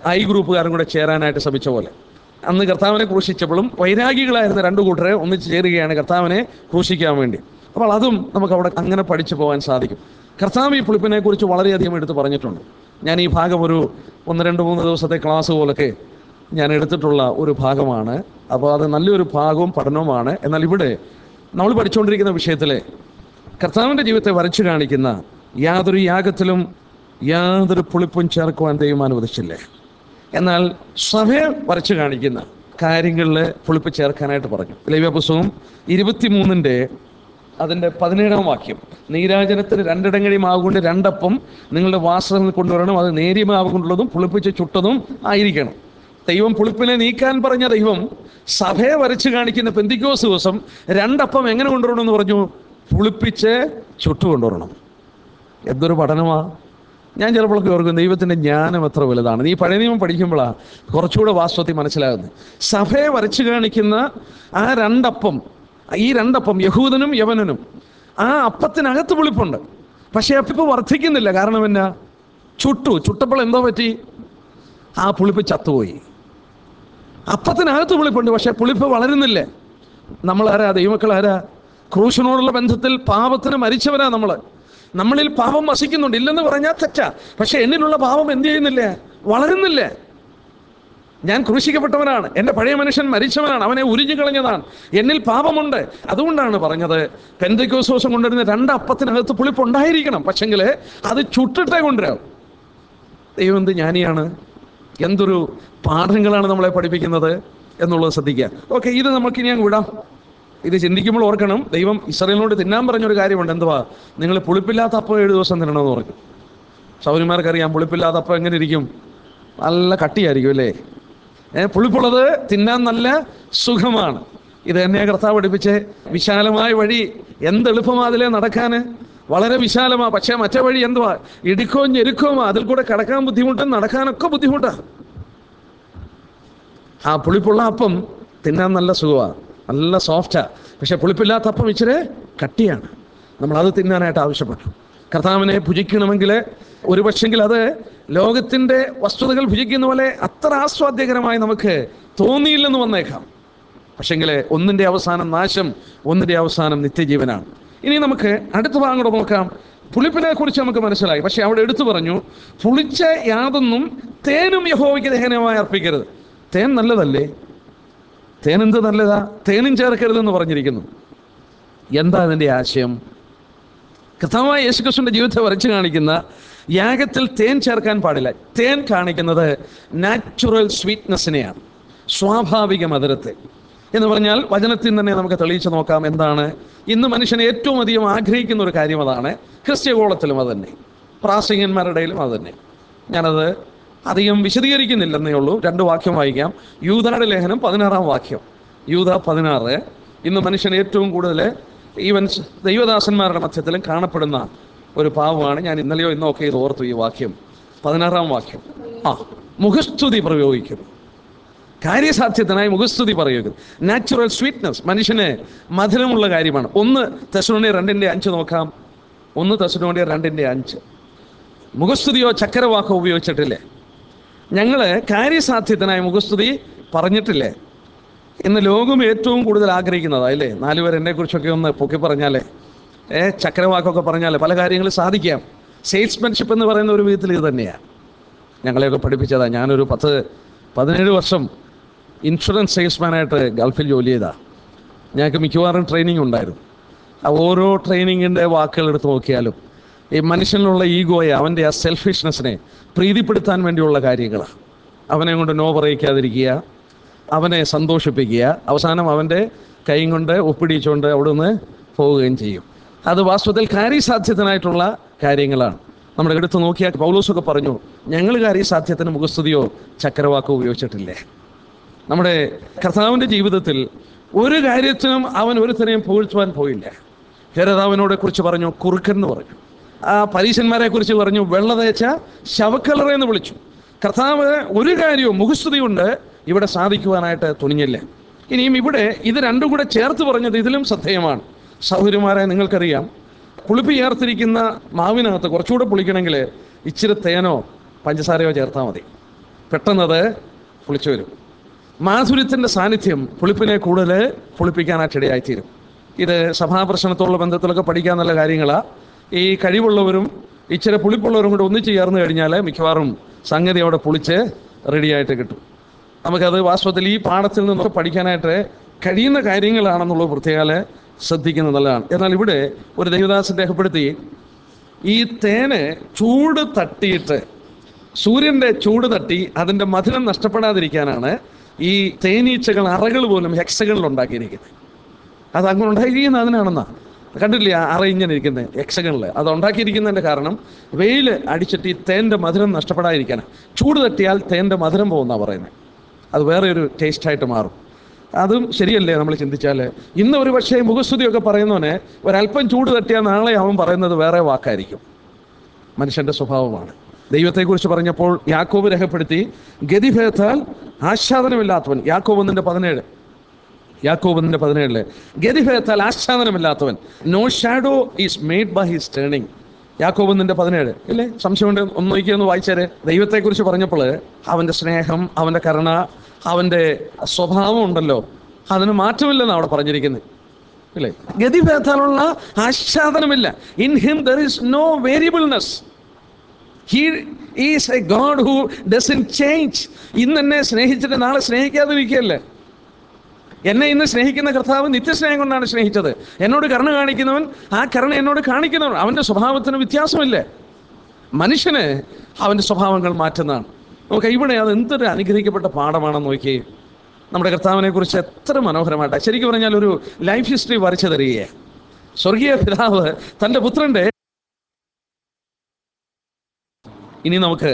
ഐ ഗ്രൂപ്പുകാരും കൂടെ ചേരാനായിട്ട് ശ്രമിച്ച പോലെ അന്ന് കർത്താവിനെ ക്രൂശിച്ചപ്പോഴും വൈരാഗികളായിരുന്ന രണ്ടു കൂട്ടരെ ഒന്നിച്ച് ചേരുകയാണ് കർത്താവിനെ ക്രൂശിക്കാൻ വേണ്ടി അപ്പോൾ അതും നമുക്ക് അവിടെ അങ്ങനെ പഠിച്ചു പോകാൻ സാധിക്കും കർത്താവ് ഈ പുളിപ്പിനെ കുറിച്ച് വളരെയധികം എടുത്ത് പറഞ്ഞിട്ടുണ്ട് ഞാൻ ഈ ഭാഗം ഒരു ഒന്ന് രണ്ട് മൂന്ന് ദിവസത്തെ ക്ലാസ് പോലൊക്കെ ഞാൻ എടുത്തിട്ടുള്ള ഒരു ഭാഗമാണ് അപ്പോൾ അത് നല്ലൊരു ഭാഗവും പഠനവുമാണ് എന്നാൽ ഇവിടെ നമ്മൾ പഠിച്ചുകൊണ്ടിരിക്കുന്ന വിഷയത്തിലെ കർത്താവിൻ്റെ ജീവിതത്തെ വരച്ചു കാണിക്കുന്ന യാതൊരു യാഗത്തിലും യാതൊരു പുളിപ്പും ചേർക്കുവാൻ ദൈവം അനുവദിച്ചില്ലേ എന്നാൽ സഭയെ വരച്ചു കാണിക്കുന്ന കാര്യങ്ങളിൽ പുളിപ്പ് ചേർക്കാനായിട്ട് പറഞ്ഞു ലൈവ പുസ്തകം ഇരുപത്തിമൂന്നിൻ്റെ അതിൻ്റെ പതിനേഴാം വാക്യം നീരാജനത്തിന് രണ്ടിടങ്ങഴി മാവ് കൊണ്ട് രണ്ടപ്പം നിങ്ങളുടെ വാസ്ത്രങ്ങൾ കൊണ്ടുവരണം അത് നേരിയ മാവ് കൊണ്ടുള്ളതും പുളിപ്പിച്ച് ചുട്ടതും ആയിരിക്കണം ദൈവം പുളിപ്പിനെ നീക്കാൻ പറഞ്ഞ ദൈവം സഭയെ വരച്ചു കാണിക്കുന്ന പെന്തിക്കോസ് ദിവസം രണ്ടപ്പം എങ്ങനെ കൊണ്ടുവരണം എന്ന് പറഞ്ഞു പുളിപ്പിച്ച് ചുട്ടു കൊണ്ടുവരണം എന്തൊരു പഠനമാ ഞാൻ ചിലപ്പോഴൊക്കെ ഓർക്കും ദൈവത്തിൻ്റെ ജ്ഞാനം എത്ര വലുതാണ് നീ പഴയ നിയമം പഠിക്കുമ്പോഴാണ് കുറച്ചുകൂടെ വാസ്തവത്തിൽ മനസ്സിലാകുന്നത് സഭയെ വരച്ചു കാണിക്കുന്ന ആ രണ്ടപ്പം ഈ രണ്ടപ്പം യഹൂദനും യവനനും ആ അപ്പത്തിനകത്ത് പുളിപ്പുണ്ട് പക്ഷേ അപ്പം വർദ്ധിക്കുന്നില്ല കാരണം എന്നാ ചുട്ടു ചുട്ടപ്പോൾ എന്തോ പറ്റി ആ പുളിപ്പ് ചത്തുപോയി അപ്പത്തിനകത്ത് പുളിപ്പുണ്ട് പക്ഷെ പുളിപ്പ് വളരുന്നില്ലേ നമ്മൾ ആരാ ദൈവമക്കൾ ആരാ ക്രൂശിനോടുള്ള ബന്ധത്തിൽ പാപത്തിന് മരിച്ചവരാ നമ്മൾ നമ്മളിൽ പാപം വസിക്കുന്നുണ്ട് ഇല്ലെന്ന് പറഞ്ഞാൽ തെറ്റാ പക്ഷെ എന്നിലുള്ള പാപം എന്ത് ചെയ്യുന്നില്ലേ വളരുന്നില്ലേ ഞാൻ ക്രൂശിക്കപ്പെട്ടവനാണ് എൻ്റെ പഴയ മനുഷ്യൻ മരിച്ചവനാണ് അവനെ ഉരിഞ്ഞു കളഞ്ഞതാണ് എന്നിൽ പാപമുണ്ട് അതുകൊണ്ടാണ് പറഞ്ഞത് പെന്തക്കോസോസം കൊണ്ടുവരുന്ന രണ്ട് അപ്പത്തിനകത്ത് പുളിപ്പുണ്ടായിരിക്കണം പക്ഷെങ്കിൽ അത് ചുട്ടിട്ടേ കൊണ്ടുവരാം ദൈവം എന്ത് ജ്ഞാനിയാണ് എന്തൊരു പാഠങ്ങളാണ് നമ്മളെ പഠിപ്പിക്കുന്നത് എന്നുള്ളത് ശ്രദ്ധിക്കുക ഓക്കെ ഇത് നമുക്കിനി അങ്ങ് വിടാം ഇത് ചിന്തിക്കുമ്പോൾ ഓർക്കണം ദൈവം ഇസ്രയേലിനോട് തിന്നാൻ പറഞ്ഞൊരു കാര്യമുണ്ട് എന്തുവാ നിങ്ങൾ പുളിപ്പില്ലാത്ത അപ്പം ഏഴ് ദിവസം തിന്നണമെന്ന് പറഞ്ഞു സൗരിമാർക്കറിയാം പുളിപ്പില്ലാത്ത അപ്പം എങ്ങനെ ഇരിക്കും നല്ല കട്ടിയായിരിക്കും അല്ലേ ഏ പുളിപ്പുള്ളത് തിന്നാൻ നല്ല സുഖമാണ് ഇത് എന്നെ കർത്താവ് പഠിപ്പിച്ച് വിശാലമായ വഴി എന്ത് എളുപ്പമാ അതിലെ നടക്കാൻ വളരെ വിശാലമാ പക്ഷേ മറ്റേ വഴി എന്തുവാ ഇടുക്കവും ഞെരുക്കവുമാ അതിൽ കൂടെ കടക്കാൻ ബുദ്ധിമുട്ടും നടക്കാനൊക്കെ ബുദ്ധിമുട്ടാ ആ പുളിപ്പുള്ള അപ്പം തിന്നാൻ നല്ല സുഖമാണ് നല്ല സോഫ്റ്റാ പക്ഷെ പുളിപ്പില്ലാത്ത അപ്പം ഇച്ചിരി കട്ടിയാണ് നമ്മൾ അത് തിന്നാനായിട്ട് ആവശ്യപ്പെട്ടു കർത്താവിനെ ഭുജിക്കണമെങ്കിൽ ഒരു പക്ഷെങ്കിൽ അത് ലോകത്തിൻ്റെ വസ്തുതകൾ ഭുജിക്കുന്ന പോലെ അത്ര ആസ്വാദ്യകരമായി നമുക്ക് തോന്നിയില്ലെന്ന് വന്നേക്കാം പക്ഷെങ്കിൽ ഒന്നിൻ്റെ അവസാനം നാശം ഒന്നിൻ്റെ അവസാനം നിത്യജീവനാണ് ഇനി നമുക്ക് അടുത്ത ഭാഗം കൂടെ നോക്കാം പുളിപ്പിനെ കുറിച്ച് നമുക്ക് മനസ്സിലായി പക്ഷെ അവിടെ എടുത്തു പറഞ്ഞു പുളിച്ച യാതൊന്നും തേനും യഹോവയ്ക്ക് ദഹനമായി അർപ്പിക്കരുത് തേൻ നല്ലതല്ലേ തേൻ എന്ത് നല്ലതാ തേനും ചേർക്കരുതെന്ന് പറഞ്ഞിരിക്കുന്നു എന്താ അതിൻ്റെ ആശയം കൃത്യമായ യേശുക്രിസ്തുവിൻ്റെ ജീവിതത്തെ വരച്ച് കാണിക്കുന്ന യാഗത്തിൽ തേൻ ചേർക്കാൻ പാടില്ല തേൻ കാണിക്കുന്നത് നാച്ചുറൽ സ്വീറ്റ്നെസ്സിനെയാണ് സ്വാഭാവിക മധുരത്തെ എന്ന് പറഞ്ഞാൽ വചനത്തിൽ തന്നെ നമുക്ക് തെളിയിച്ച് നോക്കാം എന്താണ് ഇന്ന് മനുഷ്യൻ ഏറ്റവും അധികം ആഗ്രഹിക്കുന്ന ഒരു കാര്യം അതാണ് ക്രിസ്ത്യഗോളത്തിലും അത് തന്നെ പ്രാസംഗന്മാരുടെ ഇടയിലും അത് തന്നെ ഞാനത് അധികം വിശദീകരിക്കുന്നില്ലെന്നേ ഉള്ളൂ രണ്ട് വാക്യം വായിക്കാം യൂതയുടെ ലേഖനം പതിനാറാം വാക്യം യൂത പതിനാറ് ഇന്ന് മനുഷ്യൻ ഏറ്റവും കൂടുതൽ ഈവൻ ദൈവദാസന്മാരുടെ മധ്യത്തിലും കാണപ്പെടുന്ന ഒരു പാവമാണ് ഞാൻ ഇന്നലെയോ ഇന്നോ ഒക്കെ ഇത് ഓർത്തു ഈ വാക്യം പതിനാറാം വാക്യം ആ മുഖസ്തുതി പ്രയോഗിക്കുന്നു കാര്യസാധ്യത്തിനായി മുഖസ്തുതി പറയുക നാച്ചുറൽ സ്വീറ്റ്നസ് മനുഷ്യന് മധുരമുള്ള കാര്യമാണ് ഒന്ന് തെസുണി രണ്ടിൻ്റെ അഞ്ച് നോക്കാം ഒന്ന് തെസുണി രണ്ടിൻ്റെ അഞ്ച് മുഖസ്തുതിയോ ചക്കരവാക്കോ ഉപയോഗിച്ചിട്ടില്ലേ ഞങ്ങൾ കാര്യസാധ്യത്തിനായി മുഖസ്തുതി പറഞ്ഞിട്ടില്ലേ ഇന്ന് ലോകം ഏറ്റവും കൂടുതൽ ആഗ്രഹിക്കുന്നതാ അല്ലേ നാലുപേർ എന്നെക്കുറിച്ചൊക്കെ ഒന്ന് പൊക്കി പറഞ്ഞാലേ ഏ ചക്രവാക്കൊക്കെ പറഞ്ഞാലേ പല കാര്യങ്ങളും സാധിക്കാം സെയിൽസ്മാൻഷിപ്പ് എന്ന് പറയുന്ന ഒരു വിധത്തിൽ ഇത് തന്നെയാണ് ഞങ്ങളെയൊക്കെ പഠിപ്പിച്ചതാ ഞാനൊരു പത്ത് പതിനേഴ് വർഷം ഇൻഷുറൻസ് സെയിൽസ്മാനായിട്ട് ഗൾഫിൽ ജോലി ചെയ്താ ഞങ്ങൾക്ക് മിക്കവാറും ട്രെയിനിങ് ഉണ്ടായിരുന്നു ആ ഓരോ ട്രെയിനിങ്ങിൻ്റെ വാക്കുകൾ എടുത്ത് നോക്കിയാലും ഈ മനുഷ്യനിലുള്ള ഈഗോയെ അവൻ്റെ ആ സെൽഫിഷ്നെസ്സിനെ പ്രീതിപ്പെടുത്താൻ വേണ്ടിയുള്ള കാര്യങ്ങളാണ് അവനെ കൊണ്ട് നോ പറയിക്കാതിരിക്കുക അവനെ സന്തോഷിപ്പിക്കുക അവസാനം അവൻ്റെ കൈയും കൊണ്ട് ഒപ്പിടിച്ചുകൊണ്ട് അവിടുന്ന് പോവുകയും ചെയ്യും അത് വാസ്തവത്തിൽ കാര്യസാധ്യത്തിനായിട്ടുള്ള കാര്യങ്ങളാണ് നമ്മൾ എടുത്ത് നോക്കിയാൽ പൗലോസൊക്കെ പറഞ്ഞു ഞങ്ങൾ കാര്യസാധ്യത്തിന് മുഖസ്തുതിയോ ചക്രവാക്കോ ഉപയോഗിച്ചിട്ടില്ലേ നമ്മുടെ കർത്താവിൻ്റെ ജീവിതത്തിൽ ഒരു കാര്യത്തിനും അവൻ ഒരുത്തനെയും പുകഴ്ത്തുവാൻ പോയില്ല ഹേരതാവിനോടെ കുറിച്ച് പറഞ്ഞു കുറുക്കൻ എന്ന് പറഞ്ഞു ആ പരീശന്മാരെ കുറിച്ച് പറഞ്ഞു വെള്ള തേച്ച ശവക്കലറ എന്ന് വിളിച്ചു കർത്താവ് ഒരു കാര്യവും മുഖസ്തുതി കൊണ്ട് ഇവിടെ സാധിക്കുവാനായിട്ട് തുനിഞ്ഞില്ല ഇനിയും ഇവിടെ ഇത് രണ്ടും കൂടെ ചേർത്ത് പറഞ്ഞത് ഇതിലും ശ്രദ്ധേയമാണ് സൗകര്യമാരെ നിങ്ങൾക്കറിയാം പുളിപ്പ് ചേർത്തിരിക്കുന്ന മാവിനകത്ത് കുറച്ചുകൂടെ പുളിക്കണമെങ്കിൽ ഇച്ചിരി തേനോ പഞ്ചസാരയോ ചേർത്താൽ മതി പെട്ടെന്നത് പുളിച്ചു വരും മാധുര്യത്തിൻ്റെ സാന്നിധ്യം പുളിപ്പിനെ കൂടുതൽ പുളിപ്പിക്കാനായിട്ട് ഇടയായിത്തീരും ഇത് സഭാപ്രശ്നത്തോടുള്ള ബന്ധത്തിലൊക്കെ പഠിക്കാൻ നല്ല കാര്യങ്ങളാണ് ഈ കഴിവുള്ളവരും ഇച്ചിരി പുളിപ്പുള്ളവരും കൂടെ ഒന്നിച്ച് ചേർന്ന് കഴിഞ്ഞാൽ മിക്കവാറും സംഗതി അവിടെ പുളിച്ച് റെഡിയായിട്ട് കിട്ടും നമുക്കത് വാസ്തവത്തിൽ ഈ പാഠത്തിൽ നിന്നൊക്കെ പഠിക്കാനായിട്ട് കഴിയുന്ന കാര്യങ്ങളാണെന്നുള്ളത് പ്രത്യേകം ശ്രദ്ധിക്കുന്നത് നല്ലതാണ് എന്നാൽ ഇവിടെ ഒരു ദൈവദാസൻ രേഖപ്പെടുത്തി ഈ തേന് ചൂട് തട്ടിയിട്ട് സൂര്യൻ്റെ ചൂട് തട്ടി അതിൻ്റെ മധുരം നഷ്ടപ്പെടാതിരിക്കാനാണ് ഈ തേനീച്ചകൾ അറകൾ പോലും ഹെക്സകളിൽ ഉണ്ടാക്കിയിരിക്കുന്നത് അത് അങ്ങനെ ഉണ്ടാക്കിയിരിക്കുന്നത് അതിനാണെന്നാ കണ്ടില്ലേ ആ അറ ഇങ്ങനെ ഇരിക്കുന്നത് ഹെക്സകളിൽ അത് ഉണ്ടാക്കിയിരിക്കുന്നതിൻ്റെ കാരണം വെയിൽ അടിച്ചിട്ട് ഈ തേൻ്റെ മധുരം നഷ്ടപ്പെടാതിരിക്കാനാണ് ചൂട് തട്ടിയാൽ തേൻ്റെ മധുരം പോകുന്നതാണ് പറയുന്നത് അത് വേറെ ഒരു ടേസ്റ്റായിട്ട് മാറും അതും ശരിയല്ലേ നമ്മൾ ചിന്തിച്ചാൽ ഇന്ന് ഒരു പക്ഷേ മുഖസ്തുതിയൊക്കെ പറയുന്നവനെ ഒരല്പം ചൂട് തട്ടിയാൽ നാളെ അവൻ പറയുന്നത് വേറെ വാക്കായിരിക്കും മനുഷ്യന്റെ സ്വഭാവമാണ് ദൈവത്തെക്കുറിച്ച് പറഞ്ഞപ്പോൾ യാക്കോബ് രേഖപ്പെടുത്തി ഗതിഭേദത്താൽ ആച്ഛാദനമില്ലാത്തവൻ യാക്കോബ് ഒന്നിന്റെ പതിനേഴ് യാക്കോബ് ഒന്നിന്റെ പതിനേഴില് ഗതിഭേദത്താൽ ആച്ഛാദനമില്ലാത്തവൻ no shadow is made by his turning യാക്കോബ് ഒന്നിന്റെ പതിനേഴ് ഇല്ലേ സംശയമുണ്ട് ഒന്ന് നോക്കിയൊന്ന് വായിച്ചാല് ദൈവത്തെക്കുറിച്ച് പറഞ്ഞപ്പോൾ അവന്റെ സ്നേഹം അവന്റെ കരുണ അവന്റെ സ്വഭാവം ഉണ്ടല്ലോ അതിന് മാറ്റമില്ലെന്ന് അവിടെ പറഞ്ഞിരിക്കുന്നത് ഇല്ലേ ഗതിഭേദത്താലുള്ള ആച്ഛാദനമില്ല in him there is no variableness he is a God who doesn't change ഇന്ന് എന്നെ സ്നേഹിച്ചിട്ട് നാളെ സ്നേഹിക്കാതിരിക്കുകയല്ലേ എന്നെ ഇന്ന് സ്നേഹിക്കുന്ന കർത്താവ് നിത്യസ്നേഹം കൊണ്ടാണ് സ്നേഹിച്ചത് എന്നോട് കരുണ കാണിക്കുന്നവൻ ആ കരുണ എന്നോട് കാണിക്കുന്നവൻ അവൻ്റെ സ്വഭാവത്തിന് വ്യത്യാസമില്ലേ മനുഷ്യന് അവൻ്റെ സ്വഭാവങ്ങൾ മാറ്റുന്നതാണ് നമുക്ക് ഇവിടെ അത് എന്തൊരു അനുഗ്രഹിക്കപ്പെട്ട പാഠമാണെന്ന് നോക്കി നമ്മുടെ കർത്താവിനെ കുറിച്ച് എത്ര മനോഹരമായിട്ടാണ് ശരിക്കും പറഞ്ഞാൽ ഒരു ലൈഫ് ഹിസ്റ്ററി വരച്ചു തരികയാണ് സ്വർഗീയ പിതാവ് തൻ്റെ പുത്രൻ്റെ ഇനി നമുക്ക്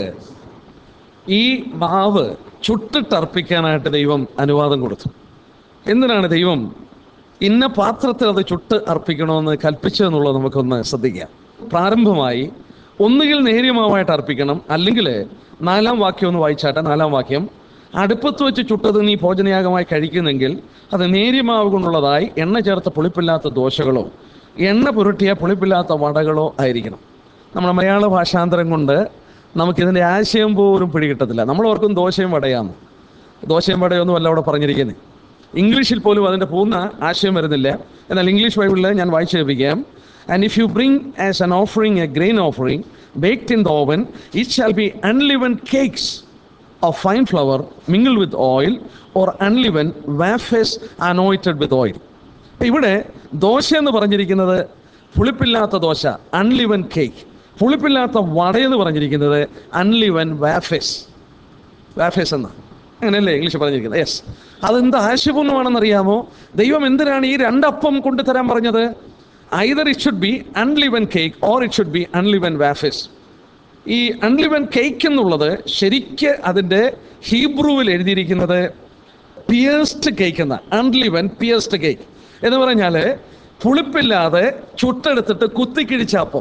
ഈ മാവ് ചുട്ടിട്ടർപ്പിക്കാനായിട്ട് ദൈവം അനുവാദം കൊടുത്തു എന്തിനാണ് ദൈവം ഇന്ന പാത്രത്തിൽ അത് ചുട്ട് അർപ്പിക്കണമെന്ന് കൽപ്പിച്ചതെന്നുള്ളത് നമുക്കൊന്ന് ശ്രദ്ധിക്കാം പ്രാരംഭമായി ഒന്നുകിൽ നേരിയ മാവായിട്ട് അർപ്പിക്കണം അല്ലെങ്കിൽ നാലാം വാക്യം ഒന്ന് വായിച്ചാട്ടെ നാലാം വാക്യം അടുപ്പത്ത് വെച്ച് ചുട്ടത് നീ ഭോജനയാഗമായി കഴിക്കുന്നെങ്കിൽ അത് നേരിയ മാവ് കൊണ്ടുള്ളതായി എണ്ണ ചേർത്ത പുളിപ്പില്ലാത്ത ദോശകളോ എണ്ണ പുരട്ടിയ പുളിപ്പില്ലാത്ത വടകളോ ആയിരിക്കണം നമ്മുടെ മലയാള ഭാഷാന്തരം കൊണ്ട് നമുക്കിതിൻ്റെ ആശയം പോലും പിടികിട്ടത്തില്ല നമ്മൾ ഓർക്കും ദോശയും വടയാന്ന് ദോശയും വടയൊന്നും അല്ല അവിടെ പറഞ്ഞിരിക്കുന്നത് ഇംഗ്ലീഷിൽ പോലും അതിൻ്റെ പൂർണ്ണ ആശയം വരുന്നില്ല എന്നാൽ ഇംഗ്ലീഷ് ബൈബിളിൽ ഞാൻ വായിച്ചു കേൾപ്പിക്കാം and if you bring as an offering a grain offering baked in the oven it shall be unleavened cakes of fine flour mingled with oil or unleavened wafers anointed with oil ഇവിടെ ദോശ എന്ന് പറഞ്ഞിരിക്കുന്നത് പുളിപ്പില്ലാത്ത ദോശ അൺലിവൻ കേക്ക് പുളിപ്പില്ലാത്ത വടയെന്ന് പറഞ്ഞിരിക്കുന്നത് അൺലിവൻ വാഫേസ് വാഫേസ് എന്ന അങ്ങനെയല്ലേ ഇംഗ്ലീഷ് പറഞ്ഞിരിക്കുന്നത് യെസ് അതെന്ത് ആശയപൂർണ്ണമാണെന്നറിയാമോ ദൈവം എന്തിനാണ് ഈ രണ്ടപ്പം കൊണ്ടുതരാൻ പറഞ്ഞത് either it should be unleavened cake or it should be unleavened wafers ഈ അൺലിവൻ കേക്ക് എന്നുള്ളത് ശരിക്ക് അതിൻ്റെ ഹീബ്രുവിൽ എഴുതിയിരിക്കുന്നത് പിയേഴ്സ്ഡ് കേക്ക് എന്ന അൺലിവൻ പിയേഴ്സ്ഡ് കേക്ക് എന്ന് പറഞ്ഞാൽ പുളിപ്പില്ലാതെ ചുട്ടെടുത്തിട്ട് കുത്തിക്കിഴിച്ച അപ്പം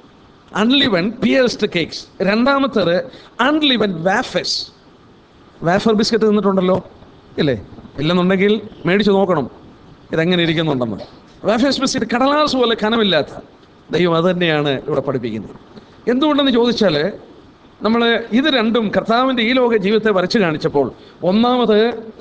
അൺലിവൻ പിയേഴ്സ്ഡ് കേക്ക്സ് രണ്ടാമത്തേത് അൺലിവൻ വാഫേസ് വാഫർ ബിസ്ക്കറ്റ് തിന്നിട്ടുണ്ടല്ലോ ഇല്ലേ ഇല്ലെന്നുണ്ടെങ്കിൽ മേടിച്ച് നോക്കണം ഇതെങ്ങനെ ഇരിക്കുന്നുണ്ടെന്ന് വാഫേഴ്സ് ബിസ്ക്കറ്റ് കടലാസ് പോലെ കനമില്ലാത്ത ദൈവം അത് തന്നെയാണ് ഇവിടെ പഠിപ്പിക്കുന്നത് എന്തുകൊണ്ടെന്ന് ചോദിച്ചാൽ നമ്മൾ ഇത് രണ്ടും കർത്താവിൻ്റെ ഈ ലോക ജീവിതത്തെ വരച്ച് കാണിച്ചപ്പോൾ ഒന്നാമത്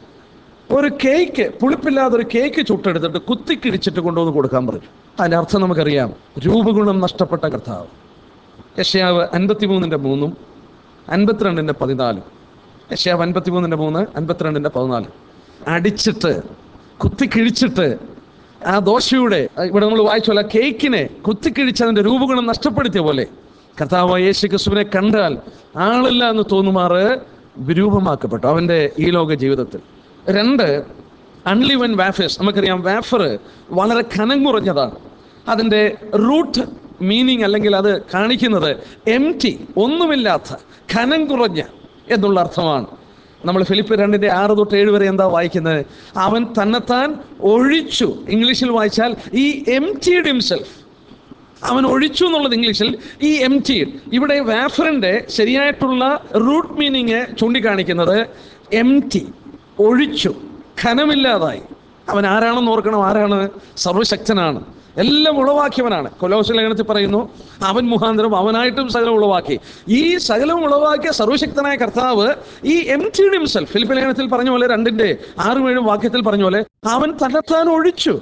ഒരു കേക്ക് പുളിപ്പില്ലാതെ ഒരു കേക്ക് ചുട്ടെടുത്തിട്ട് കുത്തിക്കിടിച്ചിട്ട് കൊണ്ടുവന്ന് കൊടുക്കാൻ പറഞ്ഞു അതിൻ്റെ അർത്ഥം നമുക്കറിയാം രൂപഗുണം നഷ്ടപ്പെട്ട കർത്താവ് യഷ്യാവ് അൻപത്തിമൂന്നിൻ്റെ മൂന്നും അൻപത്തിരണ്ടിൻ്റെ പതിനാലും യഷ്യാവ് അൻപത്തിമൂന്നിൻ്റെ മൂന്ന് അൻപത്തിരണ്ടിൻ്റെ പതിനാല് അടിച്ചിട്ട് കുത്തിക്കിഴിച്ചിട്ട് ആ ദോശയുടെ ഇവിടെ നമ്മൾ വായിച്ചോല കേക്കിനെ കുത്തിക്കിഴിച്ചതിൻ്റെ രൂപഗുണം നഷ്ടപ്പെടുത്തിയ പോലെ കർത്താവ് യേശു ക്രിസ്തുവിനെ കണ്ടാൽ ആളില്ല എന്ന് തോന്നുമാറ് വിരൂപമാക്കപ്പെട്ടു അവൻ്റെ ഈ ലോക ജീവിതത്തിൽ രണ്ട് അൺലിവൻ വാഫേഴ്സ് നമുക്കറിയാം വാഫർ വളരെ കനം കുറഞ്ഞതാണ് അതിൻ്റെ റൂട്ട് മീനിങ് അല്ലെങ്കിൽ അത് കാണിക്കുന്നത് എം ടി ഒന്നുമില്ലാത്ത കനം കുറഞ്ഞ എന്നുള്ള അർത്ഥമാണ് നമ്മൾ ഫിലിപ്പ് രണ്ടിൻ്റെ ആറ് തൊട്ട് ഏഴ് വരെ എന്താ വായിക്കുന്നത് അവൻ തന്നെത്താൻ ഒഴിച്ചു ഇംഗ്ലീഷിൽ വായിച്ചാൽ ഈ എം ടിഡ് ഹിംസെൽഫ് അവൻ ഒഴിച്ചു എന്നുള്ളത് ഇംഗ്ലീഷിൽ ഈ എം ടി ഇവിടെ വാഫറിൻ്റെ ശരിയായിട്ടുള്ള റൂട്ട് മീനിങ് ചൂണ്ടിക്കാണിക്കുന്നത് എം ടി ഒഴിച്ചു ഖനമില്ലാതായി അവൻ ആരാണെന്ന് ഓർക്കണം ആരാണ് സർവശക്തനാണ് എല്ലാം ഉളവാക്കിയവനാണ് കൊലോസ് ലേഖനത്തിൽ പറയുന്നു അവൻ മുഖാന്തരം അവനായിട്ടും സകലം ഉളവാക്കി ഈ സകലം ഉളവാക്കിയ സർവശക്തനായ കർത്താവ് ഈ എം ടി ഡിംസെൽ ഫിലിപ്പ് ലേഖനത്തിൽ പറഞ്ഞ പോലെ രണ്ടിന്റെ ആറും ഏഴും വാക്യത്തിൽ പറഞ്ഞ പോലെ അവൻ തന്നെത്താൻ ഒഴിച്ചു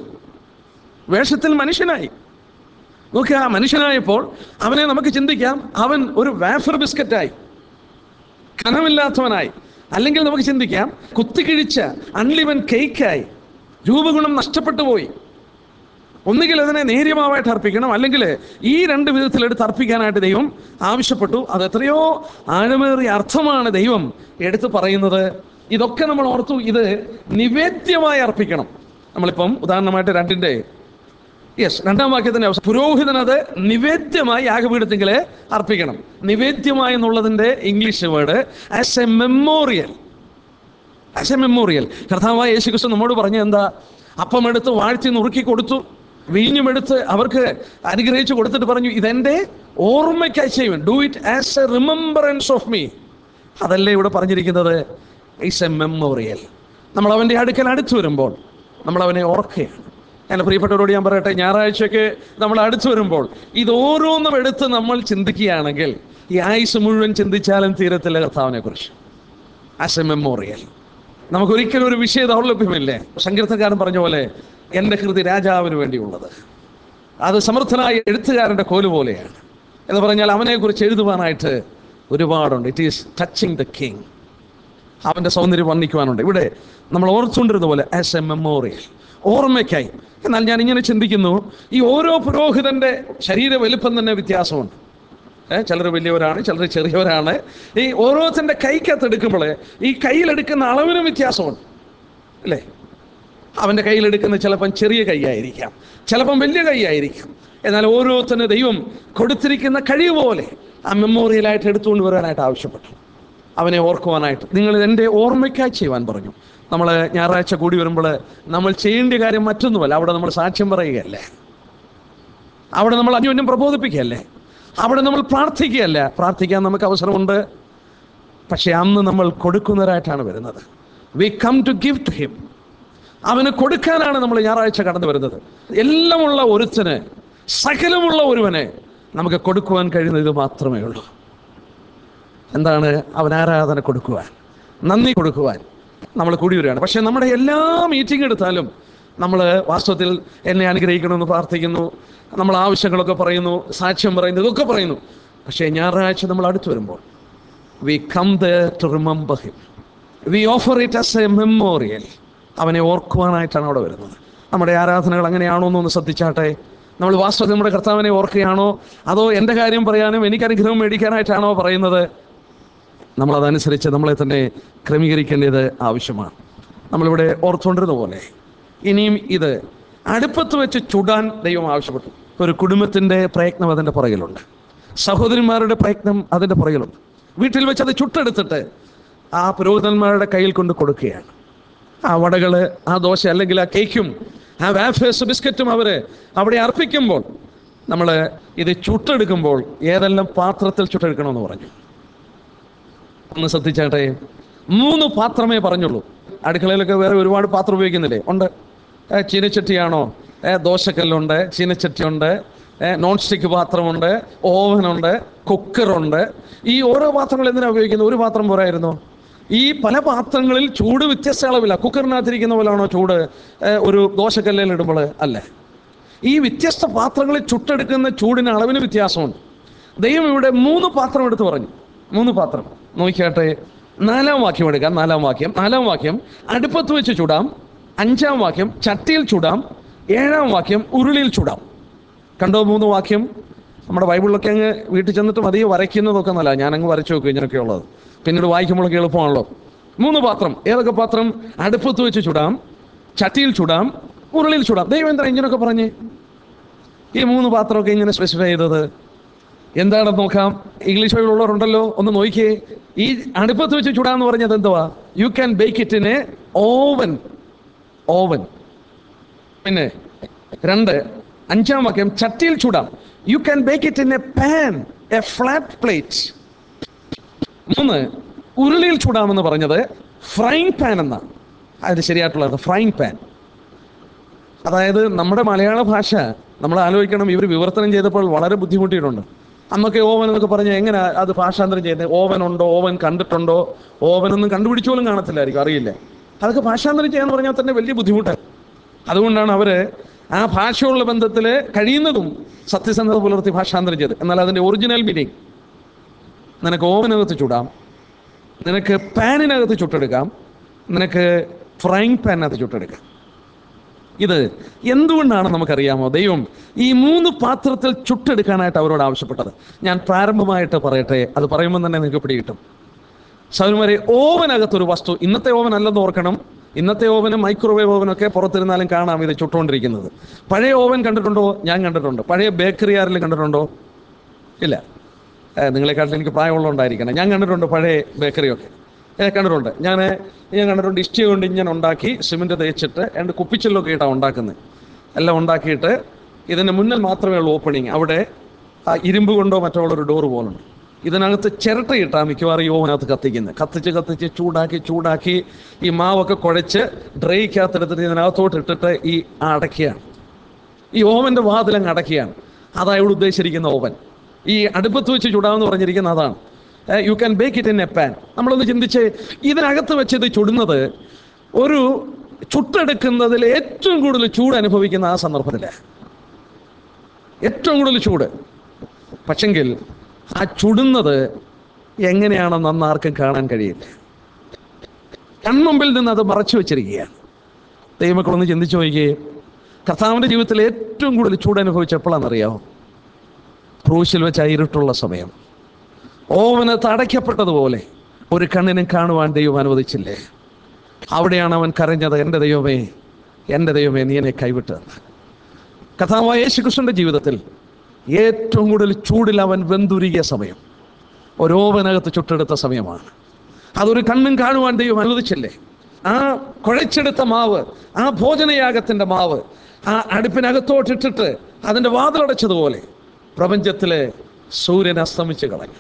വേഷത്തിൽ മനുഷ്യനായി നോക്കുക ആ മനുഷ്യനായപ്പോൾ അവനെ നമുക്ക് ചിന്തിക്കാം അവൻ ഒരു വാഫർ ബിസ്ക്കറ്റായി കനമില്ലാത്തവനായി അല്ലെങ്കിൽ നമുക്ക് ചിന്തിക്കാം കുത്തിക്കിഴിച്ച അൺലിവൻ കേക്കായി രൂപഗുണം നഷ്ടപ്പെട്ടു പോയി ഒന്നുകിൽ അതിനെ നേര്യമാവായിട്ട് അർപ്പിക്കണം അല്ലെങ്കിൽ ഈ രണ്ട് വിധത്തിൽ എടുത്ത് അർപ്പിക്കാനായിട്ട് ദൈവം ആവശ്യപ്പെട്ടു അത് എത്രയോ ആഴമേറിയ അർത്ഥമാണ് ദൈവം എടുത്തു പറയുന്നത് ഇതൊക്കെ നമ്മൾ ഓർത്തു ഇത് നിവേദ്യമായി അർപ്പിക്കണം നമ്മളിപ്പം ഉദാഹരണമായിട്ട് രണ്ടിൻ്റെ യെസ് രണ്ടാം വാക്യത്തിന്റെ അവസാനം പുരോഹിതൻ അത് നിവേദ്യമായി യാഗപീഠത്തിങ്കിൽ അർപ്പിക്കണം നിവേദ്യമായി എന്നുള്ളതിന്റെ English word as a memorial as a memorial കർത്താവായ യേശു ക്രിസ്തു നമ്മോട് പറഞ്ഞ എന്താ അപ്പം എടുത്ത് വാഴ്ത്തി നുറുക്കി കൊടുത്തു വീഞ്ഞുമെടുത്ത് അവർക്ക് അനുഗ്രഹിച്ചു കൊടുത്തിട്ട് പറഞ്ഞു ഇതെന്റെ ഓർമ്മയ്ക്കായി ചെയ്യും do it as a remembrance of me അതല്ലേ ഇവിടെ പറഞ്ഞിരിക്കുന്നത് ഇറ്റ്സ് എ മെമ്മോറിയൽ നമ്മൾ അവൻ്റെ അടുക്കൽ അടുത്ത് വരുമ്പോൾ നമ്മൾ അവനെ ഓർക്കുകയാണ് എൻ്റെ പ്രിയപ്പെട്ടവരോട് ഞാൻ പറയട്ടെ ഞായറാഴ്ചയൊക്കെ നമ്മൾ അടുത്ത് വരുമ്പോൾ ഇത് ഓരോന്നും എടുത്ത് നമ്മൾ ചിന്തിക്കുകയാണെങ്കിൽ ഈ ആയുസ് മുഴുവൻ ചിന്തിച്ചാലും തീരത്തില്ല കർത്താവിനെ കുറിച്ച് ആസ് എ മെമ്മോറിയൽ നമുക്ക് ഒരിക്കലും ഒരു വിഷയ ദൗർലഭ്യമില്ലേ സങ്കീർത്തനക്കാരൻ പറഞ്ഞ പോലെ എൻ്റെ കൃതി രാജാവിന് വേണ്ടിയുള്ളത് അത് സമർത്ഥനായ എഴുത്തുകാരൻ്റെ കോല് പോലെയാണ് എന്ന് പറഞ്ഞാൽ അവനെക്കുറിച്ച് എഴുതുവാനായിട്ട് ഒരുപാടുണ്ട് it is touching the king അവൻ്റെ സൗന്ദര്യം വർണ്ണിക്കുവാനുണ്ട് ഇവിടെ നമ്മൾ ഓർത്തുകൊണ്ടിരുന്ന പോലെ ആസ് എ മെമ്മോറിയൽ ഓർമ്മയ്ക്കായി എന്നാൽ ഞാൻ ഇങ്ങനെ ചിന്തിക്കുന്നു ഈ ഓരോ പുരോഹിതന്റെ ശരീര വലുപ്പം തന്നെ വ്യത്യാസമുണ്ട് ചിലർ വലിയവരാണ് ചിലർ ചെറിയവരാണ് ഈ ഓരോരുത്തൻ്റെ കൈക്കകത്ത് എടുക്കുമ്പോൾ ഈ കയ്യിലെടുക്കുന്ന അളവിനും വ്യത്യാസമുണ്ട് അല്ലേ അവൻ്റെ കയ്യിലെടുക്കുന്ന ചിലപ്പം ചെറിയ കൈയായിരിക്കാം ചിലപ്പം വലിയ കൈയായിരിക്കാം എന്നാൽ ഓരോരുത്തന് ദൈവം കൊടുത്തിരിക്കുന്ന കഴിവ് പോലെ ആ മെമ്മോറിയലായിട്ട് എടുത്തുകൊണ്ട് വരാനായിട്ട് ആവശ്യപ്പെട്ടു അവനെ ഓർക്കുവാനായിട്ട് നിങ്ങൾ എൻ്റെ ഓർമ്മയ്ക്കായി ചെയ്യുവാൻ പറഞ്ഞു നമ്മൾ ഞായറാഴ്ച കൂടി വരുമ്പോൾ നമ്മൾ ചെയ്യേണ്ട കാര്യം മറ്റൊന്നുമല്ല അവിടെ നമ്മൾ സാക്ഷ്യം പറയുകയല്ലേ അവിടെ നമ്മൾ അന്യോന്യം പ്രബോധിപ്പിക്കുകയല്ലേ അവിടെ നമ്മൾ പ്രാർത്ഥിക്കുകയല്ല പ്രാർത്ഥിക്കാൻ നമുക്ക് അവസരമുണ്ട് പക്ഷേ അന്ന് നമ്മൾ കൊടുക്കുന്നവരായിട്ടാണ് വരുന്നത് we come to give to him അവന് കൊടുക്കാനാണ് നമ്മൾ ഞായറാഴ്ച കടന്നു വരുന്നത് എല്ലാമുള്ള ഒരുത്തന് സകലമുള്ള ഒരുവനെ നമുക്ക് കൊടുക്കുവാൻ കഴിയുന്നത് ഇത് മാത്രമേ ഉള്ളൂ എന്താണ് അവൻ ആരാധന കൊടുക്കുവാൻ നന്ദി കൊടുക്കുവാൻ നമ്മൾ കൂടി വരികയാണ് പക്ഷേ നമ്മുടെ എല്ലാ മീറ്റിംഗ് എടുത്താലും നമ്മൾ വാസ്തവത്തിൽ എന്നെ അനുഗ്രഹിക്കണമെന്ന് പ്രാർത്ഥിക്കുന്നു നമ്മൾ ആവശ്യങ്ങളൊക്കെ പറയുന്നു സാക്ഷ്യം പറയുന്നു ഇതൊക്കെ പറയുന്നു പക്ഷേ ഞായറാഴ്ച നമ്മൾ അടുത്ത് വരുമ്പോൾ we come the to remember him we offer it as a memorial അവനെ ഓർക്കുവാനായിട്ടാണ് അവിടെ വരുന്നത് നമ്മുടെ ആരാധനകൾ അങ്ങനെയാണോ എന്നൊന്ന് ശ്രദ്ധിച്ചാട്ടെ നമ്മൾ വാസ്തവത്തിൽ നമ്മുടെ കർത്താവിനെ ഓർക്കുകയാണോ അതോ എൻ്റെ കാര്യം പറയാനും എനിക്ക് അനുഗ്രഹം മേടിക്കാനായിട്ടാണോ പറയുന്നത് നമ്മളതനുസരിച്ച് നമ്മളെ തന്നെ ക്രമീകരിക്കേണ്ടത് ആവശ്യമാണ് നമ്മളിവിടെ ഓർത്തുകൊണ്ടിരുന്ന പോലെ ഇനിയും ഇത് അടുപ്പത്ത് വെച്ച് ചുടാൻ ദൈവം ആവശ്യപ്പെട്ടു ഒരു കുടുംബത്തിൻ്റെ പ്രയത്നം അതിൻ്റെ പുറകിലുണ്ട് സഹോദരന്മാരുടെ പ്രയത്നം അതിൻ്റെ പുറകിലുണ്ട് വീട്ടിൽ വെച്ച് അത് ചുട്ടെടുത്തിട്ട് ആ പുരോഹിതന്മാരുടെ കയ്യിൽ കൊണ്ട് കൊടുക്കുകയാണ് ആ വടകൾ ആ ദോശ അല്ലെങ്കിൽ ആ കേക്കും ആ വാഫേഴ്സ് ബിസ്ക്കറ്റും അവർ അവിടെ അർപ്പിക്കുമ്പോൾ നമ്മൾ ഇത് ചുട്ടെടുക്കുമ്പോൾ ഏതെല്ലാം പാത്രത്തിൽ ചുട്ടെടുക്കണമെന്ന് പറഞ്ഞു ഒന്ന് ശ്രദ്ധിച്ചാട്ടെ മൂന്ന് പാത്രമേ പറഞ്ഞുള്ളൂ അടുക്കളയിലൊക്കെ വേറെ ഒരുപാട് പാത്രം ഉപയോഗിക്കുന്നില്ലേ ഉണ്ട് ഏ, ചീനച്ചട്ടിയാണോ ഏ, ദോശക്കല്ലുണ്ട് ചീനച്ചട്ടിയുണ്ട് ഏ, നോൺ സ്റ്റിക്ക് പാത്രമുണ്ട് ഓവനുണ്ട് കുക്കറുണ്ട് ഈ ഓരോ പാത്രങ്ങൾ എന്തിനാണ് ഉപയോഗിക്കുന്നത് ഒരു പാത്രം പോരായിരുന്നു ഈ പല പാത്രങ്ങളിൽ ചൂട് വ്യത്യസ്ത അളവില്ല കുക്കറിനകത്തിരിക്കുന്ന പോലെയാണോ ചൂട് ഏ, ഒരു ദോശക്കല്ലിൽ ഇടുമ്പോൾ അല്ലേ ഈ വ്യത്യസ്ത പാത്രങ്ങളിൽ ചുട്ടെടുക്കുന്ന ചൂടിന് അളവിന് വ്യത്യാസമുണ്ട് ദൈവം ഇവിടെ മൂന്ന് പാത്രം എടുത്ത് പറഞ്ഞു മൂന്ന് പാത്രം നോക്കിയാട്ടെ നാലാം വാക്യം എടുക്കാം നാലാം വാക്യം നാലാം വാക്യം അടുപ്പത്ത് വെച്ച് ചൂടാം അഞ്ചാം വാക്യം ചട്ടിയിൽ ചൂടാം ഏഴാം വാക്യം ഉരുളിയിൽ ചൂടാം കണ്ടോ മൂന്ന് വാക്യം നമ്മുടെ ബൈബിളിലൊക്കെ അങ്ങ് വീട്ടിൽ ചെന്നിട്ട് മതിയെ വരയ്ക്കുന്നതൊക്കെ നല്ല ഞാൻ അങ്ങ് വരച്ചു നോക്കും ഇങ്ങനെയൊക്കെ ഉള്ളത് പിന്നീട് വായിക്കുമ്പോഴൊക്കെ എളുപ്പമാണല്ലോ മൂന്ന് പാത്രം ഏതൊക്കെ പാത്രം അടുപ്പത്ത് വെച്ച് ചൂടാം ചട്ടിയിൽ ചൂടാം ഉരുളിയിൽ ചൂടാം ദൈവം എന്താ ഇങ്ങനെയൊക്കെ പറഞ്ഞേ ഈ മൂന്ന് പാത്രമൊക്കെ ഇങ്ങനെ സ്പെസിഫൈ ചെയ്തത് എന്താണെന്ന് നോക്കാം ഇംഗ്ലീഷ് ബൈബിളുള്ളവരുണ്ടല്ലോ ഒന്ന് നോക്കിയേ ഈ അടുപ്പത്ത് വെച്ച് ചൂടാന്ന് പറഞ്ഞത് എന്തുവാ you can bake it in a oven oven പിന്നെ രണ്ട് അഞ്ചാം വാക്യം ചട്ടിയിൽ ചൂടാം you can bake it in a pan a flat plate മൂന്ന് ഉരുളിയിൽ ചൂടാമെന്ന് പറഞ്ഞത് ഫ്രൈങ് പാൻ എന്നാണ് അത് ശരിയായിട്ടുള്ളത് ഫ്രൈങ് പാൻ അതായത് നമ്മുടെ മലയാള ഭാഷ നമ്മൾ ആലോചിക്കണം ഇവർ വിവർത്തനം ചെയ്തപ്പോൾ വളരെ ബുദ്ധിമുട്ടിയിട്ടുണ്ട് അന്നൊക്കെ ഓവൻ എന്നൊക്കെ പറഞ്ഞാൽ എങ്ങനെ അത് ഭാഷാന്തരം ചെയ്യുന്നത് ഓവൻ ഉണ്ടോ ഓവൻ കണ്ടിട്ടുണ്ടോ ഓവനൊന്നും കണ്ടുപിടിച്ചോലും കാണത്തില്ലായിരിക്കും അറിയില്ല അതൊക്കെ ഭാഷാന്തരം ചെയ്യാന്ന് പറഞ്ഞാൽ തന്നെ വലിയ ബുദ്ധിമുട്ടാണ് അതുകൊണ്ടാണ് അവർ ആ ഭാഷയുള്ള ബന്ധത്തിൽ കഴിയുന്നതും സത്യസന്ധത പുലർത്തി ഭാഷാന്തരം ചെയ്ത് എന്നാൽ അതിൻ്റെ ഒറിജിനൽ മീനിങ് നിനക്ക് ഓവനകത്ത് ചുടാം നിനക്ക് പാനിനകത്ത് ചുട്ടെടുക്കാം നിനക്ക് ഫ്രൈങ് പാനിനകത്ത് ചുട്ടെടുക്കാം ഇത് എന്തുകൊണ്ടാണ് നമുക്കറിയാമോ ദൈവം ഈ മൂന്ന് പാത്രത്തിൽ ചുട്ടെടുക്കാനായിട്ട് അവരോട് ആവശ്യപ്പെട്ടത് ഞാൻ പ്രാരംഭമായിട്ട് പറയട്ടെ അത് പറയുമ്പോൾ തന്നെ നിങ്ങൾക്ക് പിടികിട്ടും സൗരന്മാരെ ഓവനകത്തൊരു വസ്തു ഇന്നത്തെ ഓവൻ അല്ലെന്ന് ഓർക്കണം ഇന്നത്തെ ഓവനും മൈക്രോവേവ് ഓവനൊക്കെ പുറത്തിരുന്നാലും കാണാം ഇത് ചുട്ടുകൊണ്ടിരിക്കുന്നത് പഴയ ഓവൻ കണ്ടിട്ടുണ്ടോ ഞാൻ കണ്ടിട്ടുണ്ട് പഴയ ബേക്കറി ആരെങ്കിലും കണ്ടിട്ടുണ്ടോ ഇല്ല ഏ, നിങ്ങളെക്കാട്ടിൽ എനിക്ക് പ്രായമുള്ളതുകൊണ്ടായിരിക്കണം ഞാൻ കണ്ടിട്ടുണ്ട് പഴയ ബേക്കറിയൊക്കെ ഏ, കണ്ടിട്ടുണ്ട് ഞാൻ ഞാൻ കണ്ടിട്ടുണ്ട് ഇഷ്ടിക കൊണ്ട് ഇങ്ങനെ ഉണ്ടാക്കി സിമെൻറ്റ് തേച്ചിട്ട് രണ്ട് കുപ്പിച്ചിലൊക്കെ ഇട്ടാണ് ഉണ്ടാക്കുന്നത് എല്ലാം ഉണ്ടാക്കിയിട്ട് ഇതിന് മുന്നിൽ മാത്രമേ ഉള്ളൂ ഓപ്പണിങ് അവിടെ ആ ഇരുമ്പ് കൊണ്ടോ മറ്റോ ഉള്ള ഒരു ഡോറ് പോലുണ്ട് ഇതിനകത്ത് ചിരട്ടയിട്ടാണ് മിക്കവാറും ഈ ഓവനകത്ത് കത്തിക്കുന്നത് കത്തിച്ച് കത്തിച്ച് ചൂടാക്കി ചൂടാക്കി ഈ മാവൊക്കെ കുഴച്ച് ഡ്രൈക്കകത്തെടുത്തിട്ട് ഇതിനകത്തോട്ട് ഇട്ടിട്ട് ഈ അടയ്ക്കുകയാണ് ഈ ഓവന്റെ വാതിലങ്ങ് അടയ്ക്കുകയാണ് അതാ ഇവിടെ ഉദ്ദേശിച്ചിരിക്കുന്ന ഓവൻ ഈ അടുപ്പത്ത് വെച്ച് ചുടാമെന്ന് പറഞ്ഞിരിക്കുന്ന അതാണ് you can bake it in a pan നമ്മളൊന്ന് ചിന്തിച്ച് ഇതിനകത്ത് വെച്ച് ഇത് ചുടുന്നത് ഒരു ചുട്ടെടുക്കുന്നതിൽ ഏറ്റവും കൂടുതൽ ചൂട് അനുഭവിക്കുന്ന ആ സന്ദർഭത്തില് ഏറ്റവും കൂടുതൽ ചൂട് പക്ഷെങ്കിൽ ആ ചുടുന്നത് എങ്ങനെയാണെന്ന് അന്ന് ആർക്കും കാണാൻ കഴിയില്ല കൺമുമ്പിൽ നിന്ന് അത് മറച്ചു വെച്ചിരിക്കുകയാണ് ദൈവമക്കളൊന്ന് ചിന്തിച്ചു നോക്കിയേ കർത്താവിൻ്റെ ജീവിതത്തിൽ ഏറ്റവും കൂടുതൽ ചൂട് അനുഭവിച്ച എപ്പോഴാണെന്നറിയാമോ ക്രൂശിൽ വെച്ച് ആ ഇരുട്ടുള്ള സമയം ഓവന് തടയ്ക്കപ്പെട്ടതുപോലെ ഒരു കണ്ണിനും കാണുവാൻ ദൈവം അനുവദിച്ചില്ലേ അവിടെയാണ് അവൻ കരഞ്ഞത് എൻ്റെ ദൈവമേ എൻ്റെ ദൈവമേ നീ എന്നെ കൈവിട്ടത് കഥാവായ യേശുകൃഷ്ണന്റെ ജീവിതത്തിൽ ഏറ്റവും കൂടുതൽ ചൂടിൽ അവൻ വെന്തുരുകിയ സമയം ഒരു ഓവനകത്ത് ചുട്ടെടുത്ത സമയമാണ് അതൊരു കണ്ണും കാണുവാൻ ദൈവം അനുവദിച്ചില്ലേ ആ കുഴച്ചെടുത്ത മാവ് ആ ഭോജനയാഗത്തിന്റെ മാവ് ആ അടുപ്പിനകത്തോട്ടിട്ടിട്ട് അതിൻ്റെ വാതിലടച്ചതുപോലെ പ്രപഞ്ചത്തിലെ സൂര്യൻ അസ്തമിച്ച് കളഞ്ഞു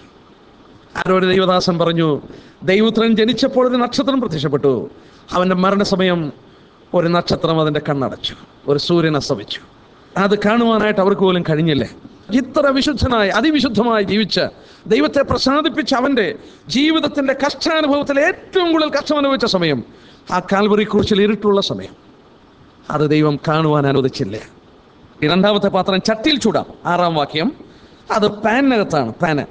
ആരോ ഒരു ദൈവദാസൻ പറഞ്ഞു ദൈവപുത്രൻ ജനിച്ചപ്പോൾ ഒരു നക്ഷത്രം പ്രത്യക്ഷപ്പെട്ടു അവൻ്റെ മരണസമയം ഒരു നക്ഷത്രം അതിൻ്റെ കണ്ണടച്ചു ഒരു സൂര്യൻ അസ്തമിച്ചു അത് കാണുവാനായിട്ട് അവർക്ക് പോലും കഴിഞ്ഞില്ലേ ഇത്ര വിശുദ്ധനായി അതിവിശുദ്ധമായി ജീവിച്ച ദൈവത്തെ പ്രസാദിപ്പിച്ച അവൻ്റെ ജീവിതത്തിൻ്റെ കഷ്ടാനുഭവത്തിൽ ഏറ്റവും കൂടുതൽ കഷ്ടം അനുഭവിച്ച സമയം ആ കാൽവറി കുറിച്ചിൽ ഇരുട്ടുള്ള സമയം അത് ദൈവം കാണുവാൻ അനുവദിച്ചില്ലേ ഈ രണ്ടാമത്തെ പാത്രം ചട്ടിയിൽ ചൂടാം ആറാം വാക്യം അത് പാനിനകത്താണ് പാന്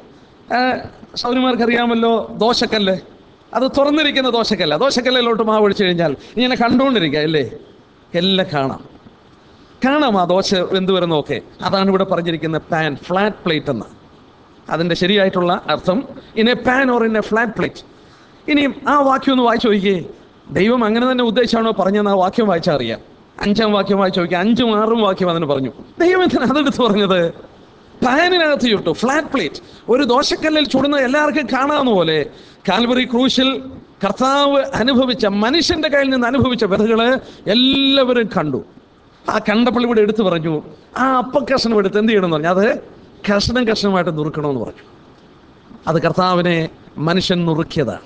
സൗരിമാർക്ക് അറിയാമല്ലോ ദോശക്കല്ല് അത് തുറന്നിരിക്കുന്ന ദോശക്കല്ല ദോശക്കല്ലിലോട്ട് മാവ് ഒഴിച്ചു കഴിഞ്ഞാൽ ഇങ്ങനെ കണ്ടുകൊണ്ടിരിക്കുക അല്ലേ എല്ലാം കാണാം കാണാം ആ ദോശ വെന്ത് വരുന്നതൊക്കെ അതാണ് ഇവിടെ പറഞ്ഞിരിക്കുന്ന പാൻ ഫ്ലാറ്റ് പ്ലേറ്റ് എന്ന് അതിൻ്റെ ശരിയായിട്ടുള്ള അർത്ഥം in a pan or in a flat plate ഇനിയും ആ വാക്യം ഒന്ന് വായിച്ചു നോക്കിയേ ദൈവം അങ്ങനെ തന്നെ ഉദ്ദേശമാണോ പറഞ്ഞെന്ന് ആ വാക്യം വായിച്ചാൽ അറിയാം അഞ്ചാം വാക്യം വായിച്ചു നോക്കിയാൽ അഞ്ചും ആറും വാക്യം അതിന് പറഞ്ഞു ദൈവം എന്തിനാ അതെടുത്ത് പറഞ്ഞത് പാനിനകത്ത് ചുട്ടു ഫ്ലാറ്റ് പ്ലേറ്റ് ഒരു ദോശക്കല്ലിൽ ചുടുന്ന എല്ലാവർക്കും കാണാവുന്ന പോലെ കാൽവറി ക്രൂശിൽ കർത്താവ് അനുഭവിച്ച മനുഷ്യന്റെ കയ്യിൽ നിന്ന് അനുഭവിച്ച വ്യഥകള് എല്ലാവരും കണ്ടു ആ കണ്ടപ്പോൾ ഇവിടെ എടുത്തു പറഞ്ഞു ആ അപ്പക്കഷ്ണം എടുത്ത് എന്ത് ചെയ്യണമെന്ന് പറഞ്ഞു അത് കഷ്ണം കഷ്ണമായിട്ട് നുറുക്കണമെന്ന് പറഞ്ഞു അത് കർത്താവിനെ മനുഷ്യൻ നുറുക്കിയതാണ്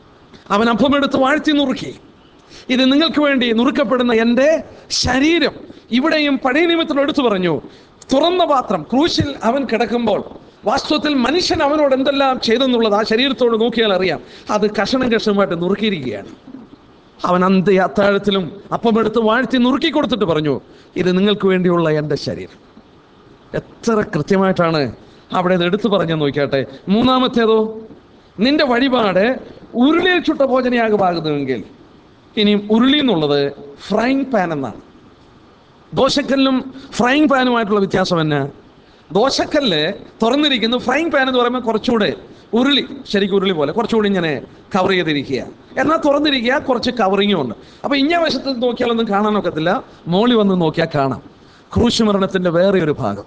അവൻ അപ്പമെടുത്ത് വാഴ്ത്തി നുറുക്കി ഇത് നിങ്ങൾക്ക് വേണ്ടി നുറുക്കപ്പെടുന്ന എൻ്റെ ശരീരം ഇവിടെയും പഴയ നിമിത്തം എടുത്തു പറഞ്ഞു തുറന്ന പാത്രം ക്രൂശിൽ അവൻ കിടക്കുമ്പോൾ വാസ്തവത്തിൽ മനുഷ്യൻ അവനോട് എന്തെല്ലാം ചെയ്തെന്നുള്ളത് ആ ശരീരത്തോട് നോക്കിയാൽ അറിയാം അത് കഷണം കഷണമായിട്ട് നുറുക്കിയിരിക്കുകയാണ് അവൻ അന്ത്യ അത്താഴത്തിലും അപ്പമെടുത്ത് വാഴ്ത്തി നുറുക്കി കൊടുത്തിട്ട് പറഞ്ഞു ഇത് നിങ്ങൾക്ക് വേണ്ടിയുള്ള എൻ്റെ ശരീരം എത്ര കൃത്യമായിട്ടാണ് അവിടെ ഇത് എടുത്തു പറഞ്ഞെന്ന് നോക്കിയാട്ടെ മൂന്നാമത്തേതോ നിന്റെ വഴിപാട് ഉരുളിയിൽ ചുട്ട ഭോജനയാകമാകുന്നുവെങ്കിൽ ഇനിയും ഉരുളി എന്നുള്ളത് ഫ്രൈങ് പാൻ എന്നാണ് ദോശക്കല്ലും ഫ്രൈങ് പാനുമായിട്ടുള്ള വ്യത്യാസം എന്നാ ദോശക്കല്ല് തുറന്നിരിക്കുന്നു ഫ്രൈങ് പാൻ എന്ന് പറയുമ്പോൾ കുറച്ചുകൂടെ ഉരുളി ശരിക്കും ഉരുളി പോലെ കുറച്ചുകൂടി ഇങ്ങനെ കവർ ചെയ്തിരിക്കുക എന്നാൽ തുറന്നിരിക്കുക കുറച്ച് കവറിങ്ങും ഉണ്ട് അപ്പോൾ ഇഞ്ഞ വശത്ത് നോക്കിയാലൊന്നും കാണാൻ ഒക്കത്തില്ല മോളി വന്ന് നോക്കിയാൽ കാണാം ക്രൂശ് മരണത്തിൻ്റെ വേറെ ഒരു ഭാഗം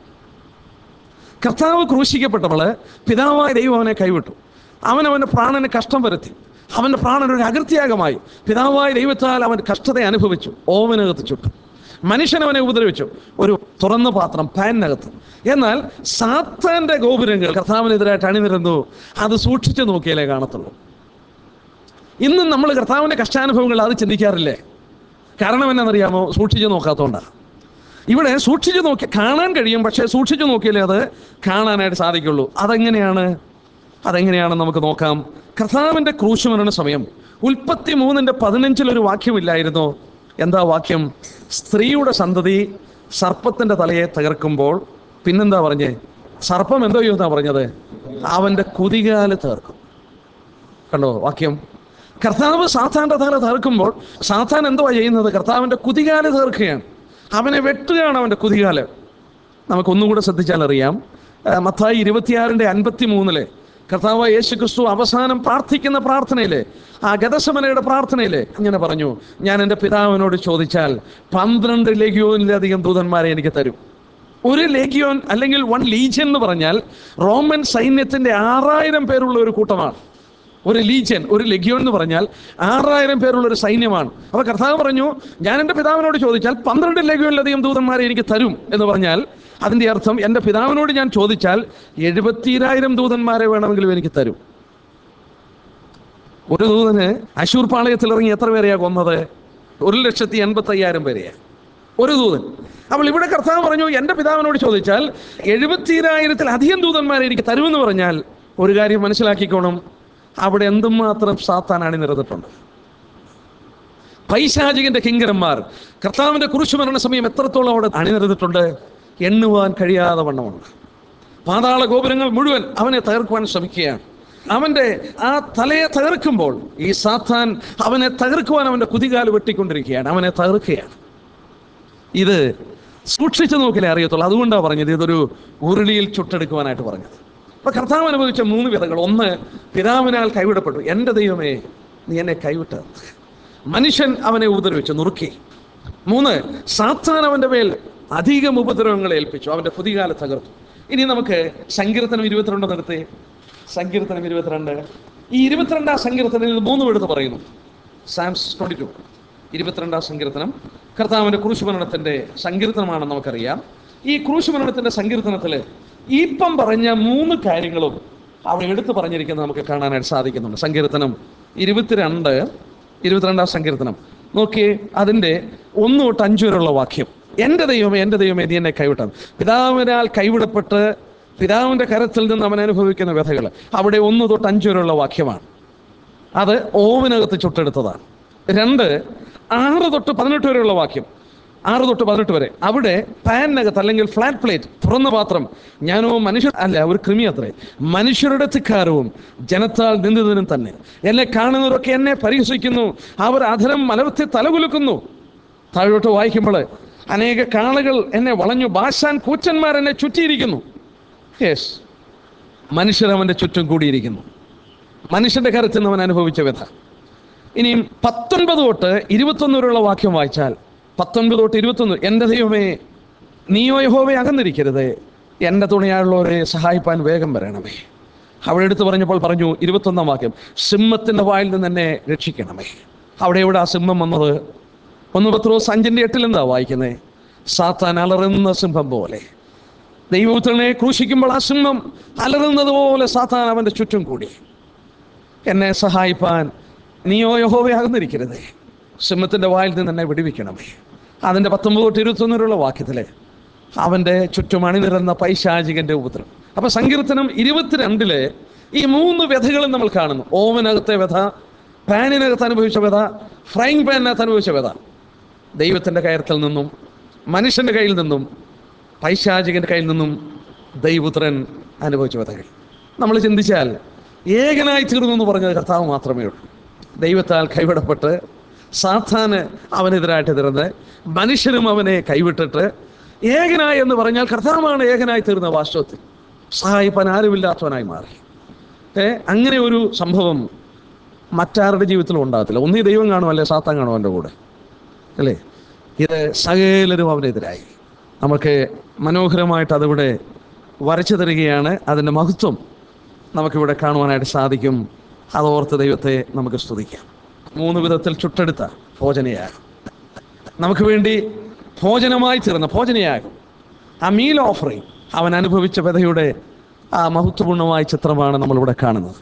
കർത്താവ് ക്രൂശിക്കപ്പെട്ടവൾ പിതാവായ ദൈവം അവനെ കൈവിട്ടു അവൻ അവൻ്റെ പ്രാണന് കഷ്ടം വരുത്തി അവൻ്റെ പ്രാണൻ ഒരു അകൃത്യാഗമായി പിതാവായ ദൈവത്താൽ അവൻ കഷ്ടത അനുഭവിച്ചു ഓവനകത്ത് ചുട്ടു മനുഷ്യൻ അവനെ ഉപദ്രവിച്ചു ഒരു തുറന്ന പാത്രം പാനിനകത്ത് എന്നാൽ സാത്താന്റെ ഗോപുരങ്ങൾ കർത്താവിനെതിരായിട്ട് അണിനിരുന്നു അത് സൂക്ഷിച്ചു നോക്കിയാലേ കാണത്തുള്ളൂ ഇന്നും നമ്മൾ കർത്താവിൻ്റെ കഷ്ടാനുഭവങ്ങൾ അത് ചിന്തിക്കാറില്ലേ കാരണം എന്നാണെന്നറിയാമോ സൂക്ഷിച്ചു നോക്കാത്തതുകൊണ്ടാണ് ഇവിടെ സൂക്ഷിച്ചു നോക്കി കാണാൻ കഴിയും പക്ഷേ സൂക്ഷിച്ചു നോക്കിയാലേ അത് കാണാനായിട്ട് സാധിക്കുള്ളൂ അതെങ്ങനെയാണ് അതെങ്ങനെയാണെന്ന് നമുക്ക് നോക്കാം കർത്താവിൻ്റെ ക്രൂശുമരണ സമയം ഉൽപ്പത്തി മൂന്നിൻ്റെ പതിനഞ്ചിലൊരു വാക്യമില്ലായിരുന്നോ എന്താ വാക്യം സ്ത്രീയുടെ സന്തതി സർപ്പത്തിൻ്റെ തലയെ തകർക്കുമ്പോൾ പിന്നെന്താ പറഞ്ഞേ സർപ്പം എന്തോ ചെയ്യുമെന്നാ പറഞ്ഞത് അവൻ്റെ കുതികാല് തകർക്കും കണ്ടോ വാക്യം കർത്താവ് സാത്താൻ്റെ തല തകർക്കുമ്പോൾ സാത്താൻ എന്തുവാ ചെയ്യുന്നത് കർത്താവിൻ്റെ കുതികാല് തകർക്കുകയാണ് അവനെ വെട്ടുകയാണ് അവൻ്റെ കുതികാല് നമുക്കൊന്നുകൂടെ ശ്രദ്ധിച്ചാൽ അറിയാം ആ, മത്തായി ഇരുപത്തിയാറിൻ്റെ അൻപത്തി മൂന്നില് കർത്താവ് യേശു ക്രിസ്തു അവസാനം പ്രാർത്ഥിക്കുന്ന പ്രാർത്ഥനയില് ആ ഗതശമനയുടെ പ്രാർത്ഥനയില് ഇങ്ങനെ പറഞ്ഞു ഞാൻ എൻ്റെ പിതാവിനോട് ചോദിച്ചാൽ പന്ത്രണ്ട് ലഘ്യോനിലധികം ദൂതന്മാരെ എനിക്ക് തരും ഒരു ലേഖിയോൻ അല്ലെങ്കിൽ വൺ ലീജിയൻ എന്ന് പറഞ്ഞാൽ റോമൻ സൈന്യത്തിന്റെ ആറായിരം പേരുള്ള ഒരു കൂട്ടമാണ് ഒരു ലീജിയൻ ഒരു ലഗിയോൻ എന്ന് പറഞ്ഞാൽ ആറായിരം പേരുള്ള ഒരു സൈന്യമാണ് അപ്പൊ കർത്താവ് പറഞ്ഞു ഞാൻ എൻ്റെ പിതാവിനോട് ചോദിച്ചാൽ പന്ത്രണ്ട് ലഗിയോനിലധികം ദൂതന്മാരെ എനിക്ക് തരും എന്ന് പറഞ്ഞാൽ അതിന്റെ അർത്ഥം എൻ്റെ പിതാവിനോട് ഞാൻ ചോദിച്ചാൽ എഴുപത്തിരായിരം ദൂതന്മാരെ വേണമെങ്കിലും എനിക്ക് തരും ഒരു ദൂതന് അശൂർ പാളയത്തിൽ ഇറങ്ങി എത്ര പേരെയാ കൊന്നത് ഒരു ലക്ഷത്തി എൺപത്തി അയ്യായിരം പേരെയാ ഒരു ദൂതൻ അപ്പോൾ ഇവിടെ കർത്താവ് പറഞ്ഞു എൻ്റെ പിതാവിനോട് ചോദിച്ചാൽ എഴുപത്തിരായിരത്തിൽ അധികം ദൂതന്മാരെ എനിക്ക് തരുമെന്ന് പറഞ്ഞാൽ ഒരു കാര്യം മനസ്സിലാക്കിക്കോണം അവിടെ എന്തുമാത്രം സാത്താൻ അണിനിരന്നിട്ടുണ്ട് പൈശാചികന്റെ കിങ്കരന്മാർ കർത്താവിന്റെ കുരിശുമരണ സമയം എത്രത്തോളം അവിടെ അണിനിരന്നിട്ടുണ്ട് എണ്ണുവാൻ കഴിയാതെ വണ്ണമുണ്ട് പാതാള ഗോപുരങ്ങൾ മുഴുവൻ അവനെ തകർക്കുവാൻ ശ്രമിക്കുകയാണ് അവന്റെ ആ തലയെ തകർക്കുമ്പോൾ ഈ സാത്താൻ അവനെ തകർക്കുവാൻ അവന്റെ കുതികാല് വെട്ടിക്കൊണ്ടിരിക്കുകയാണ് അവനെ തകർക്കുകയാണ് ഇത് സൂക്ഷിച്ചു നോക്കിലേ അറിയത്തുള്ളൂ അതുകൊണ്ടാണ് പറഞ്ഞത് ഇതൊരു ഉരുളിയിൽ ചുട്ടെടുക്കുവാനായിട്ട് പറഞ്ഞത് അപ്പൊ കർത്താവ് അനുഭവിച്ച മൂന്ന് വിധങ്ങൾ ഒന്ന് പിതാവിനാൽ കൈവിടപ്പെട്ടു എൻ്റെ ദൈവമേ നീ എന്നെ കൈവിട്ട മനുഷ്യൻ അവനെ ഉപദ്രവിച്ചു നുറുക്കി മൂന്ന് സാത്താൻ അവന്റെ മേൽ അധികം ഉപദ്രവങ്ങളെ ഏൽപ്പിച്ചു അവന്റെ പുതികാല തകർത്തു ഇനി നമുക്ക് സങ്കീർത്തനം ഇരുപത്തിരണ്ട് നിർത്തി സങ്കീർത്തനം ഇരുപത്തിരണ്ട് ഈ ഇരുപത്തിരണ്ടാം സങ്കീർത്തനത്തിൽ മൂന്ന് എടുത്ത് പറയുന്നു സാംസ് ട്വന്റി ടു ഇരുപത്തിരണ്ടാം സങ്കീർത്തനം കർത്താവിന്റെ ക്രൂശുമരണത്തിന്റെ സങ്കീർത്തനമാണെന്ന് നമുക്കറിയാം ഈ ക്രൂശുമരണത്തിന്റെ സങ്കീർത്തനത്തിൽ ഇപ്പം പറഞ്ഞ മൂന്ന് കാര്യങ്ങളും അവിടെ എടുത്തു പറഞ്ഞിരിക്കുന്നത് നമുക്ക് കാണാനായിട്ട് സാധിക്കുന്നുണ്ട് സങ്കീർത്തനം ഇരുപത്തിരണ്ട് ഇരുപത്തിരണ്ടാം സങ്കീർത്തനം നോക്കിയേ അതിൻ്റെ ഒന്ന് തൊട്ട് അഞ്ച് വരെയുള്ള വാക്യം എൻ്റെ ദൈവമേ എൻ്റെ ദൈവമേ നീ എന്നെ കൈവിട്ടത് പിതാവിനാൽ കൈവിടപ്പെട്ട് പിതാവിൻ്റെ കരത്തിൽ നിന്ന് അവൻ അനുഭവിക്കുന്ന വ്യഥകൾ അവിടെ ഒന്ന് തൊട്ട് അഞ്ച് വരെയുള്ള വാക്യമാണ് അത് ഓവിനകത്ത് ചുട്ടെടുത്തതാണ് രണ്ട് ആറ് തൊട്ട് പതിനെട്ട് വരെയുള്ള വാക്യം ആറ് തൊട്ട് പതിനെട്ട് വരെ അവിടെ പാനിനകത്ത് അല്ലെങ്കിൽ ഫ്ലാറ്റ് പ്ലേറ്റ് തുറന്ന പാത്രം ഞാനോ മനുഷ്യർ അല്ല ഒരു കൃമി അത്രേ മനുഷ്യരുടെ ധിക്കാരവും ജനത്താൽ നിന്ദിതനും തന്നെ എന്നെ കാണുന്നവരൊക്കെ എന്നെ പരിഹസിക്കുന്നു അവർ അധരം മലവത്തി തലകുലുക്കുന്നു താഴോട്ട് വായിക്കുമ്പോൾ അനേക കാളകൾ എന്നെ വളഞ്ഞു ബാഷാൻ കൂച്ചന്മാർ എന്നെ ചുറ്റിയിരിക്കുന്നു യെസ് മനുഷ്യർ അവൻ്റെ ചുറ്റും കൂടിയിരിക്കുന്നു മനുഷ്യന്റെ കരത്തിൽ നിന്ന് അവൻ അനുഭവിച്ച വ്യഥ ഇനിയും പത്തൊൻപത് തൊട്ട് ഇരുപത്തൊന്ന് വരെയുള്ള വാക്യം വായിച്ചാൽ പത്തൊൻപത് തൊട്ട് ഇരുപത്തൊന്ന് എൻ്റെ ദൈവമേ നീയോ യഹോവേ അകന്നിരിക്കരുത് എൻ്റെ തുണിയായുള്ളവരെ സഹായിപ്പാൻ വേഗം വരണമേ അവിടെ എടുത്തു പറഞ്ഞപ്പോൾ പറഞ്ഞു ഇരുപത്തൊന്നാം വാക്യം സിംഹത്തിൻ്റെ വായിൽ നിന്ന് എന്നെ രക്ഷിക്കണമേ അവിടെ എവിടെ ആ സിംഹം വന്നത് ഒന്ന് പത്രോസ് അഞ്ചിൻ്റെ എട്ടിൽ എന്താ വായിക്കുന്നത് സാത്താൻ അലറുന്ന സിംഹം പോലെ ദൈവപുത്രനെ ക്രൂശിക്കുമ്പോൾ ആ സിംഹം അലറുന്നത് പോലെ സാത്താൻ അവൻ്റെ ചുറ്റും കൂടി എന്നെ സഹായിപ്പാൻ നീയോ യഹോവയാകുന്നിരിക്കരുതേ സിംഹത്തിൻ്റെ വായിൽ നിന്ന് എന്നെ വിടുവിക്കണമേ അതിൻ്റെ പത്തൊമ്പത് തൊട്ട് ഇരുപത്തൊന്നിലുള്ള വാക്യത്തിലെ അവൻ്റെ ചുറ്റും അണിനിരന്ന പൈശാചികന്റെ ഉപദ്രവം അപ്പൊ സങ്കീർത്തനം ഇരുപത്തിരണ്ടിലെ ഈ മൂന്ന് വ്യഥകളും നമ്മൾ കാണുന്നു ഓവനകത്തെ വ്യഥ പാനിനകത്ത് അനുഭവിച്ച വ്യഥ ഫ്രൈങ് പാനിനകത്ത് അനുഭവിച്ച വ്യഥ ദൈവത്തിൻ്റെ കയറത്തിൽ നിന്നും മനുഷ്യൻ്റെ കയ്യിൽ നിന്നും പൈശാചികന്റെ കയ്യിൽ നിന്നും ദൈവപുത്രൻ അനുഭവിച്ച വ്യഥകൾ നമ്മൾ ചിന്തിച്ചാൽ ഏകനായി തീർന്നു എന്ന് പറഞ്ഞത് കർത്താവ് മാത്രമേ ഉള്ളൂ ദൈവത്താൽ കൈവിടപ്പെട്ട് സാത്താന് അവനെതിരായിട്ട് തീർന്ന് മനുഷ്യരും അവനെ കൈവിട്ടിട്ട് ഏകനായി എന്ന് പറഞ്ഞാൽ കർത്താവാണ് ഏകനായി തീർന്ന വാസ്തവത്തിൽ സഹായിപ്പാൻ ആരുമില്ലാത്തവനായി മാറി ഏ അങ്ങനെ ഒരു സംഭവം മറ്റാരുടെ ജീവിതത്തിലും ഉണ്ടാകത്തില്ല ഒന്നീ ദൈവം കാണും അല്ലെ സാത്താൻ കാണും അവൻ്റെ കൂടെ അല്ലേ ഇത് സകലരും അവനെതിരായി നമുക്ക് മനോഹരമായിട്ട് അതിവിടെ വരച്ചു തരികയാണ് അതിൻ്റെ മഹത്വം നമുക്കിവിടെ കാണുവാനായിട്ട് സാധിക്കും അതോർത്ത് ദൈവത്തെ നമുക്ക് സ്തുതിക്കാം മൂന്ന് വിധത്തിൽ ചുട്ടെടുത്ത ഭോജനയാകും നമുക്ക് വേണ്ടി ഭോജനമായി തീർന്ന ഭോജനയാകും ആ മീൽ ഓഫറിങ് അവൻ അനുഭവിച്ച വ്യതയുടെ ആ മഹത്വപൂർണ്ണമായ ചിത്രമാണ് നമ്മളിവിടെ കാണുന്നത്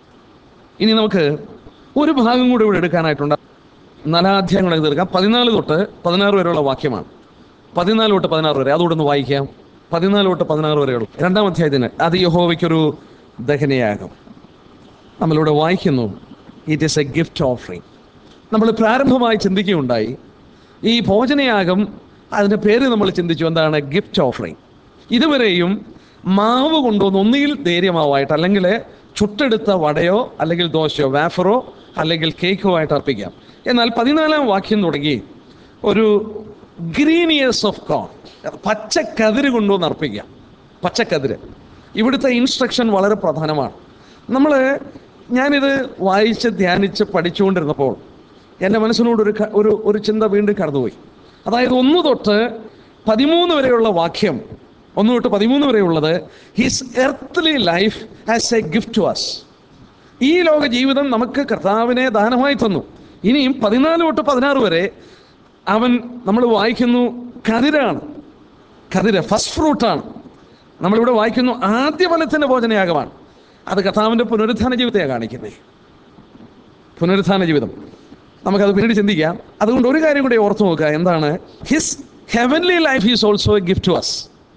ഇനി നമുക്ക് ഒരു ഭാഗം കൂടി ഇവിടെ എടുക്കാനായിട്ടുണ്ട് നാലാധ്യായങ്ങളെ തീർക്കാം പതിനാല് തൊട്ട് പതിനാറ് വരെയുള്ള വാക്യമാണ് പതിനാല് തൊട്ട് പതിനാറ് വരെ അതുകൂടെ ഒന്ന് വായിക്കാം പതിനാല് തൊട്ട് പതിനാറ് വരെയുള്ളൂ രണ്ടാം അധ്യായത്തിന് അത് യഹോവയ്ക്കൊരു ദഹനയാകും നമ്മളിവിടെ വായിക്കുന്നു it is a gift offering നമ്മൾ പ്രാരംഭമായി ചിന്തിക്കുകയുണ്ടായി ഈ ഭോജനയാഗം അതിൻ്റെ പേര് നമ്മൾ ചിന്തിച്ചു എന്താണ് ഗിഫ്റ്റ് ഓഫറിങ് ഇതുവരെയും മാവ് കൊണ്ടുവന്ന് ഒന്നുകിൽ ധൈര്യമാവായിട്ട് അല്ലെങ്കിൽ ചുട്ടെടുത്ത വടയോ അല്ലെങ്കിൽ ദോശയോ വാഫറോ അല്ലെങ്കിൽ കേക്കോ ആയിട്ട് അർപ്പിക്കാം എന്നാൽ പതിനാലാം വാക്യം തുടങ്ങി ഒരു ഗ്രീൻ ഇയേഴ്സ് ഓഫ് കോൺ പച്ചക്കതിര് കൊണ്ടുവന്ന് അർപ്പിക്കാം പച്ചക്കതിര് ഇവിടുത്തെ ഇൻസ്ട്രക്ഷൻ വളരെ പ്രധാനമാണ് നമ്മൾ ഞാനിത് വായിച്ച് ധ്യാനിച്ച് പഠിച്ചുകൊണ്ടിരുന്നപ്പോൾ എൻ്റെ മനസ്സിനോട് ഒരു ക- ഒരു ഒരു ചിന്ത വീണ്ടും കടന്നുപോയി അതായത് ഒന്ന് തൊട്ട് പതിമൂന്ന് വരെയുള്ള വാക്യം ഒന്ന് തൊട്ട് പതിമൂന്ന് വരെയുള്ളത് his earthly life as a gift to us ഈ ലോക ജീവിതം നമുക്ക് കർത്താവിനെ ദാനമായി തന്നു ഇനിയും പതിനാല് തൊട്ട് പതിനാറ് വരെ അവൻ നമ്മൾ വായിക്കുന്നു കതിരാണ് കതിര് ഫസ്റ്റ് ഫ്രൂട്ടാണ് നമ്മളിവിടെ വായിക്കുന്നു ആദ്യ ഫലത്തിൻ്റെ ഭോജനയാഗമാണ് അത് കർത്താവിൻ്റെ പുനരുത്ഥാന ജീവിതത്തെയാണ് കാണിക്കുന്നത് പുനരുത്ഥാന ജീവിതം നമുക്കത് പിന്നീട് ചിന്തിക്കാം അതുകൊണ്ട് ഒരു കാര്യം കൂടി ഓർത്ത് നോക്കുക എന്താണ് his heavenly life is also a gift to us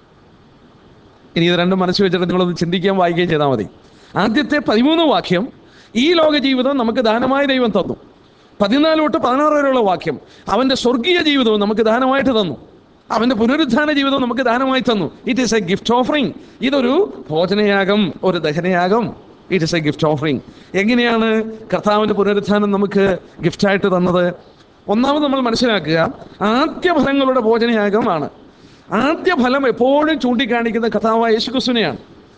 ഇനി ഇത് രണ്ടും മനസ്സിൽ വെച്ചിട്ട് നിങ്ങളൊന്ന് ചിന്തിക്കാൻ വായിക്കുകയും ചെയ്താൽ മതി ആദ്യത്തെ പതിമൂന്ന് വാക്യം ഈ ലോക ജീവിതം നമുക്ക് ദാനമായ ദൈവം തന്നു പതിനാല് തൊട്ട് പതിനാറ് വരെയുള്ള വാക്യം അവൻ്റെ സ്വർഗീയ ജീവിതവും നമുക്ക് ദാനമായിട്ട് തന്നു അവൻ്റെ പുനരുത്ഥാന ജീവിതം നമുക്ക് ദാനമായി തന്നു it is a gift offering ഇതൊരു ഭോജനയാഗം ഒരു ദഹനയാഗം it is a gift offering എങ്ങനെയാണ് കർത്താവിൻ്റെ പുനരുത്ഥാനം നമുക്ക് ഗിഫ്റ്റായിട്ട് തന്നത് ഒന്നാമത് നമ്മൾ മനസ്സിലാക്കുക ആദ്യ ഫലങ്ങളുടെ ഭോജനയാഗമാണ് ആദ്യ ഫലം എപ്പോഴും ചൂണ്ടിക്കാണിക്കുന്ന കഥാവായ യേശുക്രിസ്തുവിനെയാണ്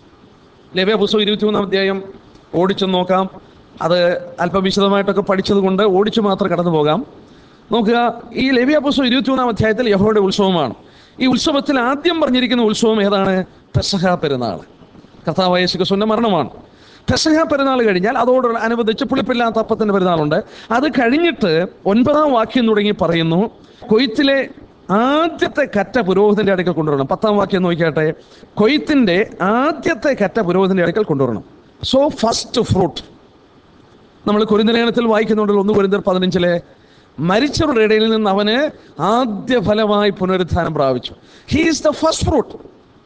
ലേവ്യ പുസ്തകം ഇരുപത്തിമൂന്നാം അധ്യായം ഓടിച്ചു നോക്കാം അത് അല്പം വിശദമായിട്ടൊക്കെ പഠിച്ചത് കൊണ്ട് ഓടിച്ചു മാത്രം കടന്നു പോകാം നോക്കുക ഈ ലേവ്യ പുസ്തകം ഇരുപത്തിമൂന്നാം അധ്യായത്തിൽ യഹോയുടെ ഉത്സവമാണ് ഈ ഉത്സവത്തിൽ ആദ്യം പറഞ്ഞിരിക്കുന്ന ഉത്സവം ഏതാണ് പെസഹ പെരുന്നാൾ കർത്താവായ യേശുക്രിസ്തുവിൻ്റെ മരണമാണ് പെസഹ പെരുന്നാൾ കഴിഞ്ഞാൽ അതോട് അനുബന്ധിച്ച് പുളിപ്പില്ലാത്ത അപ്പത്തിൻ്റെ പെരുന്നാളുണ്ട് അത് കഴിഞ്ഞിട്ട് ഒൻപതാം വാക്യം തുടങ്ങി പറയുന്നു കൊയ്ത്തിലെ ആദ്യത്തെ കറ്റ പുരോഹിതന്റെ അടുക്കൽ കൊണ്ടുവരണം പത്താം വാക്യം നോക്കിയാട്ടെ കൊയ്ത്തിന്റെ ആദ്യത്തെ കറ്റ പുരോഹിതന്റെ അടുക്കൽ കൊണ്ടുവരണം സോ ഫസ്റ്റ് ഫ്രൂട്ട് നമ്മൾ കുരിന്തലേഖനത്തിൽ വായിക്കുന്നുണ്ടല്ലോ ഒന്ന് കുരിന്തർ പതിനഞ്ചിലെ മരിച്ചവരുടെ ഇടയിൽ നിന്ന് അവന് ആദ്യ ഫലമായി പുനരുത്ഥാനം പ്രാപിച്ചു ഹീസ് ദ ഫസ്റ്റ് ഫ്രൂട്ട്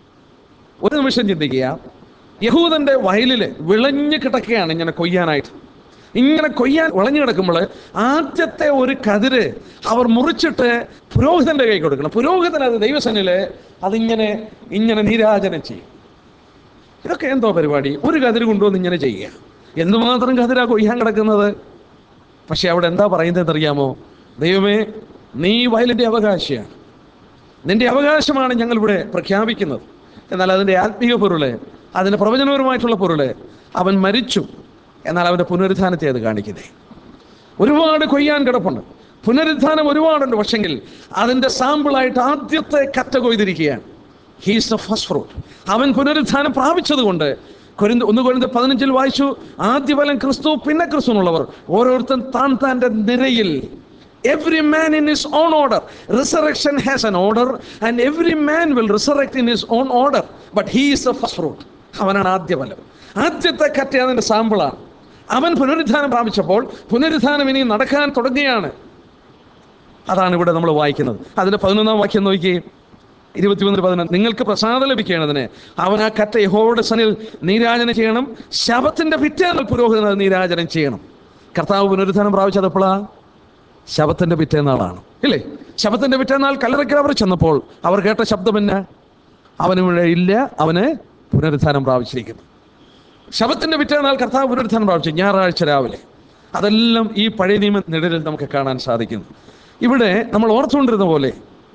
ഒരു നിമിഷം ചിന്തിക്കുക യഹൂദന്റെ വയലിൽ വിളഞ്ഞു കിടക്കുകയാണ് ഇങ്ങനെ കൊയ്യാനായിട്ട് ഇങ്ങനെ കൊയ്യാൻ വിളഞ്ഞു കിടക്കുമ്പോൾ ആദ്യത്തെ ഒരു കതിര് അവർ മുറിച്ചിട്ട് പുരോഹിതന്റെ കൈ കൊടുക്കണം പുരോഹിതൻ അത് ദൈവസനില് അതിങ്ങനെ ഇങ്ങനെ നീരാജനം ചെയ്യും ഇതൊക്കെ എന്തോ പരിപാടി ഒരു കതിര് കൊണ്ടുവന്ന് ഇങ്ങനെ ചെയ്യുക എന്തുമാത്രം കതിരാ കൊയ്യാൻ കിടക്കുന്നത് പക്ഷെ അവിടെ എന്താ പറയുന്നതെന്ന് അറിയാമോ ദൈവമേ നീ വയലിന്റെ അവകാശിയാണ് നിന്റെ അവകാശമാണ് ഞങ്ങൾ ഇവിടെ പ്രഖ്യാപിക്കുന്നത് എന്നാൽ അതിൻ്റെ ആത്മീയ പൊരുള് അതിൻ്റെ പ്രവചനപരമായിട്ടുള്ള പൊരുള് അവൻ മരിച്ചു എന്നാൽ അവൻ്റെ പുനരുത്ഥാനത്തെ അത് കാണിക്കുന്നേ ഒരുപാട് കൊയ്യാൻ കിടപ്പുണ്ട് പുനരുത്ഥാനം ഒരുപാടുണ്ട് പക്ഷെങ്കിൽ അതിൻ്റെ സാമ്പിളായിട്ട് ആദ്യത്തെ കറ്റ കൊയ്തിരിക്കുകയാണ് ഹീസ് ദ ഫസ്റ്റ് ഫ്രൂട്ട് അവൻ പുനരുത്ഥാനം പ്രാപിച്ചതുകൊണ്ട് കൊരിന്ത ഒന്ന് കൊരിന്ത പതിനഞ്ചിൽ വായിച്ചു ആദ്യ ഫലം ക്രിസ്തു പിന്നെ ക്രിസ്തു എന്നുള്ളവർ ഓരോരുത്തൻ താൻ താൻ്റെ നിരയിൽ every man in his own order resurrection has an order and every man will resurrect in his own order but he is the first fruit അവനാണ് ആദ്യ ഫലം ആദ്യത്തെ കറ്റ അതിൻ്റെ സാമ്പിളാണ് അവൻ പുനരുത്ഥാനം പ്രാപിച്ചപ്പോൾ പുനരുത്ഥാനം ഇനി നടക്കാൻ തുടങ്ങുകയാണ് അതാണ് ഇവിടെ നമ്മൾ വായിക്കുന്നത് അതിന്റെ പതിനൊന്നാം വാക്യം നോക്കി ഇരുപത്തിമൂന്ന് പതിനൊന്ന് നിങ്ങൾക്ക് പ്രസാദം ലഭിക്കേണ്ടതിന് അവൻ ആ കറ്റ യഹോവയുടെ സനിൽ നീരാജനം ചെയ്യണം ശബത്തിന്റെ പിറ്റേന്നാൾ പുരോഹിതൻ അത് നീരാജനം ചെയ്യണം കർത്താവ് പുനരുത്ഥാനം പ്രാപിച്ചത് എപ്പോഴാ ശബത്തിന്റെ പിറ്റേന്നാളാണ് ഇല്ലേ ശബത്തിന്റെ പിറ്റേന്നാൾ കല്ലറയ്ക്കൽ അവർ ചെന്നപ്പോൾ അവർ കേട്ട ശബ്ദം എന്നാ അവന് ഇവിടെ ഇല്ല അവന് പുനരുത്ഥാനം പ്രാപിച്ചിരിക്കുന്നു ശബത്തിന്റെ പിറ്റേന്നാൾ കർത്താവ് പുനരുത്ഥാനം പ്രാപിച്ചു ഞായറാഴ്ച രാവിലെ അതെല്ലാം ഈ പഴയ നിയമ നിഴലിൽ നമുക്ക് കാണാൻ സാധിക്കുന്നു ഇവിടെ നമ്മൾ ഓർത്തുകൊണ്ടിരുന്ന പോലെ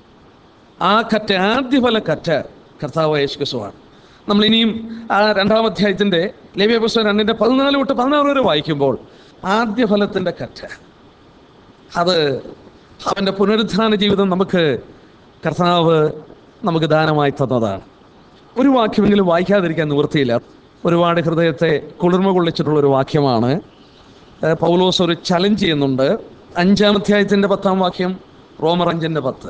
ആ കറ്റ ആദ്യഫല കറ്റ കർത്താവ് യേശുക്രിസ്തുവാണ് നമ്മൾ ഇനിയും ആ രണ്ടാം അധ്യായത്തിൻ്റെ ലേവ്യ പുസ്തകം രണ്ടിൻ്റെ പതിനാല് തൊട്ട് പതിനാറ് വരെ വായിക്കുമ്പോൾ ആദ്യ ഫലത്തിൻ്റെ കറ്റ അത് അവൻ്റെ പുനരുത്ഥാന ജീവിതം നമുക്ക് കർത്താവ് നമുക്ക് ദാനമായി തന്നതാണ് ഒരു വാക്യമെങ്കിലും വായിക്കാതിരിക്കാൻ നിവൃത്തിയില്ല ഒരുപാട് ഹൃദയത്തെ കുളിർമ കൊള്ളിച്ചിട്ടുള്ള ഒരു വാക്യമാണ് ഏഹ് പൗലോസ് ഒരു ചലഞ്ച് ചെയ്യുന്നുണ്ട് അഞ്ചാം അധ്യായത്തിൻ്റെ പത്താം വാക്യം റോമർ അഞ്ചിൻ്റെ പത്ത്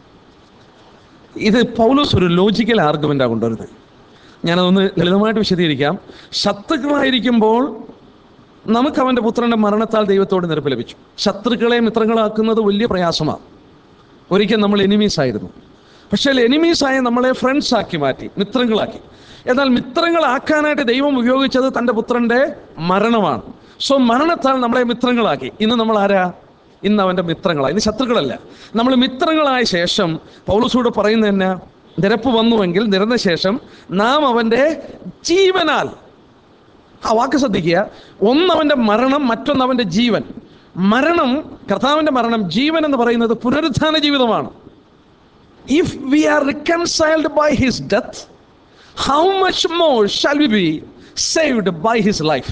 ഇത് പൗലോസ് ഒരു ലോജിക്കൽ ആർഗ്യുമെൻ്റാണ് കൊണ്ടുവരുന്നത് ഞാനതൊന്ന് ലളിതമായിട്ട് വിശദീകരിക്കാം ശത്രുക്കളായിരിക്കുമ്പോൾ നമുക്ക് അവൻ്റെ പുത്രൻ്റെ മരണത്താൽ ദൈവത്തോട് നിരപ്പ് ലഭിച്ചു ശത്രുക്കളെ മിത്രങ്ങളാക്കുന്നത് വലിയ പ്രയാസമാണ് ഒരിക്കൽ നമ്മൾ എനിമീസ് ആയിരുന്നു പക്ഷേ എനിമീസായ നമ്മളെ ഫ്രണ്ട്സ് ആക്കി മാറ്റി മിത്രങ്ങളാക്കി എന്നാൽ മിത്രങ്ങളാക്കാനായിട്ട് ദൈവം ഉപയോഗിച്ചത് തൻ്റെ പുത്രൻ്റെ മരണമാണ് സോ മരണത്താൽ നമ്മളെ മിത്രങ്ങളാക്കി ഇന്ന് നമ്മൾ ആരാ ഇന്ന് അവൻ്റെ മിത്രങ്ങളാണ് ഇന്ന് ശത്രുക്കളല്ല നമ്മൾ മിത്രങ്ങളായ ശേഷം പൗലസൂടെ പറയുന്നത് തന്നെ നിരപ്പ് വന്നുവെങ്കിൽ നിരന്ന ശേഷം നാം അവൻ്റെ ജീവനാൽ ആ വാക്ക് ശ്രദ്ധിക്കുക ഒന്ന് അവൻ്റെ മരണം മറ്റൊന്ന് അവൻ്റെ ജീവൻ മരണം കർത്താവിൻ്റെ മരണം ജീവൻ എന്ന് പറയുന്നത് പുനരുത്ഥാന ജീവിതമാണ് if we are reconciled by his death how much more shall we be saved by his life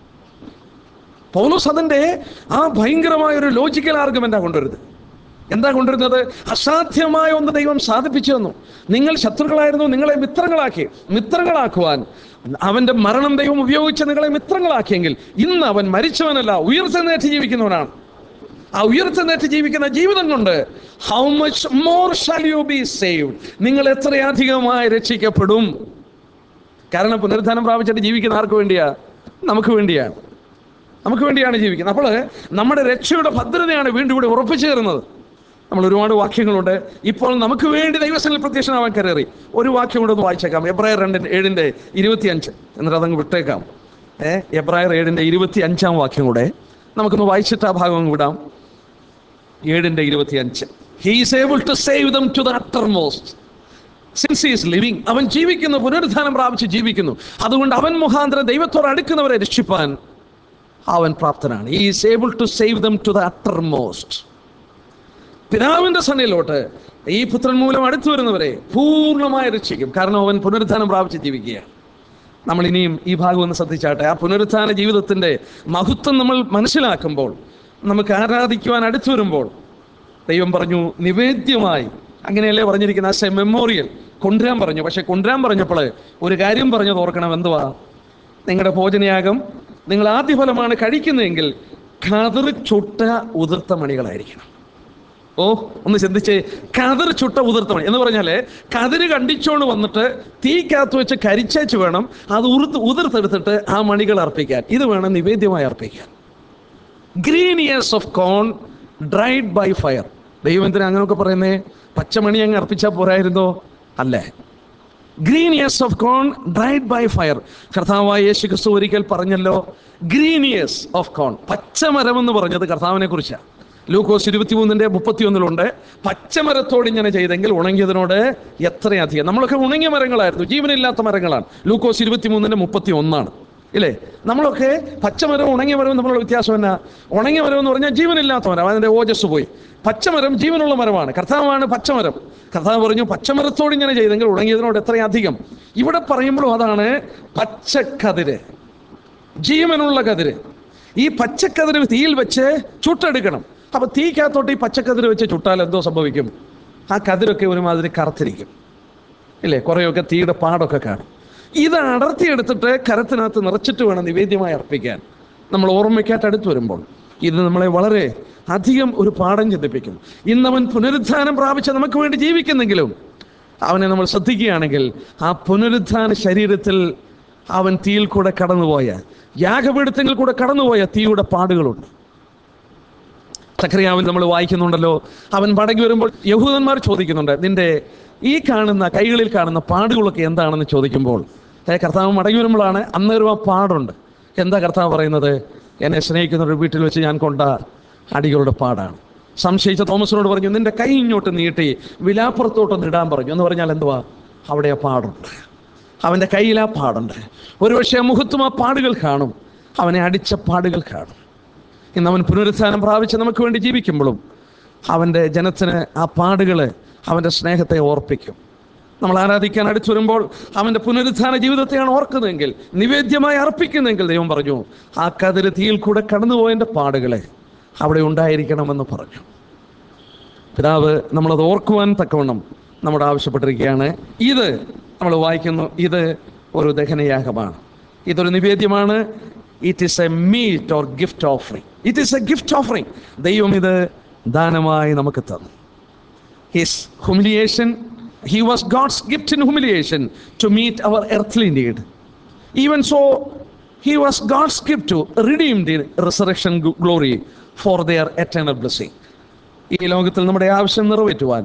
Paulose അതിൻ്റെ ആ ഭയങ്കരമായ ഒരു ലോജിക്കൽ ആർഗ്യുമെന്റാണ് കൊണ്ടുവരുന്നത് എന്താ കൊണ്ടുവരുന്നത് അസാധ്യമായ ഒന്ന് ദൈവം സാധിപ്പിച്ചു തന്നു നിങ്ങൾ ശത്രുക്കളായിരുന്നു നിങ്ങളെ മിത്രങ്ങളാക്കി മിത്രങ്ങളാക്കുവാൻ അവന്റെ മരണം ദൈവം ഉപയോഗിച്ച് നിങ്ങളെ മിത്രങ്ങളാക്കിയെങ്കിൽ ഇന്ന് അവൻ മരിച്ചവനല്ല ഉയർത്തെന്നേറ്റ് ജീവിക്കുന്നവനാണ് ആ ഉയർത്തെന്നേറ്റ് ജീവിക്കുന്ന ജീവിതം കൊണ്ട് how much more shall you be saved നിങ്ങൾ എത്രയധികമായി രക്ഷിക്കപ്പെടും കാരണം പുനരുദ്ധാനം പ്രാപിച്ചിട്ട് ജീവിക്കുന്ന ആർക്ക് വേണ്ടിയാ നമുക്ക് വേണ്ടിയാണ് നമുക്ക് വേണ്ടിയാണ് ജീവിക്കുന്നത് അപ്പോൾ നമ്മുടെ രക്ഷയുടെ ഭദ്രതയാണ് വീണ്ടും ഇവിടെ ഉറപ്പിച്ചു തരുന്നത് നമ്മൾ ഒരുപാട് വാക്യങ്ങളുണ്ട് ഇപ്പോൾ നമുക്ക് വേണ്ടി ദൈവസനിൽ പ്രത്യക്ഷനാവാൻ കയറി ഒരു വാക്യം കൂടെ ഒന്ന് വായിച്ചേക്കാം എബ്രായർ രണ്ടിൻ്റെ ഏഴിൻ്റെ ഇരുപത്തി അഞ്ച് എന്നിട്ട് അതങ്ങ് വിട്ടേക്കാം ഏ എബ്രായർ ഏഴിൻ്റെ ഇരുപത്തി അഞ്ചാം വാക്യം കൂടെ നമുക്കൊന്ന് വായിച്ചിട്ട് ആ ഭാഗം അങ്ങ് വിടാം ഏഴിൻ്റെ ഇരുപത്തി അഞ്ച് he's able to save them to the uttermost since is living അവൻ ജീവിക്കുന്നു പുനരുദ്ധാനം പ്രാപിച്ച് ജീവിക്കുന്നു അതുകൊണ്ട് അവൻ മുഖാന്തരം ദൈവത്തോട് അടുക്കുന്നവരെ രക്ഷിപ്പാൻ അവൻ പ്രാപ്തനാണ് is able to save them to the uttermost പിതാവിന്റെ സന്നിലോട്ട് ഈ പുത്രൻ മൂലം അടുത്തു വരുന്നവരെ പൂർണ്ണമായി രക്ഷിക്കും കാരണം അവൻ പുനരുദ്ധാനം പ്രാപിച്ച് ജീവിക്കുകയാണ് നമ്മൾ ഇനിയും ഈ ഭാഗം ഒന്ന് ശ്രദ്ധിച്ചാട്ടെ ആ പുനരുത്ഥാന ജീവിതത്തിന്റെ മഹത്വം നമ്മൾ മനസ്സിലാക്കുമ്പോൾ നമുക്ക് ആരാധിക്കുവാൻ അടുത്തു വരുമ്പോൾ ദൈവം പറഞ്ഞു നിവേദ്യമായി അങ്ങനെയല്ലേ പറഞ്ഞിരിക്കുന്ന ആസ് എ മെമ്മോറിയൽ കൊണ്ടുവരാൻ പറഞ്ഞു പക്ഷെ കൊണ്ടുവരാൻ പറഞ്ഞപ്പോൾ ഒരു കാര്യം പറഞ്ഞത് ഓർക്കണം എന്തുവാ നിങ്ങളുടെ ഭോജനയാഗം നിങ്ങൾ ആദ്യ ഫലമാണ് കഴിക്കുന്നതെങ്കിൽ കതിർ ചുട്ട ഉതിർത്ത മണികളായിരിക്കണം ഓ ഒന്ന് ചിന്തിച്ച് കതിർ ചുട്ട ഉതിർത്ത മണി എന്ന് പറഞ്ഞാല് കതിര് കണ്ടിച്ചോണ്ട് വന്നിട്ട് തീക്കകത്ത് വെച്ച് കരിച്ചേച്ച് വേണം അത് ഉറുത്ത് ഉതിർത്തെടുത്തിട്ട് ആ മണികൾ അർപ്പിക്കാൻ ഇത് വേണം നിവേദ്യമായി അർപ്പിക്കാൻ green ears of corn dried by fire ദൈവം എന്തിനാ അങ്ങനെയൊക്കെ പറയുന്നേ പച്ചമണി അങ്ങ് അർപ്പിച്ചാൽ പോരായിരുന്നോ അല്ലേ green ears of corn dried by fire കർത്താവായ യേശു ക്രിസ്തു ഒരിക്കൽ പറഞ്ഞല്ലോ ഗ്രീൻ ഇയേഴ്സ് ഓഫ് കോൺ പച്ചമരം എന്ന് പറഞ്ഞത് കർത്താവിനെ കുറിച്ചാണ് ലൂക്കോസ് ഇരുപത്തിമൂന്നിന്റെ മുപ്പത്തിയൊന്നിലുണ്ട് പച്ചമരത്തോട് ഇങ്ങനെ ചെയ്തെങ്കിൽ ഉണങ്ങിയതിനോട് എത്രയധികം നമ്മളൊക്കെ ഉണങ്ങിയ മരങ്ങളായിരുന്നു ജീവനില്ലാത്ത മരങ്ങളാണ് ലൂക്കോസ് ഇരുപത്തിമൂന്നിന്റെ മുപ്പത്തി ഒന്നാണ് ഇല്ലേ നമ്മളൊക്കെ പച്ചമരവും ഉണങ്ങിയ മരവും തമ്മിലുള്ള വ്യത്യാസം എന്നാ ഉണങ്ങിയ മരം എന്ന് പറഞ്ഞാൽ ജീവനില്ലാത്ത മരം അതിന്റെ ഓജസ് പോയി പച്ചമരം ജീവനുള്ള മരമാണ് കർത്താവാണ് പച്ചമരം കർത്താവ് പറഞ്ഞു പച്ചമരത്തോട് ഇങ്ങനെ ചെയ്തെങ്കിൽ ഉണങ്ങിയതിനോട് എത്രയധികം ഇവിടെ പറയുമ്പോഴും അതാണ് പച്ചക്കതിര് ജീവനുള്ള കതിര് ഈ പച്ചക്കതിര് തീയിൽ വെച്ച് ചുട്ടെടുക്കണം അപ്പൊ തീക്കകത്തോട്ട് ഈ പച്ചക്കതിര് വെച്ച് ചുട്ടാൽ എന്തോ സംഭവിക്കും ആ കതിരൊക്കെ ഒരുമാതിരി കറുത്തിരിക്കും ഇല്ലേ കുറേയൊക്കെ തീയുടെ പാടൊക്കെ കാണും ഇത് അടർത്തിയെടുത്തിട്ട് കരത്തിനകത്ത് നിറച്ചിട്ട് വേണം നിവേദ്യമായി അർപ്പിക്കാൻ നമ്മൾ ഓർമ്മയ്ക്കായിട്ട് അടുത്ത് വരുമ്പോൾ ഇത് നമ്മളെ വളരെ അധികം ഒരു പാഠം ചിന്തിപ്പിക്കും ഇന്നവൻ പുനരുദ്ധാനം പ്രാപിച്ച നമുക്ക് വേണ്ടി ജീവിക്കുന്നെങ്കിലും അവനെ നമ്മൾ ശ്രദ്ധിക്കുകയാണെങ്കിൽ ആ പുനരുദ്ധാന ശരീരത്തിൽ അവൻ തീയിൽ കൂടെ കടന്നുപോയ യാഗപീഠത്തിൽ കൂടെ കടന്നുപോയ തീയുടെ പാടുകളുണ്ട് സക്രിയാവിൽ നമ്മൾ വായിക്കുന്നുണ്ടല്ലോ അവൻ മടങ്ങി വരുമ്പോൾ യഹൂദന്മാർ ചോദിക്കുന്നുണ്ട് നിന്റെ ഈ കാണുന്ന കൈകളിൽ കാണുന്ന പാടുകളൊക്കെ എന്താണെന്ന് ചോദിക്കുമ്പോൾ ഏ കർത്താവ് മടങ്ങി വരുമ്പോഴാണ് അന്നേരം ആ പാടുണ്ട് എന്താ കർത്താവ് പറയുന്നത് എന്നെ സ്നേഹിക്കുന്നവരുടെ വീട്ടിൽ വെച്ച് ഞാൻ കൊണ്ട അടികളുടെ പാടാണ് സംശയിച്ച തോമസിനോട് പറഞ്ഞു നിന്റെ കൈ ഇങ്ങോട്ട് നീട്ടി വിലാപ്പുറത്തോട്ടൊന്ന് ഇടാൻ പറഞ്ഞു എന്ന് പറഞ്ഞാൽ എന്തുവാ അവിടെ ആ പാടുണ്ട് അവൻ്റെ കയ്യിൽ ആ പാടുണ്ട് ഒരുപക്ഷെ മുഖത്തും ആ പാടുകൾ കാണും അവനെ അടിച്ച പാടുകൾ കാണും ഇന്ന് അവൻ പുനരുത്ഥാനം പ്രാപിച്ച് നമുക്ക് വേണ്ടി ജീവിക്കുമ്പോഴും അവൻ്റെ ജനത്തിന് ആ പാടുകൾ അവൻ്റെ സ്നേഹത്തെ ഓർപ്പിക്കും നമ്മൾ ആരാധിക്കാൻ അടുത്തു വരുമ്പോൾ അവൻ്റെ പുനരുത്ഥാന ജീവിതത്തെയാണ് ഓർക്കുന്നതെങ്കിൽ നിവേദ്യമായി അർപ്പിക്കുന്നെങ്കിൽ ദൈവം പറഞ്ഞു ആ കതിര് തീയിൽ കൂടെ കടന്നുപോയതിൻ്റെ പാടുകളെ അവിടെ ഉണ്ടായിരിക്കണമെന്ന് പറഞ്ഞു പിതാവ് നമ്മളത് ഓർക്കുവാൻ തക്കവണ്ണം നമ്മോട് ആവശ്യപ്പെട്ടിരിക്കുകയാണ് ഇത് നമ്മൾ വായിക്കുന്നു ഇത് ഒരു ദഹനയാഗമാണ് ഇതൊരു നിവേദ്യമാണ് it is a meat or gift offering it is a gift offering ദൈവം ഇത് ദാനമായി നമുക്ക് തന്നു his humiliation he was God's gift in humiliation to meet our earthly need even so he was God's gift to redeem the resurrection glory for their eternal blessing ഈ ലോകത്തിൽ നമ്മുടെ ആവശ്യം നിറവേറ്റുവാൻ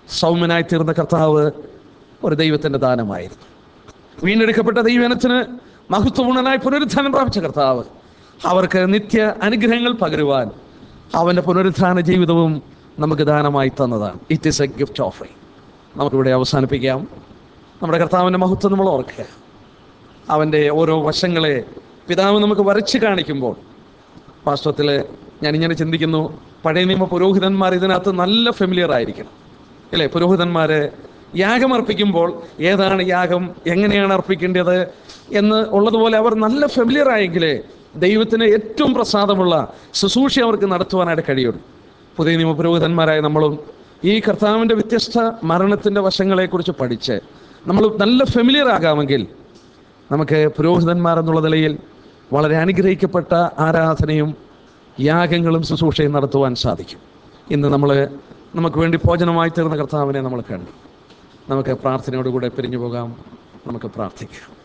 സൗമ്യനായി തീർന്ന കർത്താവ് ഒരു ദൈവത്തിൻ്റെ ദാനമായിരുന്നു വീണ്ടെടുക്കപ്പെട്ട ദൈവനത്തിന് മഹത്വപൂർണനായി പുനരുത്ഥാനം പ്രാപിച്ച കർത്താവ് അവർക്ക് നിത്യ അനുഗ്രഹങ്ങൾ പകരുവാൻ അവൻ്റെ പുനരുത്ഥാന ജീവിതവും നമുക്ക് ദാനമായി തന്നതാണ് it is a gift offering നമുക്കിവിടെ അവസാനിപ്പിക്കാം നമ്മുടെ കർത്താവിൻ്റെ മഹത്വം നമ്മൾ ഓർക്കുക അവൻ്റെ ഓരോ വശങ്ങളെ പിതാവ് നമുക്ക് വരച്ച് കാണിക്കുമ്പോൾ വാസ്തവത്തിൽ ഞാനിങ്ങനെ ചിന്തിക്കുന്നു പഴയ നിയമ പുരോഹിതന്മാർ ഇതിനകത്ത് നല്ല ഫെമിലിയർ ആയിരിക്കണം അല്ലേ പുരോഹിതന്മാർ യാഗം അർപ്പിക്കുമ്പോൾ ഏതാണ് യാഗം എങ്ങനെയാണ് അർപ്പിക്കേണ്ടത് എന്ന് ഉള്ളതുപോലെ അവർ നല്ല ഫെമിലിയർ ആയെങ്കിലേ ദൈവത്തിന് ഏറ്റവും പ്രസാദമുള്ള ശുശ്രൂഷ അവർക്ക് നടത്തുവാനായിട്ട് കഴിയുള്ളൂ പുതിയ നിയമ പുരോഹിതന്മാരായ നമ്മളും ഈ കർത്താവിൻ്റെ വ്യത്യസ്ത മരണത്തിൻ്റെ വശങ്ങളെക്കുറിച്ച് പഠിച്ച് നമ്മൾ നല്ല ഫെമിലിയർ ആകാമെങ്കിൽ നമുക്ക് പുരോഹിതന്മാർ എന്നുള്ള നിലയിൽ വളരെ അനുഗ്രഹിക്കപ്പെട്ട ആരാധനയും യാഗങ്ങളും ശുശ്രൂഷയും നടത്തുവാൻ സാധിക്കും ഇന്ന് നമ്മൾ നമുക്ക് വേണ്ടി ഭോജനമായി തീർന്ന കർത്താവിനെ നമ്മൾ കണ്ടു നമുക്ക് പ്രാർത്ഥനയോടുകൂടെ പിരിഞ്ഞു പോകാം നമുക്ക് പ്രാർത്ഥിക്കാം